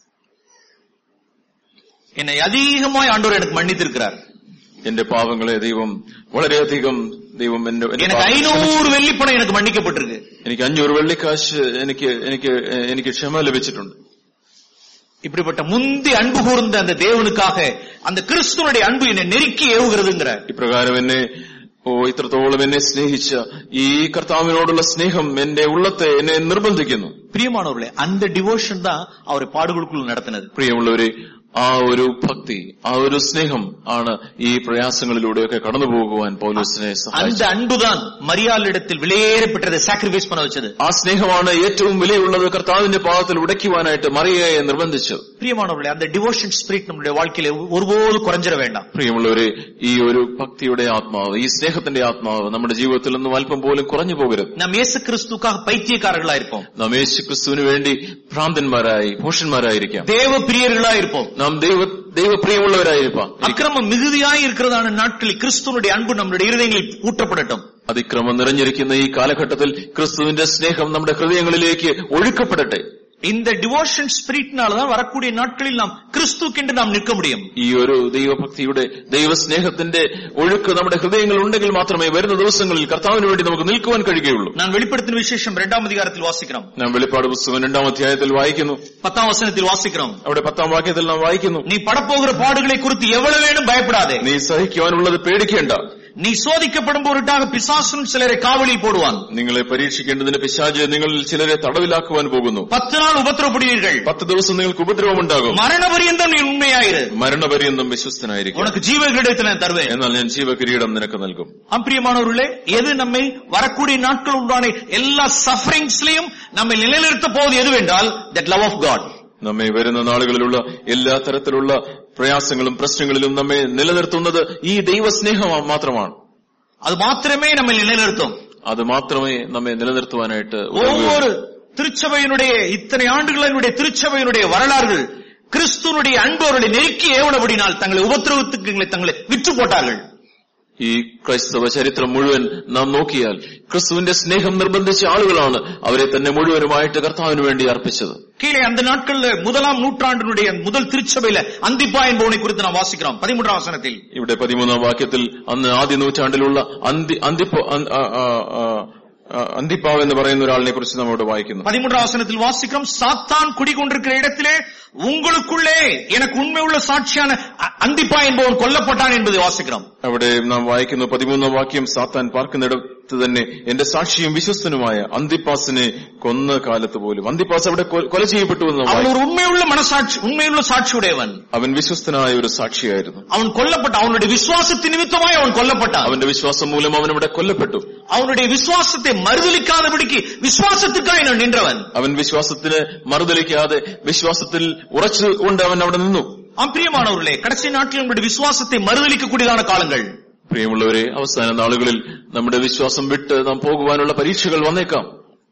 S1: என்னை அதிகமாய் ஆண்டவர் எனக்கு மன்னித்திருக்கிறார்
S2: എന്റെ പാപങ്ങളെ ദൈവം വളരെയധികം ദൈവം എന്റെ എന്റെ
S1: எனக்கு
S2: പാപം ക്ഷമിച്ചു.
S1: ஐநூறு வெள்ளிப்பணம் எனக்கு மன்னிக்கப்பட்டிருக்கு
S2: എനിക്ക് അഞ്ഞൂറ് വെള്ളിക്കാശ് എനിക്ക് എനിക്ക് എനിക്ക് ക്ഷമ ലഭിച്ചിട്ടുണ്ട്
S1: இப்படிப்பட்ட முந்தி அன்பு கூர்ந்த அந்த தேவனுக்காக அந்த கிறிஸ்துவனுடைய அன்பு என்னை நெருக்கி ஏவுகிறதுங்கிற
S2: ഇപ്രകാരം എന്നെ ഓ ഇത്രത്തോളം എന്നെ സ്നേഹിച്ച ഈ കർത്താവിനോടുള്ള സ്നേഹം എന്റെ ഉള്ളത്തെ എന്നെ നിർബന്ധിക്കുന്നു
S1: பிரியமானவர்களே அந்த டிவோஷன் தான் அவரை பாடுகளுக்குள் நடத்தினது
S2: പ്രിയമുള്ളവരെ ആ ഒരു ഭക്തി ആ ഒരു സ്നേഹം ആണ് ഈ പ്രയാസങ്ങളിലൂടെയൊക്കെ കടന്നു പോകുവാൻ പൗലോസിനെ
S1: அந்த
S2: സഹായിച്ചത്
S1: அன்புதான் மரியாளிடத்தில் விலையேற பெற்றதை சாக்ரிஃபைஸ் பண்ண வச்சது
S2: ആ സ്നേഹമാണ് ഏറ്റവും വിലയുള്ളത് കർത്താവിന്റെ പാദത്തിൽ ഉടയ്ക്കുവാനായിട്ട് മറിയയെ നിർബന്ധിച്ചത്
S1: பிரியமானவர்களே அந்த டிவோஷன் ஸ்பிரிட் நம்முடைய வாழ்க்கையில ஒருபோதும் குறைஞ்சிட வேண்டாம்
S2: പ്രിയമുള്ളവരെ ഈ ഒരു ഭക്തിയുടെ ആത്മാവ് ഈ സ്നേഹത്തിന്റെ ആത്മാവ് നമ്മുടെ ജീവിതത്തിൽ നിന്നും അല്പം പോലും കുറഞ്ഞു പോകരുത്
S1: நாம் இயேசு கிறிஸ்துக்காக பைத்தியக்காரர்களா இருப்போம்
S2: നാം യേശു ക്രിസ്തുവിന് വേണ്ടി ഭ്രാന്തന്മാരായി ഭൂഷന്മാരായിരിക്കാം
S1: தேவ பிரியர்களா இருப்போம்
S2: നാം ദൈവ ദൈവപ്രിയമുള്ളവരായിരിക്കാം
S1: அக்கிரமம் மிகுதியாய் இருக்கிறதான நாட்களில் கிறிஸ்துவனுடைய அன்பு நம்முடைய இருதயங்களில் ஊற்றப்படட்டும்
S2: അതിക്രമം നിറഞ്ഞിരിക്കുന്ന ഈ കാലഘട്ടത്തിൽ ക്രിസ്തുവിന്റെ സ്നേഹം നമ്മുടെ ഹൃദയങ്ങളിലേക്ക് ഒഴുക്കപ്പെടട്ടെ
S1: இந்த டிவோஷன் ஸ்பிரிட்னாலதான் வரக்கூடிய நாட்களில் நாம் கிறிஸ்துக்கென்று நாம் நிற்க முடியும்
S2: ഈ ഒരു ദൈവഭക്തിയുടെ ദൈവസ്നേഹത്തിന്റെ ഒഴുക്ക് നമ്മുടെ ഹൃദയങ്ങളിൽ ഉണ്ടെങ്കിൽ മാത്രമേ വരുന്ന ദിവസങ്ങളിൽ കർത്താവിന് വേണ്ടി നമുക്ക് നിൽക്കുവാൻ കഴിയുകയുള്ളൂ
S1: நான் வெளிப்படுத்தின விசேஷம் இரண்டாம் அதிகாரத்தில் வாசிக்கிறோம்
S2: നാം വെളിപ്പാട് പുസ്തകം രണ്ടാം അധ്യായത്തിൽ വായിക്കുന്നു
S1: பத்தாம் வசனத்தில் வாசிக்கிறோம்
S2: അവിടെ പത്താം വാക്യത്തിൽ നാം വായിക്കുന്നു
S1: நீ படப்போகிற பாடுகளை குறித்து எவ்வளவு வேணும் பயப்படாதே
S2: നീ സഹിക്കുവാനുള്ളത് പേടിക്കേണ്ട
S1: நீ சோதிக்கப்படும் பொருட்டாக பிசாசும் சிலரை காவலில் போடுவான்
S2: നിങ്ങളെ പരീക്ഷിക്കേണ്ടതിന് പിശാജ് നിങ്ങളിൽ ചിലരെ തടവിലാക്കുവാൻ പോകുന്നു
S1: பத்து நாள் உபத்திரப்படுவீர்கள்
S2: പത്ത് ദിവസം നിങ്ങൾക്ക് ഉപദ്രവമുണ്ടാകും
S1: மரண பரியந்தம் நீ உண்மையாயிரு
S2: മരണപര്യന്തം വിശ്വസ്തനായിരിക്കും
S1: உனக்கு ஜீவகிடத்தில் நான் தருவேன்
S2: എന്നാൽ ഞാൻ ജീവകിരീടം നിനക്ക് നൽകും
S1: அப்பிரியமானவர்களே எது நம்மை வரக்கூடிய நாட்கள் உண்டான எல்லா சஃபரிங்ஸ்லயும் நம்மை நிலைநிறுத்த போவது எதுவென்றால் தட் லவ் ஆஃப் காட்
S2: നമ്മെ വരുന്ന നാളുകളിലുള്ള എല്ലാ തരത്തിലുള്ള പ്രയാസങ്ങളും പ്രശ്നങ്ങളിലും നമ്മെ നിലനിർത്തുന്നത് ഈ ദൈവസ്നേഹം മാത്രമാണ്
S1: அது மாத்திரமே நம்மை நிலைநிறுத்தும்
S2: അത് മാത്രമേ നമ്മെ നിലനിർത്തുവാനായിട്ട് ഉതകുകയുള്ളൂ.
S1: ஒவ்வொரு திருச்சபையினுடைய இத்தனை ஆண்டுகளினுடைய திருச்சபையினுடைய வரலாறுகள் கிறிஸ்துவனுடைய அன்பு அவர்களை நெருக்கி ஏவனபடினால் தங்களை உபத்திரவத்துக்கு தங்களை விற்று போட்டார்கள்
S2: ഈ ക്രൈസ്തവ ചരിത്രം മുഴുവൻ നാം നോക്കിയാൽ ക്രിസ്തുവിന്റെ സ്നേഹം നിർബന്ധിച്ച ആളുകളാണ് അവരെ തന്നെ മുഴുവനുമായിട്ട് കർത്താവിന് വേണ്ടി അർപ്പിച്ചത്
S1: கீழே அந்த நாட்கள்ல முதலாம் நூற்றாண்டினுடைய முதல் திருச்சபையில அந்திப்பா என்பவனை குறித்து நாம் வாசிக்கிறோம் பதிமூன்றாம் வசனத்தில்
S2: ഇവിടെ പതിമൂന്നാം വാക്യത്തിൽ അന്ന് ആദ്യ നൂറ്റാണ്ടിലുള്ള അന്തി അന്തിപ്പോ അൻ- ആ, ആ, ആ, ആ, അന്തിപ്പാവ് എന്ന് പറയുന്ന ഒരാളിനെ കുറിച്ച് നാം ഇവിടെ വായിക്കുന്നു
S1: பதிமூன்றாம் வசனத்தில் வாசிக்கிறோம் சாத்தான் குடிகொண்டிருக்கிற இடத்திலே உங்களுக்குள்ளே எனக்கு உண்மை உள்ள சாட்சியான அ- அந்திப்பா என்பவன் கொல்லப்பட்டான் என்பதை வாசிக்கிறோம்
S2: അവിടെ നാം വായിക്കുന്നു പതിമൂന്നാം വാക്യം സാത്താൻ പാർക്കുന്നിടത്ത് തന്നെ എന്റെ സാക്ഷിയും വിശ്വസ്തനുമായ അന്തിപ്പാസിനെ കൊന്ന കാലത്ത് പോലും അന്തിപ്പാസ് അവിടെ കൊ- കൊല ചെയ്യപ്പെട്ടു എന്ന് നാം
S1: அவன்
S2: വായിക്കുന്നു.
S1: ஒரு உண்மையுள்ள மனசாட்சி உண்மையுள்ள சாட்சியுடையவன்
S2: അവൻ വിശ്വസ്തനായ ഒരു സാക്ഷിയായിരുന്നു
S1: அவன் கொல்லப்பட்டான் அவனுடைய விசுவாசத்தின் நிமித்தமாய் அவன் கொல்லப்பட்டான்
S2: അവന്റെ വിശ്വാസം മൂലം അവൻ അവിടെ കൊല്ലപ്പെട്ടു
S1: அவனுடைய விசுவாசத்தை மறுதலிக்காதபடிக்கு விசுவாசத்துக்காய் நான் நின்றவன்
S2: അവൻ വിശ്വാസത്തിന് മറുതലിക്കാതെ വിശ്വാസത്തിൽ ഉറച്ചുകൊണ്ട് അവൻ അവിടെ നിന്നു
S1: அம்பிரியமானவர்களே கடைசி நாட்களில் நம்முடைய விசுவாசத்தை மறுதலிக்கக்கூடியதான காலங்கள்
S2: പ്രിയമുള്ളവരെ അവസാന നാളുകളിൽ നമ്മുടെ വിശ്വാസം വിട്ട് നാം പോകുവാനുള്ള പരീക്ഷകൾ വന്നേക്കാം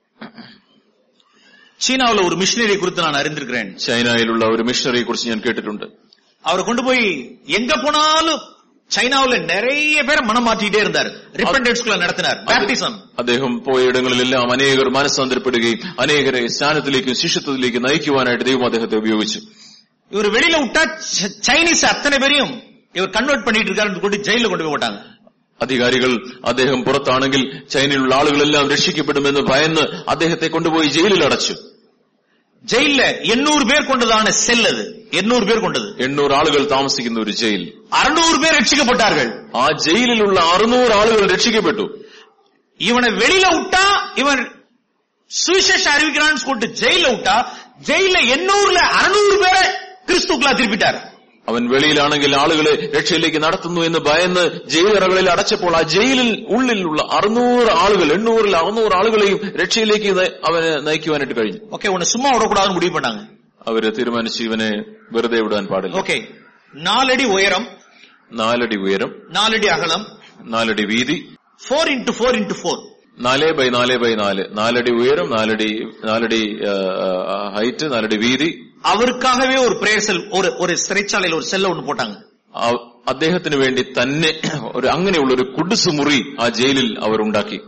S1: சீனாவுல ஒரு மிஷினரி குறித்து நான் அறிந்திருக்கிறேன்
S2: ചൈനയിലുള്ള ഒരു മിഷണറിയെ കുറിച്ച് ഞാൻ കേട്ടിട്ടുണ്ട്
S1: அவரை கொண்டு போய் எங்க போனாலும் சைனாவுல நிறைய பேரை மனம் மாற்றிட்டே இருந்தார் ரிப்பன்டன்ஸ் நடத்தினார் பேப்டிசம்
S2: അദ്ദേഹം പോയ ഇടങ്ങളിലെല്ലാം അനേകർ മനസ്സാന്തരപ്പെടുകയും അനേകരെ സ്നാനത്തിലേക്കും ശിഷ്യത്വത്തിലേക്കും നയിക്കുവാനായിട്ട് ദൈവം അദ്ദേഹത്തെ ഉപയോഗിച്ചു
S1: இவர் வெளியில விட்டா ச- சைனீஸ் அத்தனை பேரையும் இவர் கன்வெர்ட் பண்ணிட்டு இருக்காருன்னு கொண்டு ஜெயில கொண்டு போய் போட்டாங்க
S2: അധികാരികൾ അദ്ദേഹം പുറത്താണെങ്കിൽ ചൈനയിലുള്ള ആളുകളെല്ലാം രക്ഷിക്കപ്പെടുമെന്ന് ഭയന്ന് അദ്ദേഹത്തെ കൊണ്ടുപോയി ജയിലിൽ അടച്ചു
S1: ஜெயில எண்ணூறு பேர் கொண்டதான செல் அது எண்ணூறு பேர் கொண்டது
S2: എണ്ണൂറ് ആളുകൾ താമസിക്കുന്ന ഒരു ജയിൽ
S1: அறுநூறு பேர் ரட்சிக்கப்பட்டார்கள்
S2: ആ ജയിലിലുള്ള അറുന്നൂറ് ആളുകൾ രക്ഷിക്കപ്പെട്ടു
S1: இவனை வெளியில விட்டா இவன் சுவிசேஷம் அறிவிக்கிறான்னு சொல்லிட்டு ஜெயில விட்டா ஜெயில எண்ணூறுல அறுநூறு பேரை கிறிஸ்துக்குள்ளா திருப்பிட்டார்
S2: അവൻ വെളിയിലാണെങ്കിൽ ആളുകളെ രക്ഷയിലേക്ക് നടത്തുന്നു എന്ന് ഭയന്ന് ജയിലറകളിൽ അടച്ചപ്പോൾ ആ ജയിലിൽ ഉള്ളിലുള്ള അറുന്നൂറ് ആളുകൾ എണ്ണൂറിൽ അറുന്നൂറ് ആളുകളെയും രക്ഷയിലേക്ക് ന- അവന് നയിക്കുവാനായിട്ട് കഴിഞ്ഞു
S1: ஓகே உன்னை சும்மா விடக்கூடாதுன்னு முடிவு பண்ணாங்க
S2: അവര് തീരുമാനിച്ചു ഇവനെ വെറുതെ വിടാൻ പാടില്ല
S1: ஓகே நாலடி உயரம்
S2: നാലടി ഉയരം
S1: நாலடி அகலம்
S2: നാലടി വീതി
S1: four into four into four
S2: നാല് ബൈ നാല് ബൈ നാല് നാലടി ഉയരം നാലടി നാലടി ആ, ആ, ഹൈറ്റ് നാലടി വീതി
S1: அவருக்காகவே ஒரு பிரேயர் செல் ஒரு ஒரு சிறைச்சாலையில ஒரு செல்ல ஒண்ணு போட்டாங்க
S2: ആ- അദ്ദേഹത്തിന് വേണ്ടി തന്നെ ഒരു അങ്ങനെയുള്ള ഒരു കുടുസ് മുറി ആ ജയിലിൽ അവർ ഉണ്ടാക്കി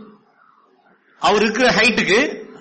S1: அவர் இருக்கிற ஹைட்டுக்கு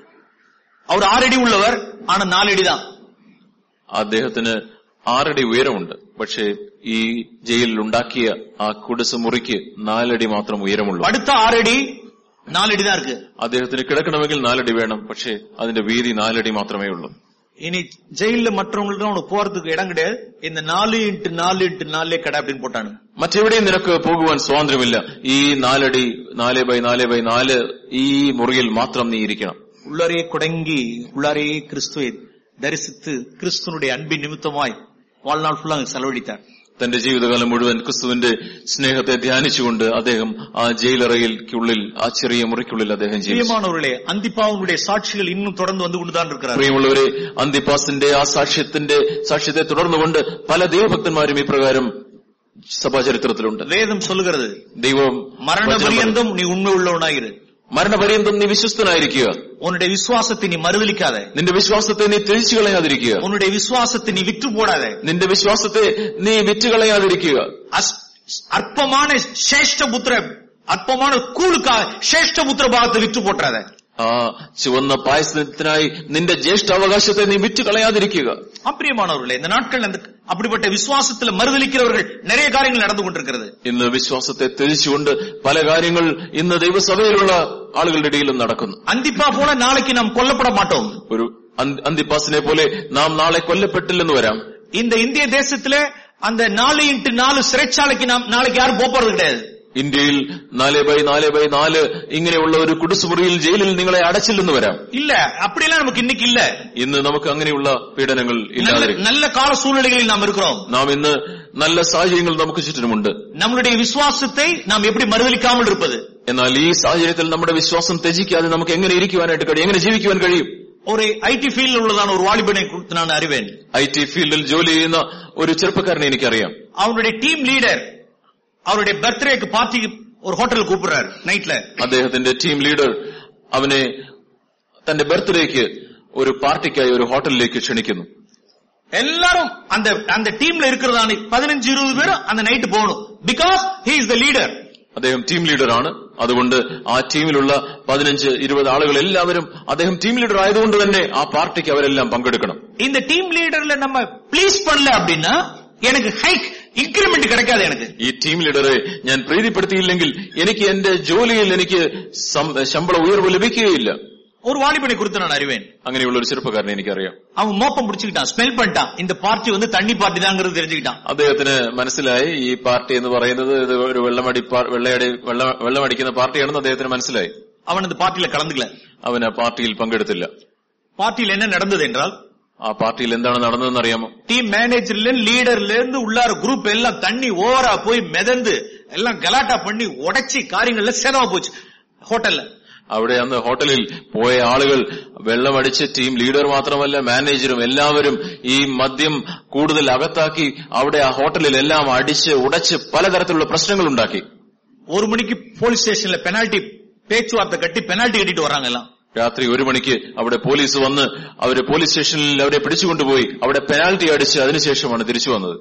S1: அவர் ஆறு அடி உள்ளவர் ஆனா நாலு அடி தான்
S2: അദ്ദേഹത്തിന് ആറടി ഉയരമുണ്ട് പക്ഷേ ഈ ജയിലിൽ ഉണ്ടാക്കിയ ആ കുടിസ് മുറിക്ക് നാലടി മാത്രം ഉയരമുള്ളൂ
S1: அடுத்த ஆறு அடி நாலு அடி தான் இருக்கு
S2: അദ്ദേഹത്തിന് കിടക്കണമെങ്കിൽ നാലടി വേണം പക്ഷേ അതിന്റെ വീതി നാലടി മാത്രമേ ഉള്ളൂ
S1: இனி ஜெயில மற்றவங்களுக்கு அவனுக்கு போறதுக்கு இடம் கிடையாது இந்த நாலு இன்ட்டு நாலு இன்ட்டு நாலே கடை அப்படின்னு போட்டானு
S2: മറ്റെവിടെയും നിനക്ക് പോകുവാൻ സ്വാതന്ത്ര്യമില്ല ഈ നാലടി നാല് ബൈ നാല് ബൈ നാല് ഈ മുറിയിൽ മാത്രം നീ ഇരിക്കണം
S1: உள்ளரே குடங்கி உள்ளரே கிறிஸ்துவை தரிசித்து கிறிஸ்துவனுடைய அன்பின் நிமித்தமாய் வாழ்நாள் ஃபுல்லா அங்க செலவழித்தார்
S2: തന്റെ ജീവിതകാലം മുഴുവൻ ക്രിസ്തുവിന്റെ സ്നേഹത്തെ ധ്യാനിച്ചുകൊണ്ട് അദ്ദേഹം ആ ജയിലറയിൽക്കുള്ളിൽ ആ ചെറിയ മുറിക്കുള്ളിൽ അദ്ദേഹം ജീവിച്ചു
S1: பிரியமானவர்களே அந்திப்பாவனுடைய சாட்சிகள் இன்னும் தொடர்ந்து வந்து கொண்டுதான் இருக்கிறார்
S2: പ്രിയമുള്ളവരെ അന്തിപ്പാസിന്റെ ആ സാക്ഷ്യത്തിന്റെ സാക്ഷ്യത്തെ തുടർന്നുകൊണ്ട് പല ദൈവഭക്തന്മാരും ഇപ്രകാരം സഭാചരിത്രത്തിലുണ്ട്
S1: வேதம் சொல்லுகிறது
S2: ദൈവം
S1: மரண
S2: വചനം പറയും.
S1: பரியந்தம் நீ உண்மை உள்ளவனாயிரு
S2: മരണപര്യന്തം നീ വിശ്വസ്തനായിരിക്കുക
S1: உன்னுடைய விசுவாசத்தை நீ மறுதலிக்காத
S2: നിന്റെ വിശ്വാസത്തെ നീ തിരിച്ചു കളയാതിരിക്കുക
S1: உன்னுடைய விசுவாசத்தை நீ விற்று போடாத
S2: നിന്റെ വിശ്വാസത്തെ നീ വിറ്റുകളയാതിരിക്കുക
S1: அஸ்- அற்பமான சேஷ்ட புத்திர அற்பமான கூழுக்காக சேஷ்ட புத்திர பாகத்தை விற்று போட்டுறாத
S2: ആ ചുവന്ന പായസത്തിനായി നിന്റെ ജ്യേഷ്ഠ അവകാശത്തെ നീ വിറ്റ് കളയാതിരിക്കുക
S1: அப்பிரியமானவர்களே இந்த நாட்கள் அந்த அப்படிப்பட்ட விசுவாசத்துல மறுதலிக்கிறவர்கள் நிறைய காரியங்கள் நடந்து கொண்டிருக்கிறது
S2: ഇന്ന് വിശ്വാസത്തെ തിരിച്ചുകൊണ്ട് പല കാര്യങ്ങൾ ഇന്ന് ദൈവസഭയിലുള്ള ആളുകളുടെ ഇടയിലും നടക്കുന്നു
S1: அந்திப்பா போல நாளைக்கு நாம் கொல்லப்பட மாட்டோம்
S2: ഒരു അന്തി- അന്തിപ്പാസിനെ പോലെ നാം നാളെ കൊല്ലപ്പെട്ടില്ലെന്ന് വരാം
S1: இந்த இந்திய தேசத்துல அந்த நாலு இன்ட்டு நாலு சிறைச்சாலைக்கு நாம் நாளைக்கு யாரும் போப் போறது கிடையாது
S2: ഇന്ത്യയിൽ നാല് ബൈ നാല് ബൈ നാല് ഇങ്ങനെയുള്ള ഒരു കുടിസുമുറിയിൽ ജയിലിൽ നിങ്ങളെ അടച്ചില്ലെന്ന് വരാം
S1: இல்ல அப்படியெல்லாம் நமக்கு இன்னைக்கு இல்ல
S2: ഇന്ന് നമുക്ക് അങ്ങനെയുള്ള പീഡനങ്ങൾ
S1: நல்ல
S2: ഇല്ലാതെ
S1: நல்ல கால சூழ்நிலைகளில் நாம் இருக்கிறோம்
S2: നാം ഇന്ന് നല്ല സാഹചര്യങ്ങൾ നമുക്ക് ചുറ്റിനുമുണ്ട്
S1: நம்மளுடைய விசுவாசத்தை நாம் எப்படி மறுதலிக்காமல் இருப்பது
S2: എന്നാൽ ഈ സാഹചര്യത്തിൽ നമ്മുടെ വിശ്വാസം ത്യജിക്കാതെ നമുക്ക് എങ്ങനെ ഇരിക്കുവാനായിട്ട് കഴിയും എങ്ങനെ ജീവിക്കുവാൻ കഴിയും
S1: ஒரு ஐடி ஃபீல்ட்ல உள்ளதான ஒரு வாலிபனை குறித்து நான் அறிவேன்
S2: ഐ ടി ഫീൽഡിൽ ജോലി ചെയ്യുന്ന ഒരു ചെറുപ്പക്കാരനെ എനിക്കറിയാം
S1: அவனுடைய டீம் லீடர் அவருடைய பர்த்டேக்கு பார்ட்டிக்கு ஒரு ஹோட்டல் கூப்பிடுறாரு நைட்ல
S2: അദ്ദേഹത്തിന്റെ ടീം ലീഡർ അവനെ തന്റെ ബർത്ത്ഡേക്ക് ഒരു പാർട്ടിക്കായി ഒരു ഹോട്ടലിലേക്ക് ക്ഷണിക്കുന്നു
S1: எல்லாரும் அந்த அந்த டீம்ல இருக்கிறதான பதினஞ்சு இருபது பேரும் அந்த நைட்டு போகணும் because he is the leader
S2: അദ്ദേഹം ടീം ലീഡറാണ് അതുകൊണ്ട് ആ ടീമിലുള്ള പതിനഞ്ച് ഇരുപത് ആളുകൾ എല്ലാവരും അദ്ദേഹം ടീം ലീഡർ ആയതുകൊണ്ട് തന്നെ ആ പാർട്ടിക്ക് അവരെല്ലാം പങ്കെടുക്കണം
S1: இந்த டீம் லீடர்ல நம்ம ப்ளீஸ் பண்ணல அப்படின்னா எனக்கு ஹைக் இன்கிரிமெண்ட் கிடைக்காது எனக்கு
S2: ഈ ടീം ലീഡറെ ഞാൻ പ്രീതിപ്പെടുത്തിയില്ലെങ്കിൽ എനിക്ക് എന്റെ ജോലിയിൽ എനിക്ക് സം- ശമ്പള ഉയർവ് ലഭിക്കുകയില്ല
S1: ஒரு வாலிபனை குறித்து நான் அறிவேன்
S2: അങ്ങനെയുള്ള ഒരു ചെറുപ്പക്കാരനെ എനിക്കറിയാം
S1: அவன் மோப்பம் பிடிச்சுக்கிட்டான் ஸ்மெல் பண்ணிட்டான் இந்த பார்ட்டி வந்து தண்ணி பார்ட்டி தாங்கிறது தெரிஞ்சுக்கிட்டான்
S2: അദ്ദേഹത്തിന് മനസ്സിലായി ഈ പാർട്ടി എന്ന് പറയുന്നത് ഇത് ഒരു വെള്ളമടി പാ- വെള്ളയടി വെള്ള- വെള്ളമടിക്കുന്ന പാർട്ടിയാണെന്ന് അദ്ദേഹത്തിന് മനസ്സിലായി
S1: அவன் இந்த பார்ட்டியில கலந்துக்கல
S2: അവൻ ആ പാർട്ടിയിൽ പങ്കെടുത്തില്ല
S1: பார்ட்டியில் என்ன நடந்தது என்றால்
S2: ആ പാർട്ടിയിൽ എന്താണ് നടന്നതെന്ന് അറിയാമോ
S1: டீம் மேனேஜர்ல இருந்து லீடர்ல இருந்து உள்ளார குரூப் எல்லாம் தண்ணி ஓவரா போய் மிதந்து எல்லாம் கலாட்டா பண்ணி உடைச்சி காரியங்கள்ல சேதமா போச்சு ஹோட்டல்ல
S2: അവിടെ അന്ന് ഹോട്ടലിൽ പോയ ആളുകൾ വെള്ളമടിച്ച് ടീം ലീഡർ മാത്രമല്ല മാനേജരും എല്ലാവരും ഈ മദ്യം കൂടുതൽ അകത്താക്കി അവിടെ ആ ഹോട്ടലിൽ എല്ലാം അടിച്ച് ഉടച്ച് പലതരത്തിലുള്ള പ്രശ്നങ്ങൾ ഉണ്ടാക്കി
S1: ஒரு மணிக்கு போலீஸ் ஸ்டேஷன்ல பெனால்டி பேச்சுவார்த்தை கட்டி பெனால்டி கட்டிட்டு வர்றாங்க எல்லாம்
S2: രാത്രി ഒരു മണിക്ക് അവിടെ പോലീസ് വന്ന് അവര് പോലീസ് സ്റ്റേഷനിൽ അവരെ പിടിച്ചുകൊണ്ടുപോയി അവിടെ പെനാൽറ്റി അടിച്ച് അതിനുശേഷമാണ് തിരിച്ചു വന്നത്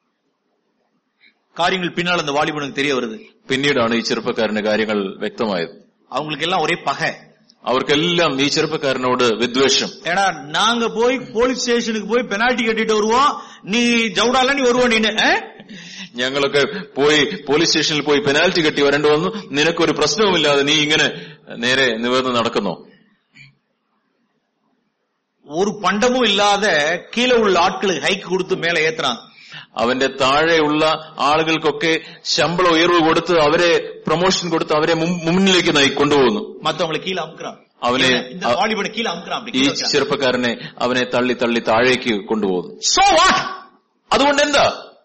S1: காரியங்கள் பின்னால் அந்த வாலிபனுக்கு தெரிய வருது
S2: പിന്നീടാണ് ഈ ചെറുപ്പക്കാരന് കാര്യങ്ങൾ വ്യക്തമായത്
S1: அவங்களுக்கு எல்லாம் ஒரே பகை
S2: അവർക്കെല്ലാം ഈ ചെറുപ്പക്കാരനോട് വിദ്വേഷം
S1: ஏடா நாங்க போய் போலீஸ் ஸ்டேஷனுக்கு போய் பெனால்டி கட்டிட்டு வருவோம் நீ ஜவுடால நீ வருவோம் நீ
S2: ഞങ്ങളൊക്കെ പോയി പോലീസ് സ്റ്റേഷനിൽ പോയി പെനാൽറ്റി കെട്ടി വരേണ്ടി വന്നു നിനക്കൊരു പ്രശ്നവുമില്ലാതെ നീ ഇങ്ങനെ നേരെ നിവർന്ന് നടക്കുന്നോ
S1: ஒரு பண்டமும் இல்லாத கீழே உள்ள ஆட்களுக்கு ஹைக் கொடுத்து மேல ஏத்துறான்
S2: അവന്റെ താഴെയുള്ള ആളുകൾക്കൊക്കെ ശമ്പള ഉയർവ് കൊടുത്ത് അവരെ പ്രൊമോഷൻ കൊടുത്ത് അവരെ മുൻ- മുന്നിലേക്ക് നയി കൊണ്ടുപോകുന്നു
S1: மத்தவங்களை கீழே அமுக்குறான்
S2: அவனே
S1: இந்த வாலிபனை கீழே அமுக்குறான் அப்படி
S2: ഈ
S1: கீழே வைக்கிறான்.
S2: ചെറുപ്പക്കാരനെ അവനെ തള്ളി തള്ളി താഴേക്ക് കൊണ്ടുപോകുന്നു
S1: So what?
S2: അതുകൊണ്ട് എന്താ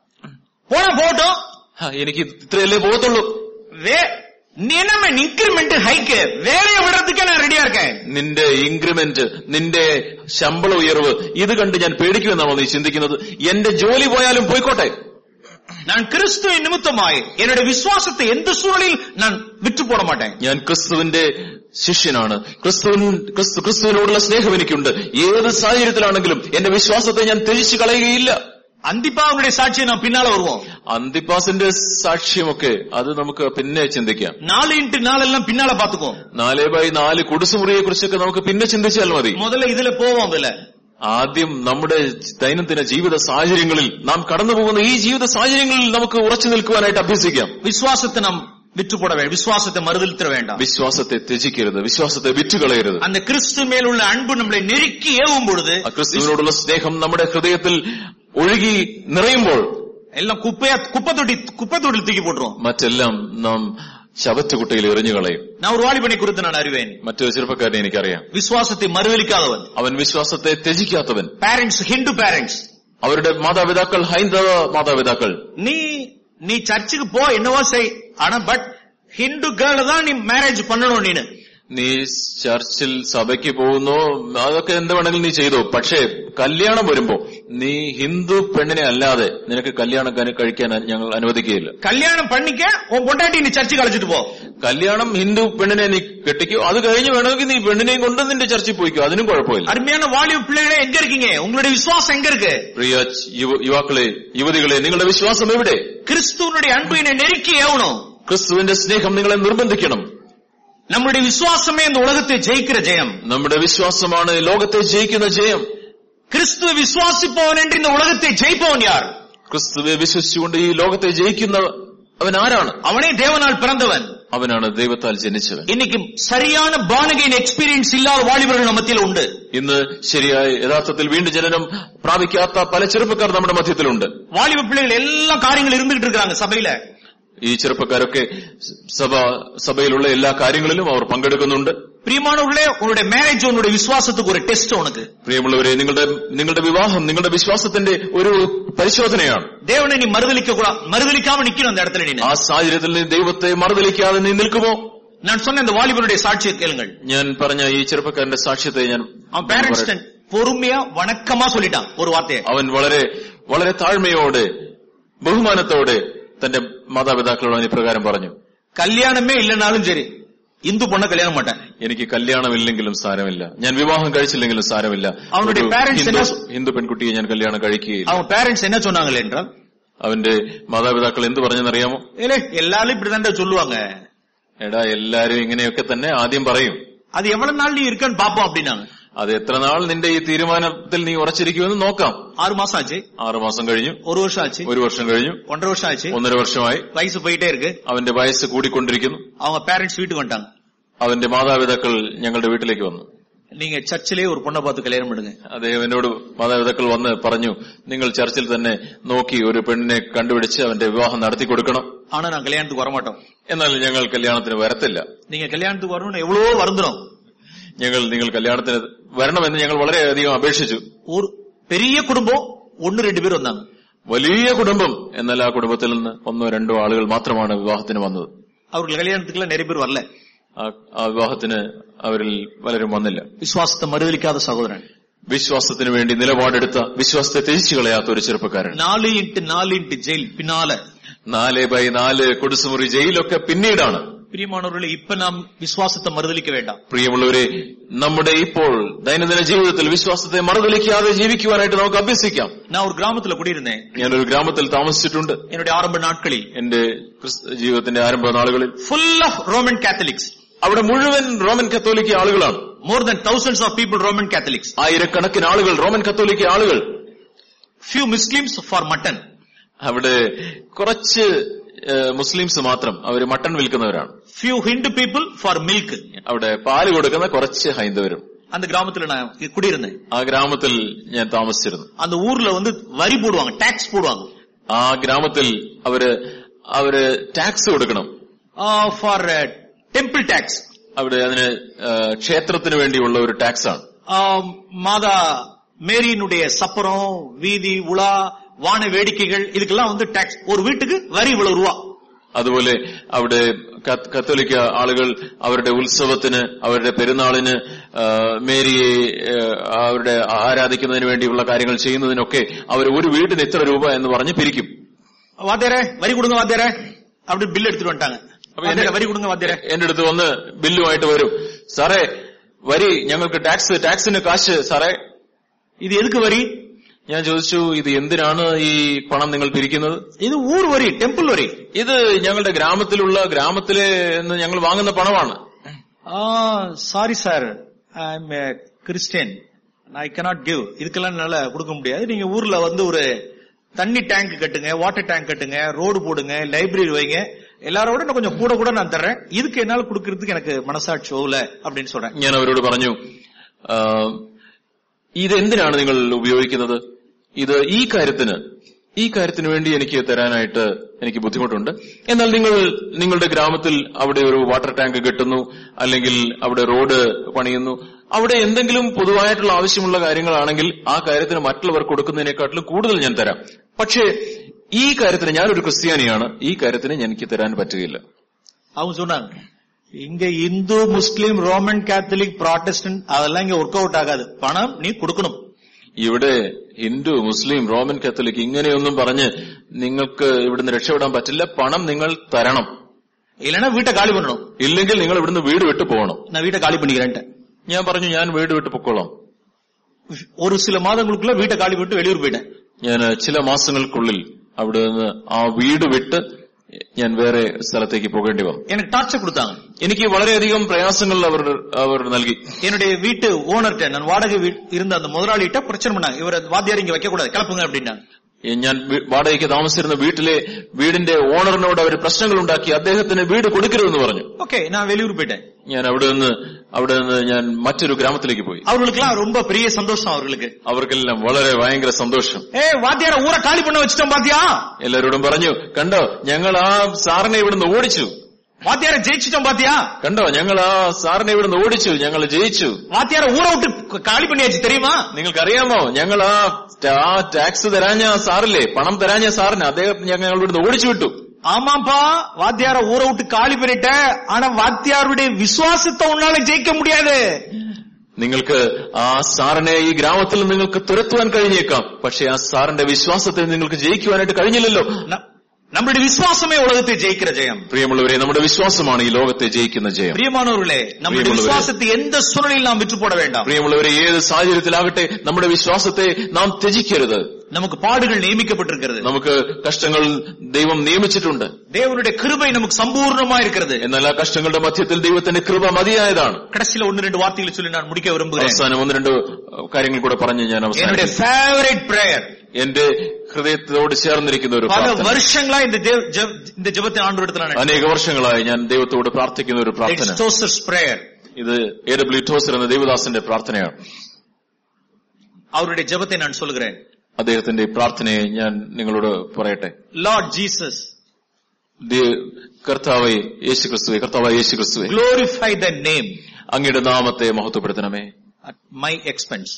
S1: போன போட்டோம்
S2: ഹാ, എനിക്ക് ഇത്രയല്ലേ പോകത്തുള്ളൂ
S1: வே நீ என்ன இன்கிரிமெண்ட் ஹைக்கு வேலையை விடுறதுக்கே நான் ரெடியா இருக்கேன்
S2: നിന്റെ ഇൻക്രിമെന്റ് നിന്റെ ശമ്പള ഉയർവ് ഇത് കണ്ട് ഞാൻ പേടിക്കുമെന്നാണോ നീ ചിന്തിക്കുന്നത് എന്റെ ജോലി പോയാലും പോയിക്കോട്ടെ
S1: நான் கிறிஸ்துவின் நிமித்தமாய் என்னுடைய விசுவாசத்தை எந்த சூழலில் நான் விட்டு போட மாட்டேன்
S2: ഞാൻ ക്രിസ്തുവിന്റെ ശിഷ്യനാണ് ക്രിസ്തുവിൻ ക്രിസ്തു ക്രിസ്തുവിനോടുള്ള സ്നേഹം എനിക്കുണ്ട് ഏത് സാഹചര്യത്തിലാണെങ്കിലും എന്റെ വിശ്വാസത്തെ ഞാൻ ത്യജിച്ചു കളയുകയില്ല
S1: அந்திப்பாவுடைய சாட்சியை நான் பின்னால வருவோம்
S2: അന്തിപ്പാസിന്റെ സാക്ഷ്യമൊക്കെ അത് നമുക്ക് പിന്നെ ചിന്തിക്കാം
S1: நாலு இன்ட்டு நாலு எல்லாம் பின்னால பாத்துக்குவோம்
S2: നാല് ബൈ നാല് കുടിസുമുറിയെ കുറിച്ചൊക്കെ നമുക്ക് പിന്നെ ചിന്തിച്ചാൽ മതി
S1: முதல்ல இதுல போவோம் அதுல
S2: ആദ്യം നമ്മുടെ ദൈനംദിന ജീവിത സാഹചര്യങ്ങളിൽ നാം കടന്നു പോകുന്ന ഈ ജീവിത സാഹചര്യങ്ങളിൽ നമുക്ക് ഉറച്ചു നിൽക്കുവാനായിട്ട് അഭ്യസിക്കാം
S1: விசுவாசத்தை நாம் விட்டு போட வேண்டும் விசுவாசத்தை மறுதளித்திட வேண்டாம்
S2: വിശ്വാസത്തെ ത്യജിക്കരുത് വിശ്വാസത്തെ വിറ്റുകളയരുത്
S1: அந்த கிறிஸ்து மேல் உள்ள அன்பு நம்மளை நெருக்கி ஏவும் பொழுது
S2: ആ ക്രിസ്തുവിനോടുള്ള സ്നേഹം നമ്മുടെ ഹൃദയത്തിൽ ഒഴുകി നിറയുമ്പോൾ
S1: எல்லாம் குப்பையா குப்பை தொட்டி குப்பை தொட்டில் தூக்கி போட்டுருவோம்
S2: മറ്റെല്ലാം നാം ശവറ്റുകുട്ടയിൽ എറിഞ്ഞു കളയും
S1: நான் ஒரு வாலிபனை குறித்து நான் அறிவேன்
S2: മറ്റൊരു ചെറുപ്പക്കാരനെ എനിക്കറിയാം
S1: விசுவாசத்தை மறுதளிக்காதவன்
S2: അവൻ വിശ്വാസത്തെ ത്യജിക്കാത്തവൻ
S1: பேரண்ட்ஸ் ஹிந்து பேரண்ட்ஸ்
S2: അവരുടെ മാതാപിതാക്കൾ ഹൈന്ദവ മാതാപിതാക്കൾ
S1: நீ நீ சர்ச்சுக்கு போ என்னவோ செய் ஆனா பட் ஹிந்து கேர்ள் தான் நீ மேரேஜ் பண்ணணும் நீனு
S2: നീ ചർച്ചിൽ സഭയ്ക്ക് പോകുന്നു അതൊക്കെ എന്ത് വേണമെങ്കിലും നീ ചെയ്തു പക്ഷേ കല്യാണം വരുമ്പോ നീ ഹിന്ദു പെണ്ണിനെ അല്ലാതെ നിനക്ക് കല്യാണം കഴി- കഴിക്കാൻ ഞങ്ങൾ അനുവദിക്കുകയില്ല
S1: கல்யாணம் பண்ணிக்க உன் பொண்டாட்டி நீ சர்ச்சுக்கு அழைச்சிட்டு போ
S2: കല്യാണം ഹിന്ദു പെണ്ണിനെ നീ കെട്ടിക്കോ അത് കഴിഞ്ഞ് വേണമെങ്കിൽ നീ പെണ്ണിനെയും കൊണ്ട് നിന്റെ ചർച്ചിൽ പോയിക്കോ അതിനും കുഴപ്പമില്ല
S1: அருமையான வாலிப பிள்ளைகளே எங்க இருக்கீங்க உங்களுடைய விசுவாசம் எங்க இருக்கு
S2: പ്രിയ യുവ- യുവാക്കളെ യുവതികളെ നിങ്ങളുടെ വിശ്വാസം എവിടെ
S1: கிறிஸ்துவனுடைய அன்பு என்னை நெருக்கி ஏவணும்
S2: ക്രിസ്തുവിന്റെ സ്നേഹം നിങ്ങളെ നിർബന്ധിക്കണം
S1: நம்முடைய விசுவாசமே இந்த உலகத்தை ஜெயிக்கிற ஜெயம்
S2: നമ്മുടെ വിശ്വാസമാണ് ലോകത്തെ ജയിക്കുന്ന ജയം
S1: கிறிஸ்துவ விசுவாசிப்பவன் என்று இந்த உலகத்தை ஜெயிப்பவன் யார்
S2: ക്രിസ്തുവെ വിശ്വസിച്ചുകൊണ്ട് ഈ ലോകത്തെ ജയിക്കുന്ന അവൻ ആരാണ്
S1: அவனே தேவனால் பிறந்தவன்
S2: അവനാണ് ദൈവത്താൽ ജനിച്ചവൻ
S1: இன்னைக்கு சரியான பானகையின் எக்ஸ்பீரியன்ஸ் இல்லாத வாலிபர்கள் நம்ம மத்தியில் உண்டு
S2: ഇന്ന് ശരിയായ യഥാർത്ഥത്തിൽ വീണ്ടും ജനനം പ്രാപിക്കാത്ത പല ചെറുപ്പക്കാർ നമ്മുടെ മധ്യത്തിലുണ്ട്
S1: வாலிப பிள்ளைகள் எல்லா காரியங்களும் இருந்துகிட்டு இருக்காங்க சபையில
S2: ഈ ചെറുപ്പക്കാരൊക്കെ സഭ സഭയിലുള്ള എല്ലാ കാര്യങ്ങളിലും അവർ പങ്കെടുക്കുന്നുണ്ട്
S1: பிரியமானவர்களே உன்னுடைய மேரேஜ் உன்னுடைய விசுவாசத்துக்கு ஒரு டெஸ்ட் உனக்கு
S2: പ്രിയമുള്ളവരെ നിങ്ങളുടെ നിങ്ങളുടെ വിവാഹം നിങ്ങളുടെ വിശ്വാസത്തിന്റെ ഒരു പരിശോധനയാണ്
S1: தேவனை நீ மறுதலிக்க கூடாது மறுதலிக்காம நிக்கணும் அந்த இடத்துல நீ
S2: ആ സാഹചര്യത്തിൽ നീ ദൈവത്തെ മറുതലിക്കാതെ നീ നിൽക്കുമോ
S1: நான் சொன்ன இந்த வாலிபனுடைய சாட்சியை கேளுங்கள்
S2: ഞാൻ പറഞ്ഞ ഈ ചെറുപ്പക്കാരന്റെ സാക്ഷ്യത്തെ ഞാൻ
S1: அவன் பேரண்ட்ஸ் பொறுமையா வணக்கமா சொல்லிட்டான் ஒரு வார்த்தையை
S2: അവൻ വളരെ വളരെ താഴ്മയോടെ ബഹുമാനത്തോടെ തന്റെ മാതാപിതാക്കളോട് അവൻ ഇപ്രകാരം പറഞ്ഞു
S1: கல்யாணமே இல்லைனாலும் சரி இந்து பொண்ண கல்யாணம் மாட்டேன்
S2: എനിക്ക് കല്യാണമില്ലെങ്കിലും സാരമില്ല ഞാൻ വിവാഹം കഴിച്ചില്ലെങ്കിലും സാരമില്ല
S1: അവനുடைய
S2: ഒരു
S1: parents
S2: ഹിന്ദു-
S1: என்ன-
S2: ഹിന്ദു പെൺകുട്ടിയെ ഞാൻ കല്യാണം കഴിക്കുകയില്ല
S1: அவன் பேரண்ட்ஸ் என்ன சொன்னாங்களே என்றால்
S2: അവന്റെ മാതാപിതാക്കൾ എന്ത് പറഞ്ഞെന്നറിയാമോ
S1: இல்ல எல்லாரும் இப்படிதான் சொல்லுவாங்க
S2: എടാ എല്ലാരും ഇങ്ങനെയൊക്കെ തന്നെ ആദ്യം പറയും
S1: அது எவ்வளவு நாள் நீ இருக்கன்னு பாப்போம் அப்படின்னாங்க
S2: അത് എത്ര നാൾ നിന്റെ ഈ തീരുമാനത്തിൽ നീ ഉറച്ചിരിക്കുമെന്ന് നോക്കാം
S1: ஆறு மாசம் ஆச்சு
S2: ആറു മാസം കഴിഞ്ഞു
S1: ஒரு வருஷம் ஆச்சு
S2: ഒരു വർഷം കഴിഞ്ഞു
S1: ஒன்றரை வருஷம் ஆச்சு
S2: ഒന്നര വർഷമായി
S1: வயசு போயிட்டே இருக்கு
S2: അവന്റെ വയസ്സ് കൂടിക്കൊണ്ടിരിക്കുന്നു
S1: அவங்க பேரண்ட்ஸ் வீட்டுக்கு வந்துட்டாங்க
S2: അവന്റെ മാതാപിതാക്കൾ ഞങ്ങളുടെ വീട്ടിലേക്ക് വന്നു
S1: நீங்க சர்ச்சிலே ஒரு பொண்ணை பார்த்து கல்யாணம் பண்ணுங்க
S2: അദ്ദേഹം എന്നോട് മാതാപിതാക്കൾ വന്ന് പറഞ്ഞു നിങ്ങൾ ചർച്ചിൽ തന്നെ നോക്കി ഒരു പെണ്ണിനെ കണ്ടുപിടിച്ച് അവന്റെ വിവാഹം നടത്തി കൊടുക്കണം
S1: ஆனா நான் கல்யாணத்துக்கு வரமாட்டோம்
S2: എന്നാൽ ഞങ്ങൾ കല്യാണത്തിന് വരത്തില്ല
S1: நீங்க கல்யாணத்துக்கு வரணும்னு எவ்வளவோ வருந்துரும்
S2: ഞങ്ങൾ നിങ്ങൾ കല്യാണത്തിന് വരണമെന്ന് ഞങ്ങൾ വളരെയധികം അപേക്ഷിച്ചു
S1: ஒரு பெரிய குடும்பம் ஒன்னு ரெண்டு பேர் வந்தாங்க
S2: വലിയ കുടുംബം എന്നാൽ ആ കുടുംബത്തിൽ നിന്ന് ഒന്നോ രണ്ടോ ആളുകൾ മാത്രമാണ് വിവാഹത്തിന് വന്നത്
S1: அவர்கள் கல்யாணத்துக்குலாம் நிறைய பேர் வரல
S2: ആ ആ വിവാഹത്തിന് അവരിൽ പലരും വന്നില്ല
S1: விசுவாசத்தை மறுதலிக்காத சகோதரன்
S2: വിശ്വാസത്തിന് വേണ്ടി നിലപാടെടുത്ത വിശ്വാസത്തെ ത്യജിച്ചു കളയാത്ത ഒരു ചെറുപ്പക്കാരൻ
S1: நாலு இன்ட்டு நாலு இன்ட்டு ஜெயில் பின்னால
S2: നാല് ബൈ നാല് കൊടുസുമുറി ജയിലൊക്കെ പിന്നീടാണ്
S1: பிரியமானவர்களே இப்ப நாம் விசுவாசத்தை மறுதலிக்க வேண்டாம்
S2: പ്രിയമുള്ളവരെ നമ്മുടെ ഇപ്പോൾ ദൈനംദിന ജീവിതത്തിൽ വിശ്വാസത്തെ മറുതലിക്കാതെ ജീവിക്കുവാനായിട്ട് നമുക്ക് അഭ്യസിക്കാം
S1: நான் ஒரு கிராமத்துல குடியிருந்தேன்
S2: ഞാനൊരു ഗ്രാമത്തിൽ താമസിച്ചിട്ടുണ്ട്
S1: என்னுடைய ஆரம்ப நாட்களில்
S2: എന്റെ ക്രിസ്ത- ജീവിതത്തിന്റെ ആരംഭ നാളുകളിൽ
S1: full of roman catholics
S2: അവിടെ മുഴുവൻ റോമൻ കത്തോലിക്ക ആളുകളാണ്
S1: more than thousands of people roman catholics
S2: ആയിരക്കണക്കിന് ആളുകൾ റോമൻ കത്തോലിക്ക ആളുകൾ
S1: few muslims for mutton
S2: അവിടെ കുറച്ച് ഏഹ്, മുസ്ലിംസ് മാത്രം അവർ മട്ടൺ വിൽക്കുന്നവരാണ്
S1: few hindu people for milk
S2: അവിടെ പാല് കൊടുക്കുന്ന കുറച്ച് ഹൈന്ദവരും
S1: அந்த கிராமத்துல நான் குடியிருந்தேன்
S2: ആ ഗ്രാമത്തിൽ ഞാൻ താമസിച്ചിരുന്നു
S1: அந்த ஊர்ல வந்து வரி போடுவாங்க டாக்ஸ் போடுவாங்க
S2: ആ ഗ്രാമത്തിൽ അവര് അവര് ടാക്സ് കൊടുക്കണം
S1: ஃபார் டெம்பிள் டாக்ஸ்
S2: അവിടെ അതിന് ആ, ക്ഷേത്രത്തിന് വേണ്ടിയുള്ള ഒരു ടാക്സ് ആണ്
S1: மாதா மேரியினுடைய சப்பரம் வீதி உலா வான வேடிக்கைகள் இதுக்கெல்லாம் வந்து டாக்ஸ் ஒரு வீட்டுக்கு வரி இவ்வளவு ரூபா
S2: അതുപോലെ അവിടെ കത്ത് കത്തോലിക്ക ആളുകൾ അവരുടെ ഉത്സവത്തിന് അവരുടെ പെരുന്നാളിന് ആ, മേരിയെ ആ, അവരുടെ ആരാധിക്കുന്നതിന് വേണ്ടിയുള്ള കാര്യങ്ങൾ ചെയ്യുന്നതിനൊക്കെ അവർ ഒരു വീടിന് ഇത്ര രൂപ എന്ന് പറഞ്ഞ് പിരിക്കും
S1: வாத்தியாரே வரி கொடுங்க வாத்தியாரே அப்படி பில் எடுத்துட்டு வந்துட்டாங்க
S2: അപ്പൊ
S1: வாத்தியாரே,
S2: എന്റെ-
S1: வரி கொடுங்க வாத்தியாரே
S2: എന്റെ അടുത്ത് വന്ന് ബില്ലുമായിട്ട് വരും സാറേ വരി ഞങ്ങൾക്ക് ടാക്സ് ടാക്സിന് കാശ് സാറേ
S1: இது எதுக்கு வரி
S2: ഞാൻ ചോദിച്ചു ഇത് എന്തിനാണ് ഈ പണം നിങ്ങൾ പിരിക്കുന്നത്
S1: இது ஊர் வரி டெம்பிள் வரி
S2: ഇത് ഞങ്ങളുടെ ഗ്രാമത്തിലുള്ള ഗ്രാമത്തിലെ നിന്ന് ഞങ്ങൾ വാങ്ങുന്ന പണമാണ്
S1: sorry sir I am Christian I cannot give இதுக்கெல்லாம் என்னால கொடுக்க முடியாது நீங்க ஊர்ல வந்து ஒரு தண்ணி டேங்க் கட்டுங்க வாட்டர் டேங்க் கட்டுங்க ரோடு போடுங்க லைப்ரரி வைங்க எல்லாரோட இன்னும் கொஞ்சம் கூட கூட நான் தர்றேன் இதுக்கு என்னால கொடுக்கறதுக்கு எனக்கு மனசாட்சி ஓல அப்படின்னு சொல்றேன்
S2: ഞാൻ അവരോട് പറഞ്ഞു "ആ, ഇത് എന്തിനാണ് നിങ്ങൾ ഉപയോഗിക്കുന്നത് ഇത് ഈ കാര്യത്തിന് ഈ കാര്യത്തിന് വേണ്ടി എനിക്ക് തരാനായിട്ട് എനിക്ക് ബുദ്ധിമുട്ടുണ്ട് എന്നാൽ നിങ്ങൾ നിങ്ങളുടെ ഗ്രാമത്തിൽ അവിടെ ഒരു വാട്ടർ ടാങ്ക് കെട്ടുന്നു അല്ലെങ്കിൽ അവിടെ റോഡ് പണിയുന്നു അവിടെ എന്തെങ്കിലും പൊതുവായിട്ടുള്ള ആവശ്യമുള്ള കാര്യങ്ങളാണെങ്കിൽ ആ കാര്യത്തിന് മറ്റുള്ളവർ കൊടുക്കുന്നതിനെക്കാട്ടിലും കൂടുതൽ ഞാൻ തരാം പക്ഷേ ഈ കാര്യത്തിന് ഞാനൊരു ക്രിസ്ത്യാനിയാണ് ഈ കാര്യത്തിന് എനിക്ക് തരാൻ പറ്റുകയില്ല
S1: அவங்க சொன்னாங்க இங்க Hindu Muslim Roman Catholic Protestant அதெல்லாம் இங்க ஒர்க் அவுட் ஆகாது பணம் நீ கொடுக்கணும்
S2: ഇവിടെ ഹിന്ദു മുസ്ലിം റോമൻ കത്തോലിക് ഇങ്ങനെയൊന്നും പറഞ്ഞ് നിങ്ങൾക്ക് ഇവിടുന്ന് രക്ഷപ്പെടാൻ പറ്റില്ല പണം നിങ്ങൾ തരണം
S1: இல்லைன்னா வீட்டை காலி பண்ணணும்
S2: ഇല്ലെങ്കിൽ നിങ്ങൾ ഇവിടുന്ന് വീട് വിട്ടു പോകണം
S1: நான் வீட்டை காலி பண்ணிக்கிறேன்ட்டு
S2: ഞാൻ പറഞ്ഞു ഞാൻ വീട് വിട്ടു പൊക്കോളാം
S1: ஒரு சில மாதங்களுக்குள்ள வீட்டை காலி பண்ணிட்டு வெளியூர் போயிட்டேன்
S2: ഞാൻ ചില മാസങ്ങൾക്കുള്ളിൽ അവിടെ നിന്ന് ആ വീട് വിട്ട് ഞാൻ വേറെ സ്ഥലത്തേക്ക് പോകേണ്ടി വന്നു
S1: எனக்கு டார்ச்சர் கொடுத்தாங்க
S2: എനിക്ക് വളരെയധികം പ്രയാസങ്ങൾ അവർ അവർ നൽകി
S1: என்னுடைய வீட்டு ஓனர்கிட்ட நான் வாடகை வீ- இருந்த அந்த முதலாளிகிட்ட பிரச்சனை பண்ணாங்க இவரை வாத்தியார் இங்க வைக்க கூடாது கிளப்புங்க அப்படின்னாங்க
S2: ഞാൻ വി- വാടകയ്ക്ക് താമസിച്ചിരുന്ന വീട്ടിലെ വീടിന്റെ ഓണറിനോട് അവർ പ്രശ്നങ്ങൾ ഉണ്ടാക്കി അദ്ദേഹത്തിന് വീട് കൊടുക്കരുതെന്ന് പറഞ്ഞു
S1: ஓகே நான் வெளியூர் போயிட்டேன்
S2: ഞാൻ അവിടെ നിന്ന് അവിടെ നിന്ന് ഞാൻ മറ്റൊരു ഗ്രാമത്തിലേക്ക് പോയി
S1: அவர்களுக்கெல்லாம் ரொம்ப பெரிய சந்தோஷம் அவர்களுக்கு
S2: അവർക്കെല്ലാം വളരെ ഭയങ്കര സന്തോഷം
S1: ஏ வாத்தியார ஊரை காலி பண்ண வச்சிட்டோம் பாத்தியா
S2: എല്ലാവരോടും പറഞ്ഞു കണ്ടോ ഞങ്ങൾ ആ സാറിനെ ഇവിടുന്ന് ഓടിച്ചു
S1: வாத்தியார ஜெயிச்சிட்டோம் பாத்தியா
S2: കണ്ടോ ഞങ്ങൾ ആ സാറിനെ ഇവിടുന്ന് ഓടിച്ചു ഞങ്ങൾ ജയിച്ചു
S1: வாத்தியார ஊரை விட்டு காலி பண்ணியாச்சு தெரியுமா
S2: നിങ്ങൾക്കറിയാമോ ഞങ്ങൾ ആ ആ ടാക്സ് തരാഞ്ഞ ആ സാറില്ലേ പണം തരാഞ്ഞ സാറിന് അദ്ദേഹം ഞങ്ങൾ ഇവിടുന്ന് ഓടിച്ചു വിട്ടു
S1: ஆமாப்பா வாத்தியார ஊரை விட்டு காலி பண்ணிட்ட ஆனா வாத்தியாருடைய விசுவாசத்தை உன்னால ஜெயிக்க முடியாது
S2: നിങ്ങൾക്ക് ആ സാറിനെ ഈ ഗ്രാമത്തിൽ നിങ്ങൾക്ക് തുരത്തുവാൻ കഴിഞ്ഞേക്കാം പക്ഷെ ആ സാറിന്റെ വിശ്വാസത്തെ നിങ്ങൾക്ക് ജയിക്കുവാനായിട്ട് കഴിഞ്ഞില്ലല്ലോ
S1: ந- நம்மளுடைய விசுவாசமே உலகத்தை ஜெயிக்கிற ஜெயம்
S2: പ്രിയമുള്ളവരെ നമ്മുടെ വിശ്വാസമാണ് ഈ ലോകത്തെ ജയിക്കുന്ന ജയം
S1: பிரியமானவர்களே நம்முடைய
S2: பிரியமுள்ளவரே.
S1: விசுவாசத்தை எந்த சூழ்நிலையில் நாம் விற்று போட வேண்டாம்
S2: പ്രിയമുള്ളവരെ ഏത് സാഹചര്യത്തിലാകട്ടെ നമ്മുടെ വിശ്വാസത്തെ നാം ത്യജിക്കരുത്
S1: நமக்கு பாடுகள் நியமிக்கப்பட்டிருக்கிறது
S2: നമുക്ക് കഷ്ടങ്ങൾ ദൈവം നിയമിച്ചിട്ടുണ്ട്
S1: தேவனுடைய கிருபை நமக்கு சம்பூர்ணமா இருக்கிறது
S2: എന്നാൽ ആ കഷ്ടങ്ങളുടെ മധ്യത്തിൽ ദൈവത്തിന്റെ കൃപ മതിയായതാണ്
S1: கடைசியில ஒன்னு ரெண்டு வார்த்தைகளை சொல்லி நான் முடிக்க விரும்புகிறேன்
S2: അവസാനം ഒന്ന് രണ്ട് കാര്യങ്ങൾ കൂടെ പറഞ്ഞ് ഞാൻ
S1: என்னுடைய
S2: അവസാനം
S1: ஃபேவரட் பிரேயர்
S2: എന്റെ ഹൃദയത്തോട് ചേർന്നിരിക്കുന്ന ഒരു
S1: பல
S2: പ്രാർത്ഥന
S1: வருஷங்களா இந்த தேவ- ஜெப- இந்த ஜெபத்தை ஆண்டு நான்
S2: അനേക വർഷങ്ങളായി ഞാൻ ദൈവത്തോട് പ്രാർത്ഥിക്കുന്ന ഒരു പ്രാർത്ഥന
S1: ஜோசப்ஸ் பிரேயர்
S2: ഇത് എ ഡബ്ല്യു ടോസർ എന്ന ദേവദാസന്റെ പ്രാർത്ഥനയാണ്
S1: அவருடைய ஜெபத்தை நான் சொல்கிறேன்
S2: അദ്ദേഹത്തിന്റെ ഈ പ്രാർത്ഥനയെ ഞാൻ നിങ്ങളോട് പറയട്ടെ
S1: லார்ட் ஜீசஸ்
S2: ദേ- കർത്താവെ യേശു ക്രിസ്തുവെ കർത്താവായ യേശു ക്രിസ്തുവെ
S1: glorify the name
S2: അങ്ങയുടെ നാമത്തെ മഹത്വപ്പെടുത്തണമേ
S1: at my expense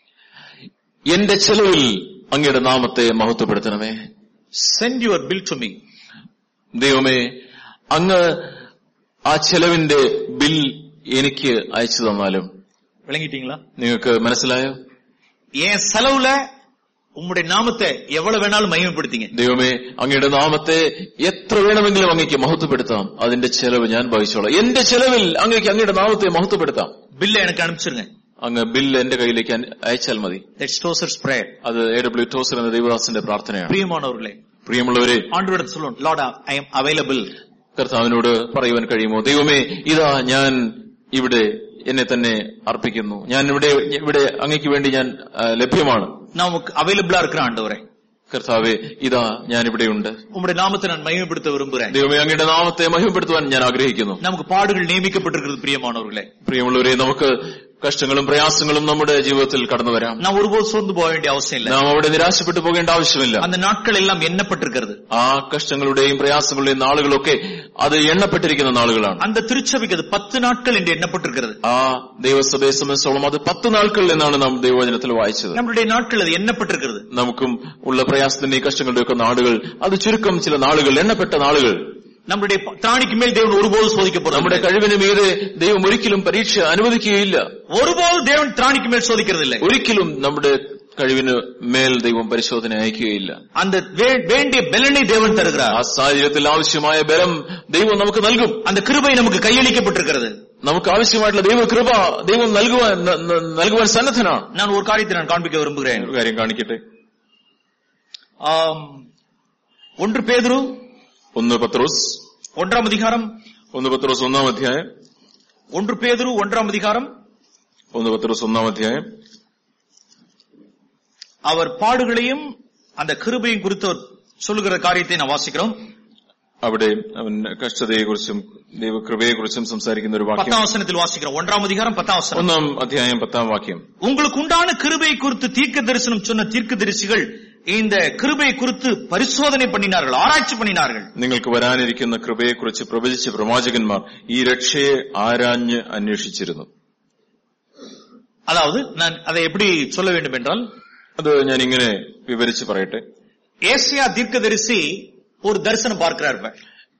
S2: എന്റെ ചെലവിൽ അങ്ങയുടെ നാമത്തെ മഹത്വപ്പെടുത്തണമേ
S1: send your bill to me
S2: ദൈവമേ അങ്ങ് ആ ചെലവിന്റെ ബിൽ എനിക്ക് അയച്ചു തന്നാലും
S1: விளங்கிட்டீங்களா
S2: നിങ്ങൾക്ക് മനസ്സിലായോ
S1: என் செலவுல உம்முடைய நாமத்தை எவ்வளவு வேணாலும் மகிமைப்படுத்திங்க
S2: ദൈവമേ അങ്ങയുടെ നാമത്തെ എത്ര വേണമെങ്കിലും അങ്ങേക്ക് മഹത്വപ്പെടുത്താം അതിന്റെ ചെലവ് ഞാൻ വഹിച്ചോളാം എന്റെ ചെലവിൽ അങ്ങേക്ക് അങ്ങയുടെ നാമത്തെ മഹത്വപ്പെടുത്താം
S1: பில்ல எனக்கு அனுப்பிச்சிருங்க
S2: അങ്ങ് ബിൽ എന്റെ കയ്യിലേക്ക് അന- അയച്ചാൽ മതി
S1: தட்ஸ் டோசர்ஸ் பிரேயர்
S2: അത് എ ഡബ്ല്യു ടോസർ എന്ന ദേവദാസന്റെ പ്രാർത്ഥനയാണ്
S1: பிரியமானவர்களே
S2: പ്രിയമുള്ളവരെ
S1: ஆண்டவரிடம் சொல்லுவோம் லார்ட் ஐ எம் அவைலபிள்
S2: കർത്താവിനോട് പറയുവാൻ കഴിയുമോ ദൈവമേ ഇതാ ഞാൻ ഇവിടെ എന്നെ തന്നെ അർപ്പിക്കുന്നു ഞാൻ ഇവിടെ ഇവിടെ അങ്ങയ്ക്ക് വേണ്ടി ഞാൻ ആ, ലഭ്യമാണ്
S1: நான் உங்களுக்கு அவைலபிளா இருக்கிறேன் ஆண்டவரே
S2: കർത്താവെ ഇതാ ഞാൻ ഇവിടെയുണ്ട്
S1: உம்முடைய நாமத்தை நான் மகிமைப்படுத்த விரும்புகிறேன்
S2: ദൈവമേ അങ്ങയുടെ നാമത്തെ മഹിമപ്പെടുത്തുവാൻ ഞാൻ ആഗ്രഹിക്കുന്നു
S1: நமக்கு பாடுகள் நியமிக்கப்பட்டிருக்கிறது பிரியமானவர்களே
S2: പ്രിയമുള്ളവരെ നമുക്ക് കഷ്ടങ്ങളും പ്രയാസങ്ങളും നമ്മുടെ ജീവിതത്തിൽ കടന്നു വരാം
S1: நான் ஒருபோது சோர்ந்து போக வேண்டிய அவசியம் இல்ல
S2: നാം അവിടെ നിരാശപ്പെട്ടു പോകേണ്ട ആവശ്യമില്ല
S1: அந்த നാட்கள் എല്ലാം എണ്ണപ്പെട്ടിരിக்கிறது
S2: ആ കഷ്ടങ്ങളുടെയും പ്രയാസങ്ങളുടെയും നാളുകളൊക്കെ അത് എണ്ണപ്പെട്ടിരിക്കുന്ന നാളുകളാണ്
S1: அந்த திருச்சபைக்கு அது பத்து நாட்கள் என்று எண்ணப்பட்டிருக்கிறது
S2: ആ ദൈവസഭയെ സംബന്ധിച്ചോളം അത് പത്ത് നാൾക്കൾ എന്നാണ് നാം ദൈവവചനത്തിൽ വായിച്ചത്
S1: நம்மளுடைய நாட்கள் அது எண்ணப்பட்டிருக்கிறது
S2: നമുക്കും ഉള്ള പ്രയാസത്തിന്റെയും കഷ്ടങ്ങളുടെയും ഒക്കെ നാളുകൾ അത് ചുരുക്കം ചില നാളുകൾ എണ്ണപ്പെട്ട നാളുകൾ
S1: நம்முடைய ப- திராணிக்கு மேல் தேவன் ஒருபோது சோதிக்க
S2: നമ്മുടെ
S1: போறது
S2: കഴിവിന് മീതെ ദൈവം ഒരിക്കലും പരീക്ഷ അനുവദിക്കുകയില്ല
S1: ஒருபோது தேவன் திராணிக்கு மேல் சோதிக்கிறது இல்லை
S2: ഒരിക്കലും നമ്മുടെ കഴിവിന് മേൽ ദൈവം പരിശോധന അയക്കുകയില്ല
S1: அந்த வே- வேண்டிய பலனை தேவன்
S2: ആ
S1: தருகிறார்
S2: സാഹചര്യത്തിൽ ആവശ്യമായ ബലം ദൈവം നമുക്ക് നൽകും
S1: அந்த கிருபை நமக்கு கையளிக்கப்பட்டிருக்கிறது
S2: നമുക്ക് ആവശ്യമായിട്ടുള്ള ദൈവ കൃപ ദൈവം നൽകുവാൻ ന- ന- നൽകുവാൻ സന്നദ്ധനാണ്
S1: நான் ஒரு காரியத்தை நான் காண்பிக்க விரும்புகிறேன்
S2: ഒരു കാര്യം കാണിക്കട്ടെ
S1: ஆம், ஒன்று பேதுரு
S2: ഒന്ന് പത്രോസ്
S1: ஒன்றாம் அதிகாரம்
S2: ഒന്ന് പത്രോസ് ഒന്നാം അധ്യായം
S1: ஒன்று பேதுரு ஒன்றாம் அதிகாரம்
S2: ഒന്ന് പത്രോസ് ഒന്നാം അധ്യായം
S1: அவர் பாடுகளையும் அந்த கிருபையும் குறித்து அவர் சொல்லுகிற காரியத்தை நான் வாசிக்கிறோம்
S2: അവിടെ അവൻ കഷ്ടതയെക്കുറിച്ചും ദൈവകൃപയെക്കുറിച്ചും സംസാരിക്കുന്ന ഒരു വാക്യം
S1: பத்தாம் வசனத்தில் வாசிக்கிறோம் ஒன்றாம் அதிகாரம் பத்தாம் வசனம்
S2: ഒന്നാം അധ്യായം പത്താം വാക്യം
S1: உங்களுக்கு உண்டான கிருபை குறித்து தீர்க்க தரிசனம் சொன்ன தீர்க்க தரிசிகள் இந்த கிருபை குறித்து பரிசோதனை பண்ணினார்கள் ஆராய்ச்சி பண்ணினார்கள்
S2: നിങ്ങൾക്ക് വരാനിരിക്കുന്ന കൃപയെക്കുറിച്ച് പ്രവചിച്ച പ്രവാചകന്മാർ ഈ രക്ഷയെ ആരാഞ്ഞ് അന്വേഷിച്ചിരുന്നു
S1: அதாவது நான் அதை எப்படி சொல்ல வேண்டும் என்றால்
S2: അത് ഞാൻ ഇങ്ങനെ വിവരിച്ച് പറയട്ടെ
S1: ஏசியா தீர்க்கதரிசி ஒரு தரிசனம் பார்க்கிறார் இப்ப.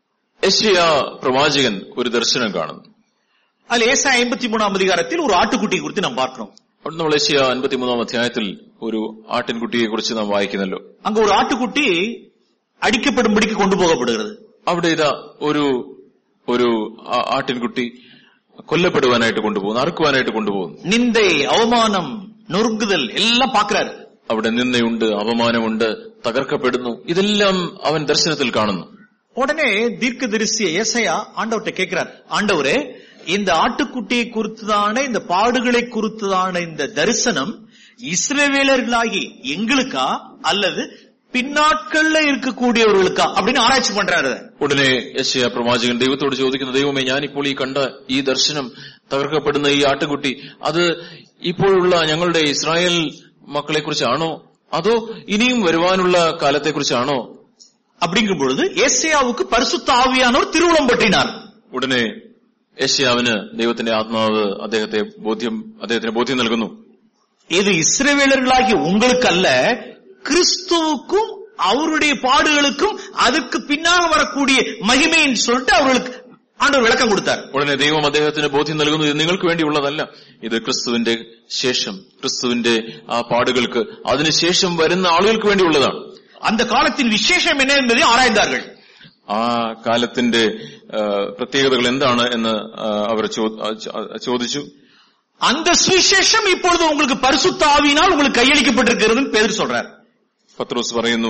S2: യശയ പ്രവാചകൻ ഒരു ദർശനം കാണുന്നു
S1: அதுல ஏசியா ஐம்பத்தி மூணாம் அதிகாரத்தில் ஒரு ஆட்டுக்குட்டி குறித்து நாம் பார்க்கிறோம்
S2: അവിടെ നമ്മൾ യശയ അൻപത്തിമൂന്നാം അധ്യായത്തിൽ ഒരു ആട്ടിൻകുട്ടിയെ കുറിച്ച് നാം വായിക്കുന്നല്ലോ
S1: அங்க ஒரு ஆட்டுக்குட்டி அடிக்கப்படும்படிக்கு கொண்டு போகப்படுகிறது
S2: അവിടെ ഇതാ ഒരു ഒരു ആ- ആട്ടിൻകുട്ടി കൊല്ലപ്പെടുവാനായിട്ട് കൊണ്ടുപോകുന്നു അറുക്കുവാനായിട്ട് കൊണ്ടുപോകുന്നു
S1: நிந்தை அவமானம் நொறுங்குதல் எல்லாம் பார்க்கிறாரு
S2: അവിടെ നിന്നയുണ്ട് അപമാനമുണ്ട് തകർക്കപ്പെടുന്നു ഇതെല്ലാം അവൻ ദർശനത്തിൽ കാണുന്നു
S1: உடனே தீர்க்கதரிசி ஏசையா ஆண்டவர்கிட்ட கேட்கிறார் ஆண்டவரே இந்த ஆட்டுக்குட்டியை குறித்துதான இந்த பாடுகளை குறித்துதான இந்த தரிசனம் இஸ்ரவேலர்களாகி எங்களுக்கா அல்லது பின்னாட்கள்ல இருக்கக்கூடியவர்களுக்கா அப்படின்னு ஆராய்ச்சி பண்றாரு அதை.
S2: ഉടനെ യശയ പ്രവാചകൻ ദൈവത്തോട് ചോദിക്കുന്ന ദൈവമേ ഞാനിപ്പോൾ ഈ കണ്ട ഈ ദർശനം തകർക്കപ്പെടുന്ന ഈ ആട്ടുകുട്ടി അത് ഇപ്പോഴുള്ള ഞങ്ങളുടെ ഇസ്രായേൽ മക്കളെ കുറിച്ചാണോ അതോ ഇനിയും വരുവാനുള്ള കാലത്തെക്കുറിച്ചാണോ
S1: அப்படிங்கும் பொழுது ஏசையாவுக்கு பரிசுத்த ஆவியானவர் திருவுளம் பற்றினார்
S2: ഉടനെ യശയാവിന് ദൈവത്തിന്റെ ആത്മാവ് അദ്ദേഹത്തെ ബോധ്യം അദ്ദേഹത്തിന് ബോധ്യം നൽകുന്നു
S1: இது இஸ்ரவேலர்களாகிய உங்களுக்கு அல்ல கிறிஸ்துவுக்கும் அவருடைய பாடுகளுக்கும் அதுக்கு பின்னாக வரக்கூடிய மகிமைன்னு சொல்லிட்டு அவர்களுக்கு ஆண்டவர் விளக்கம் கொடுத்தார்
S2: ഉടനെ ദൈവം അദ്ദേഹത്തിന് ബോധ്യം നൽകുന്നു ഇത് നിങ്ങൾക്ക് വേണ്ടിയുള്ളതല്ല ഇത് ക്രിസ്തുവിന്റെ ശേഷം ക്രിസ്തുവിന്റെ ആ പാടുകൾക്ക് അതിനുശേഷം വരുന്ന ആളുകൾക്ക് വേണ്ടിയുള്ളതാണ്
S1: அந்த காலத்தின் விசேஷம் என்ன என்பதை ஆராய்ந்தார்கள்
S2: ആ കാലത്തിന്റെ ആ, പ്രത്യേകതകൾ എന്താണ് എന്ന് ആ, അവർ ചോ- ആ, ച- ആ, ചോദിച്ചു
S1: அந்த சுவிசேஷம் இப்பொழுது உங்களுக்கு பரிசுத்த ஆவியினால் உங்களுக்கு கையளிக்கப்பட்டிருக்கிறதுன்னு பேர் சொல்றார்
S2: പത്രോസ് പറയുന്നു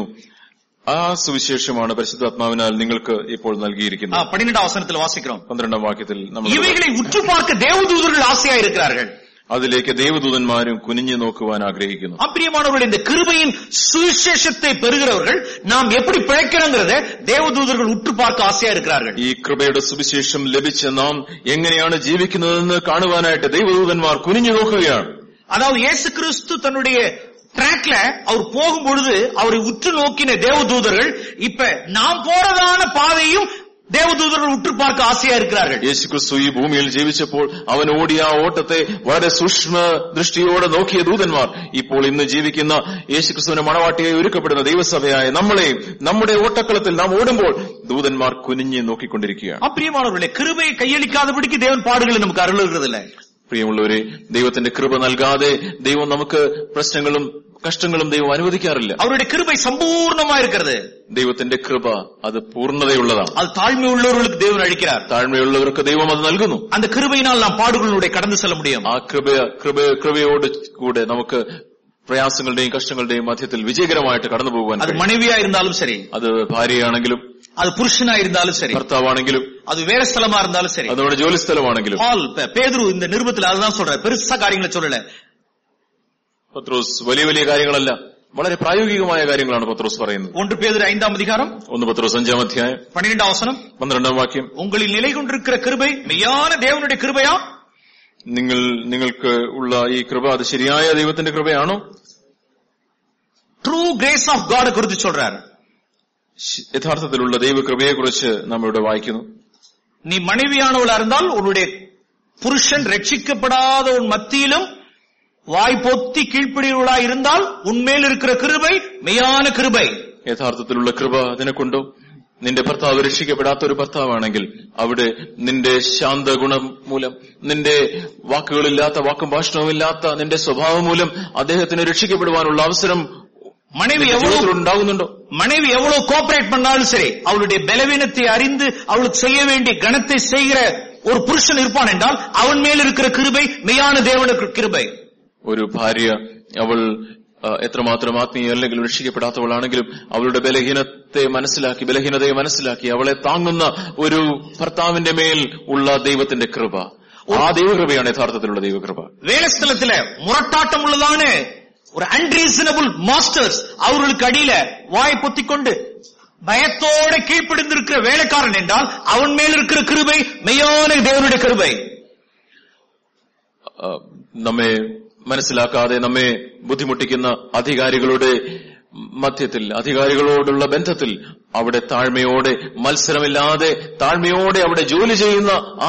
S2: ആ സുവിശേഷമാണ് പരിശുദ്ധാത്മാവിനാൽ നിങ്ങൾക്ക് ഇപ്പോൾ
S1: ஆ,
S2: നൽകിയിരിക്കുന്നത്
S1: பன்னிரெண்டாம் வசனத்தில் வாசிக்கிறோம்
S2: പന്ത്രണ്ടാം വാക്യത്തിൽ നമ്മൾ
S1: இவைகளை உற்று பார்க்க தேவதூதர்கள் ஆசையா இருக்கிறார்கள்
S2: അതിലേക്ക് ദേവദൂതന്മാരും കുനിഞ്ഞു നോക്കുവാൻ ആഗ്രഹിക്കുന്നു
S1: அப்பிரியமானவர்கள் இந்த கிருபையின் சுவிசேஷத்தை பெறுகிறவர்கள் நாம் எப்படி பிழைக்கிறோங்கிறத தேவதூதர்கள் உற்று பார்க்க ஆசையா இருக்கிறார்கள்
S2: ഈ കൃപയുടെ സുവിശേഷം ലഭിച്ച നാം എങ്ങനെയാണ് ജീവിക്കുന്നതെന്ന് കാണുവാനായിട്ട് ദൈവദൂതന്മാർ കുനിഞ്ഞു നോക്കുകയാണ്
S1: அதாவது இயேசு கிறிஸ்து தன்னுடைய ட்ராக்ல அவர் போகும் பொழுது அவரை உற்று நோக்கின தேவதூதர்கள் இப்ப நாம் போறதான பாதையும் தேவதூதர்கள் உற்று பார்க்க ஆசையா இருக்கிறார்கள்
S2: യേശു ക്രിസ്തു ഈ ഭൂമിയിൽ ജീവിച്ചപ്പോൾ അവൻ ഓടിയ ആ ഓട്ടത്തെ വളരെ സൂക്ഷ്മ ദൃഷ്ടിയോടെ നോക്കിയ ദൂതന്മാർ ഇപ്പോൾ ഇന്ന് ജീവിക്കുന്ന യേശു ക്രിസ്തുവിന്റെ മണവാട്ടിയായി ഒരുക്കപ്പെടുന്ന ദൈവസഭയായ നമ്മളെയും നമ്മുടെ ഓട്ടക്കളത്തിൽ നാം ഓടുമ്പോൾ ദൂതന്മാർ കുനിഞ്ഞ് നോക്കിക്കൊണ്ടിരിക്കുകയാണ്
S1: அப்பிரியமானவர்களே கிருபையை கையளிக்காதபடிக்கு தேவன் பாடுகளை நமக்கு அருளுகிறது இல்ல
S2: പ്രിയമുള്ളവരെ ദൈവത്തിന്റെ കൃപ നൽകാതെ ദൈവം നമുക്ക് പ്രശ്നങ്ങളും കഷ്ടങ്ങളും ദൈവം അനുവദിക്കാറില്ല
S1: அவருடைய கிருபை சம்பூர்ணமா இருக்கிறது
S2: ദൈവത്തിന്റെ കൃപ അത് പൂർണ്ണതയുള്ളതാണ്
S1: அது தாழ்மை உள்ளவர்களுக்கு தேவன் அழிக்கிறார்
S2: താഴ്മയുള്ളവർക്ക് ദൈവം അത് നൽകുന്നു
S1: அந்த கிருபையினால் நாம் பாடுகளுடைய கடந்து செல்ல முடியும்
S2: ആ കൃപ കൃപ കൃപയോട് കൂടെ നമുക്ക് പ്രയാസങ്ങളുടെയും കഷ്ടങ്ങളുടെയും മധ്യത്തിൽ വിജയകരമായിട്ട് കടന്നു പോകുവാൻ
S1: அது
S2: കഴിയും.
S1: மனைவியா இருந்தாலும் சரி
S2: അത് ഭാര്യയാണെങ്കിലും
S1: அது புருஷனா இருந்தாலும் சரி
S2: ഭർത്താവാണെങ്കിലും
S1: அது வேற ஸ்தலமா இருந்தாலும் சரி
S2: അത് നമ്മുടെ ജോലി സ്ഥലമാണെങ്കിലും
S1: பால் பே- பேதுரு இந்த நிருபத்தில் அதுதான் சொல்ற பெருசா காரியங்களை சொல்லல
S2: പത്രോസ് വലിയ വലിയ കാര്യങ്ങളല്ല വളരെ പ്രായോഗികമായ കാര്യങ്ങളാണ് പത്രോസ് പറയുന്നത്
S1: ஒன்று பேதுரு ஐந்தாம் அதிகாரம்
S2: ഒന്ന് പത്രോസ് അഞ്ചാം അധ്യായം
S1: பன்னிரெண்டாம் வசனம்
S2: പന്ത്രണ്ടാം വാക്യം
S1: உங்களில் நிலை கொண்டிருக்கிற கிருபை மெய்யான தேவனுடைய கிருபையா
S2: നിങ്ങൾ നിങ്ങൾക്ക് ഉള്ള ഈ കൃപ അത് ശരിയായ ദൈവത്തിന്റെ കൃപയാണോ
S1: ட்ரூ கிரேஸ் ஆஃப் காட குறித்து சொல்றாரு
S2: ശ- യഥാർത്ഥത്തിലുള്ള ദൈവകൃപയെക്കുറിച്ച് നാം ഇവിടെ വായിക്കുന്നു
S1: நீ மனைவியானவளா இருந்தால் உன்னுடைய புருஷன் ரட்சிக்கப்படாத உன் மத்தியிலும் வாய் பொத்தி கீழ்ப்படியுள்ளா இருந்தால் உன்மேல் இருக்கிற கிருபை மெய்யான கிருபை
S2: യഥാർത്ഥത്തിലുള്ള കൃപ നിനക്കുണ്ടോ നിന്റെ ഭർത്താവ് രക്ഷിക്കപ്പെടാത്ത ഒരു ഭർത്താവാണെങ്കിൽ അവിടെ നിന്റെ ശാന്ത ഗുണം മൂലം നിന്റെ വാക്കുകളില്ലാത്ത വാക്കും ഭാഷണവുമില്ലാത്ത നിന്റെ സ്വഭാവം മൂലം അദ്ദേഹത്തിന് രക്ഷിക്കപ്പെടുവാനുള്ള അവസരം
S1: மனைவி
S2: നിന്റെ
S1: எவ்வளவு
S2: ജീവിതത്തിൽ ഉണ്ടാകുന്നുണ്ടോ
S1: மனைவி எவ்வளவு கோஆபரேட் பண்ணாலும் சரி அவளுடைய பலவீனத்தை அறிந்து அவளுக்கு செய்ய வேண்டிய கணத்தை செய்கிற ஒரு புருஷன் இருப்பான் என்றால் அவன் மேல் இருக்கிற கிருபை மெய்யான தேவனுக்கு கிருபை
S2: ഒരു ഭാര്യ അവൾ ആ, എത്രമാത്രം ആത്മീയ അല്ലെങ്കിൽ രക്ഷിക്കപ്പെടാത്തവളാണെങ്കിലും അവളുടെ ബലഹീനത്തെ മനസ്സിലാക്കി ബലഹീനതയെ മനസ്സിലാക്കി അവളെ താങ്ങുന്ന ഒരു ഭർത്താവിന്റെ മേൽ ഉള്ള ദൈവത്തിന്റെ കൃപ ആ ദൈവകൃപയാണ് യഥാർത്ഥത്തിലുള്ള ദൈവകൃപ
S1: வேலைஸ்தலத்துல முரட்டாட்டம் உள்ளதான ஒரு அன்ரீசனபிள் மாஸ்டர்ஸ் அவர்களுக்கு அடியில வாய் பொத்திக் கொண்டு பயத்தோட கீழ்ப்படிந்திருக்கிற வேலைக்காரன் என்றால் அவன் மேல் இருக்கிற கிருபை மெய்யான தேவனுடைய கிருபை
S2: ആ, നമ്മെ മനസ്സിലാക്കാതെ നമ്മെ ബുദ്ധിമുട്ടിക്കുന്ന അധികാരികളുടെ മധ്യത്തിൽ അധികാരികളോടുള്ള ബന്ധത്തിൽ അവിടെ താഴ്മയോടെ മത്സരമില്ലാതെ താഴ്മയോടെ അവിടെ ജോലി ചെയ്യുന്ന ആ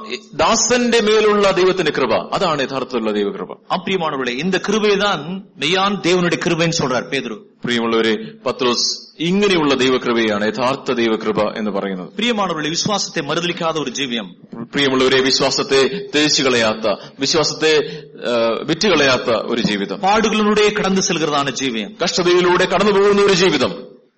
S2: ദാസന്റെ മേലുള്ള ദൈവത്തിന്റെ കൃപ അതാണ് യഥാർത്ഥത്തിലുള്ള ദൈവകൃപ
S1: அப்பிரியமானவர்களே இந்த கிருபை தான் மெய்யான தேவனுடைய கிருபைன்னு சொல்றார் பேதுரு
S2: പ്രിയമുള്ളവരെ പത്രോസ് ഇങ്ങനെയുള്ള ദൈവകൃപയാണ് യഥാർത്ഥ ദൈവകൃപ എന്ന് പറയുന്നത്
S1: பிரியமானவர்களே விசுவாசத்தை மறுதலிக்காத ஒரு ஜீவியம்
S2: പ്രിയമുള്ളവരെ വിശ്വാസത്തെ ത്യജിച്ചു കളയാത്ത വിശ്വാസത്തെ ആ, വിറ്റുകളയാത്ത ഒരു ജീവിതം
S1: பாடுகளினுடைய கடந்து செல்கிறதான ஜீவியம்
S2: കഷ്ടതയിലൂടെ കടന്നു പോകുന്ന ഒരു ജീവിതം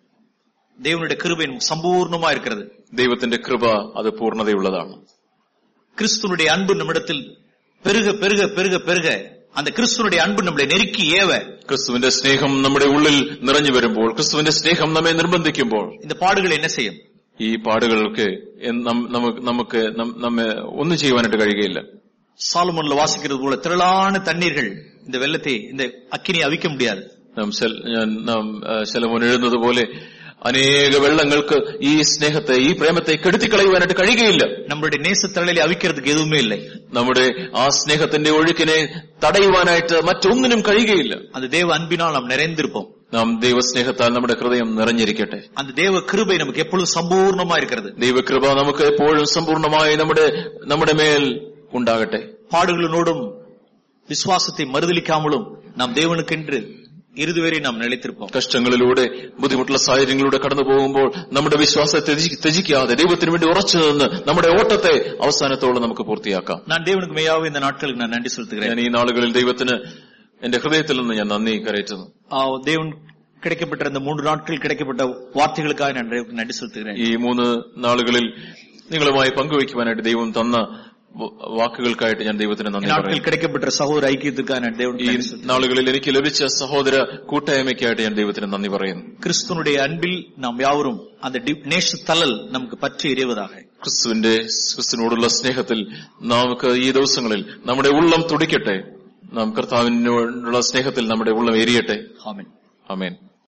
S1: தேவனுடைய கிருபை சம்பூர்ணமா இருக்கிறது
S2: ദൈവത്തിന്റെ കൃപ അത് പൂർണ്ണതയുള്ളതാണ്
S1: கிறிஸ்துனுடைய அன்பு நம்மிடத்தில் பெருக பெருக பெருக பெருக அந்த கிறிஸ்துனுடைய அன்பு நம்மளை நெருக்கி ஏவ
S2: ക്രിസ്തുവിന്റെ സ്നേഹം നമ്മുടെ ഉള്ളിൽ നിറഞ്ഞു വരുമ്പോൾ ക്രിസ്തുവിന്റെ സ്നേഹം നമ്മെ നിർബന്ധിക്കുമ്പോൾ
S1: இந்த பாடுகள் என்ன செய்யும்
S2: ഈ പാടുകൾക്ക് എൻ- നം- നമുക്ക് നമുക്ക് നം- നമ്മെ ഒന്നും ചെയ്യുവാനായിട്ട് കഴിയുകയില്ല
S1: சாலமோன்ல வாசிக்கிறது போல திரளான தண்ணீர்கள் இந்த வெள்ளத்தை இந்த அக்கினியை அவிக்க முடியாது
S2: നാം ശൽ- ഞാൻ നാം ആ, ശലോമോൻ എഴുതുന്നത് പോലെ അനേക വെള്ളങ്ങൾക്ക് ഈ സ്നേഹത്തെ ഈ പ്രേമത്തെ കെടുത്തിക്കളയുവാനായിട്ട് കഴിയുകയില്ല
S1: நம்மளுடைய நேசத்தழலை அவிக்கிறதுக்கு எதுவுமே இல்லை
S2: നമ്മുടെ ആ സ്നേഹത്തിന്റെ ഒഴുക്കിനെ തടയുവാനായിട്ട് മറ്റൊന്നിനും കഴിയുകയില്ല
S1: அந்த தேவ அன்பினால் நாம் நிறைந்திருப்போம்
S2: നാം ദൈവസ്നേഹത്താൽ നമ്മുടെ ഹൃദയം നിറഞ്ഞിരിക്കട്ടെ
S1: அந்த தேவ கிருபை நமக்கு எப்பொழுதும் சம்பூர்ணமா இருக்கிறது
S2: ദൈവകൃപ നമുക്ക് എപ്പോഴും സമ്പൂർണമായി നമ്മുടെ നമ്മുടെ മേൽ ഉണ്ടാകട്ടെ
S1: பாடுகளினோடும் விசுவாசத்தை மறுதலிக்காமலும் நாம் தேவனுக்கென்று இறுதி வரை நாம் நிலைத்திருப்போம்
S2: കഷ്ടങ്ങളിലൂടെ ബുദ്ധിമുട്ടുള്ള സാഹചര്യങ്ങളിലൂടെ കടന്നു പോകുമ്പോൾ നമ്മുടെ വിശ്വാസത്തെ ത്യജി- ത്യജിക്കാതെ ദൈവത്തിന് വേണ്ടി ഉറച്ചു നിന്ന് നമ്മുടെ ഓട്ടത്തെ അവസാനത്തോളം നമുക്ക് പൂർത്തിയാക്കാം
S1: நான் தேவனுக்கு மெய்யாவே இந்த நாட்களுக்கு நான் நன்றி செலுத்துகிறேன்
S2: ഞാൻ ഈ നാളുകളിൽ ദൈവത്തിന് എന്റെ ഹൃദയത്തിൽ നിന്ന് ഞാൻ നന്ദി കരയറ്റുന്നു
S1: ஆ, தேவன் கிடைக்கப்பட்ட இந்த மூன்று நாட்கள் கிடைக்கப்பட்ட வார்த்தைகளுக்காக நான் தேவனுக்கு நன்றி செலுத்துகிறேன்
S2: ഈ മൂന്ന് നാളുകളിൽ നിങ്ങളുമായി പങ്കുവയ്ക്കുവാനായിട്ട് ദൈവം തന്ന വ- വാക്കുകൾക്കായിട്ട് ഞാൻ ദൈവത്തിന്
S1: இந்த
S2: നന്ദി
S1: நாட்கள்
S2: പറയുന്നു
S1: கிடைக்கப்பட்ட சகோதர ஐக்கியத்துக்காக நான்
S2: ഈ
S1: தேவனுக்கு நன்றி செலுத்துகிறேன்
S2: നാളുകളിൽ എനിക്ക് ലഭിച്ച സഹോദര കൂട്ടായ്മയ്ക്കായിട്ട് ഞാൻ ദൈവത്തിന് നന്ദി പറയുന്നു
S1: கிறிஸ்துனுடைய அன்பில் நாம் யாவரும் அந்த டி- நேச தளல் நமக்கு பற்றி எறிவதாக
S2: ക്രിസ്തുവിന്റെ ക്രിസ്തുവിനോടുള്ള സ്നേഹത്തിൽ നമുക്ക് ഈ ദിവസങ്ങളിൽ നമ്മുടെ ഉള്ളം തുടിക്കട്ടെ നാം കർത്താവിനോടുള്ള സ്നേഹത്തിൽ നമ്മുടെ ഉള്ളം എരിയട്ടെ
S1: ஆமென்
S2: ആമേൻ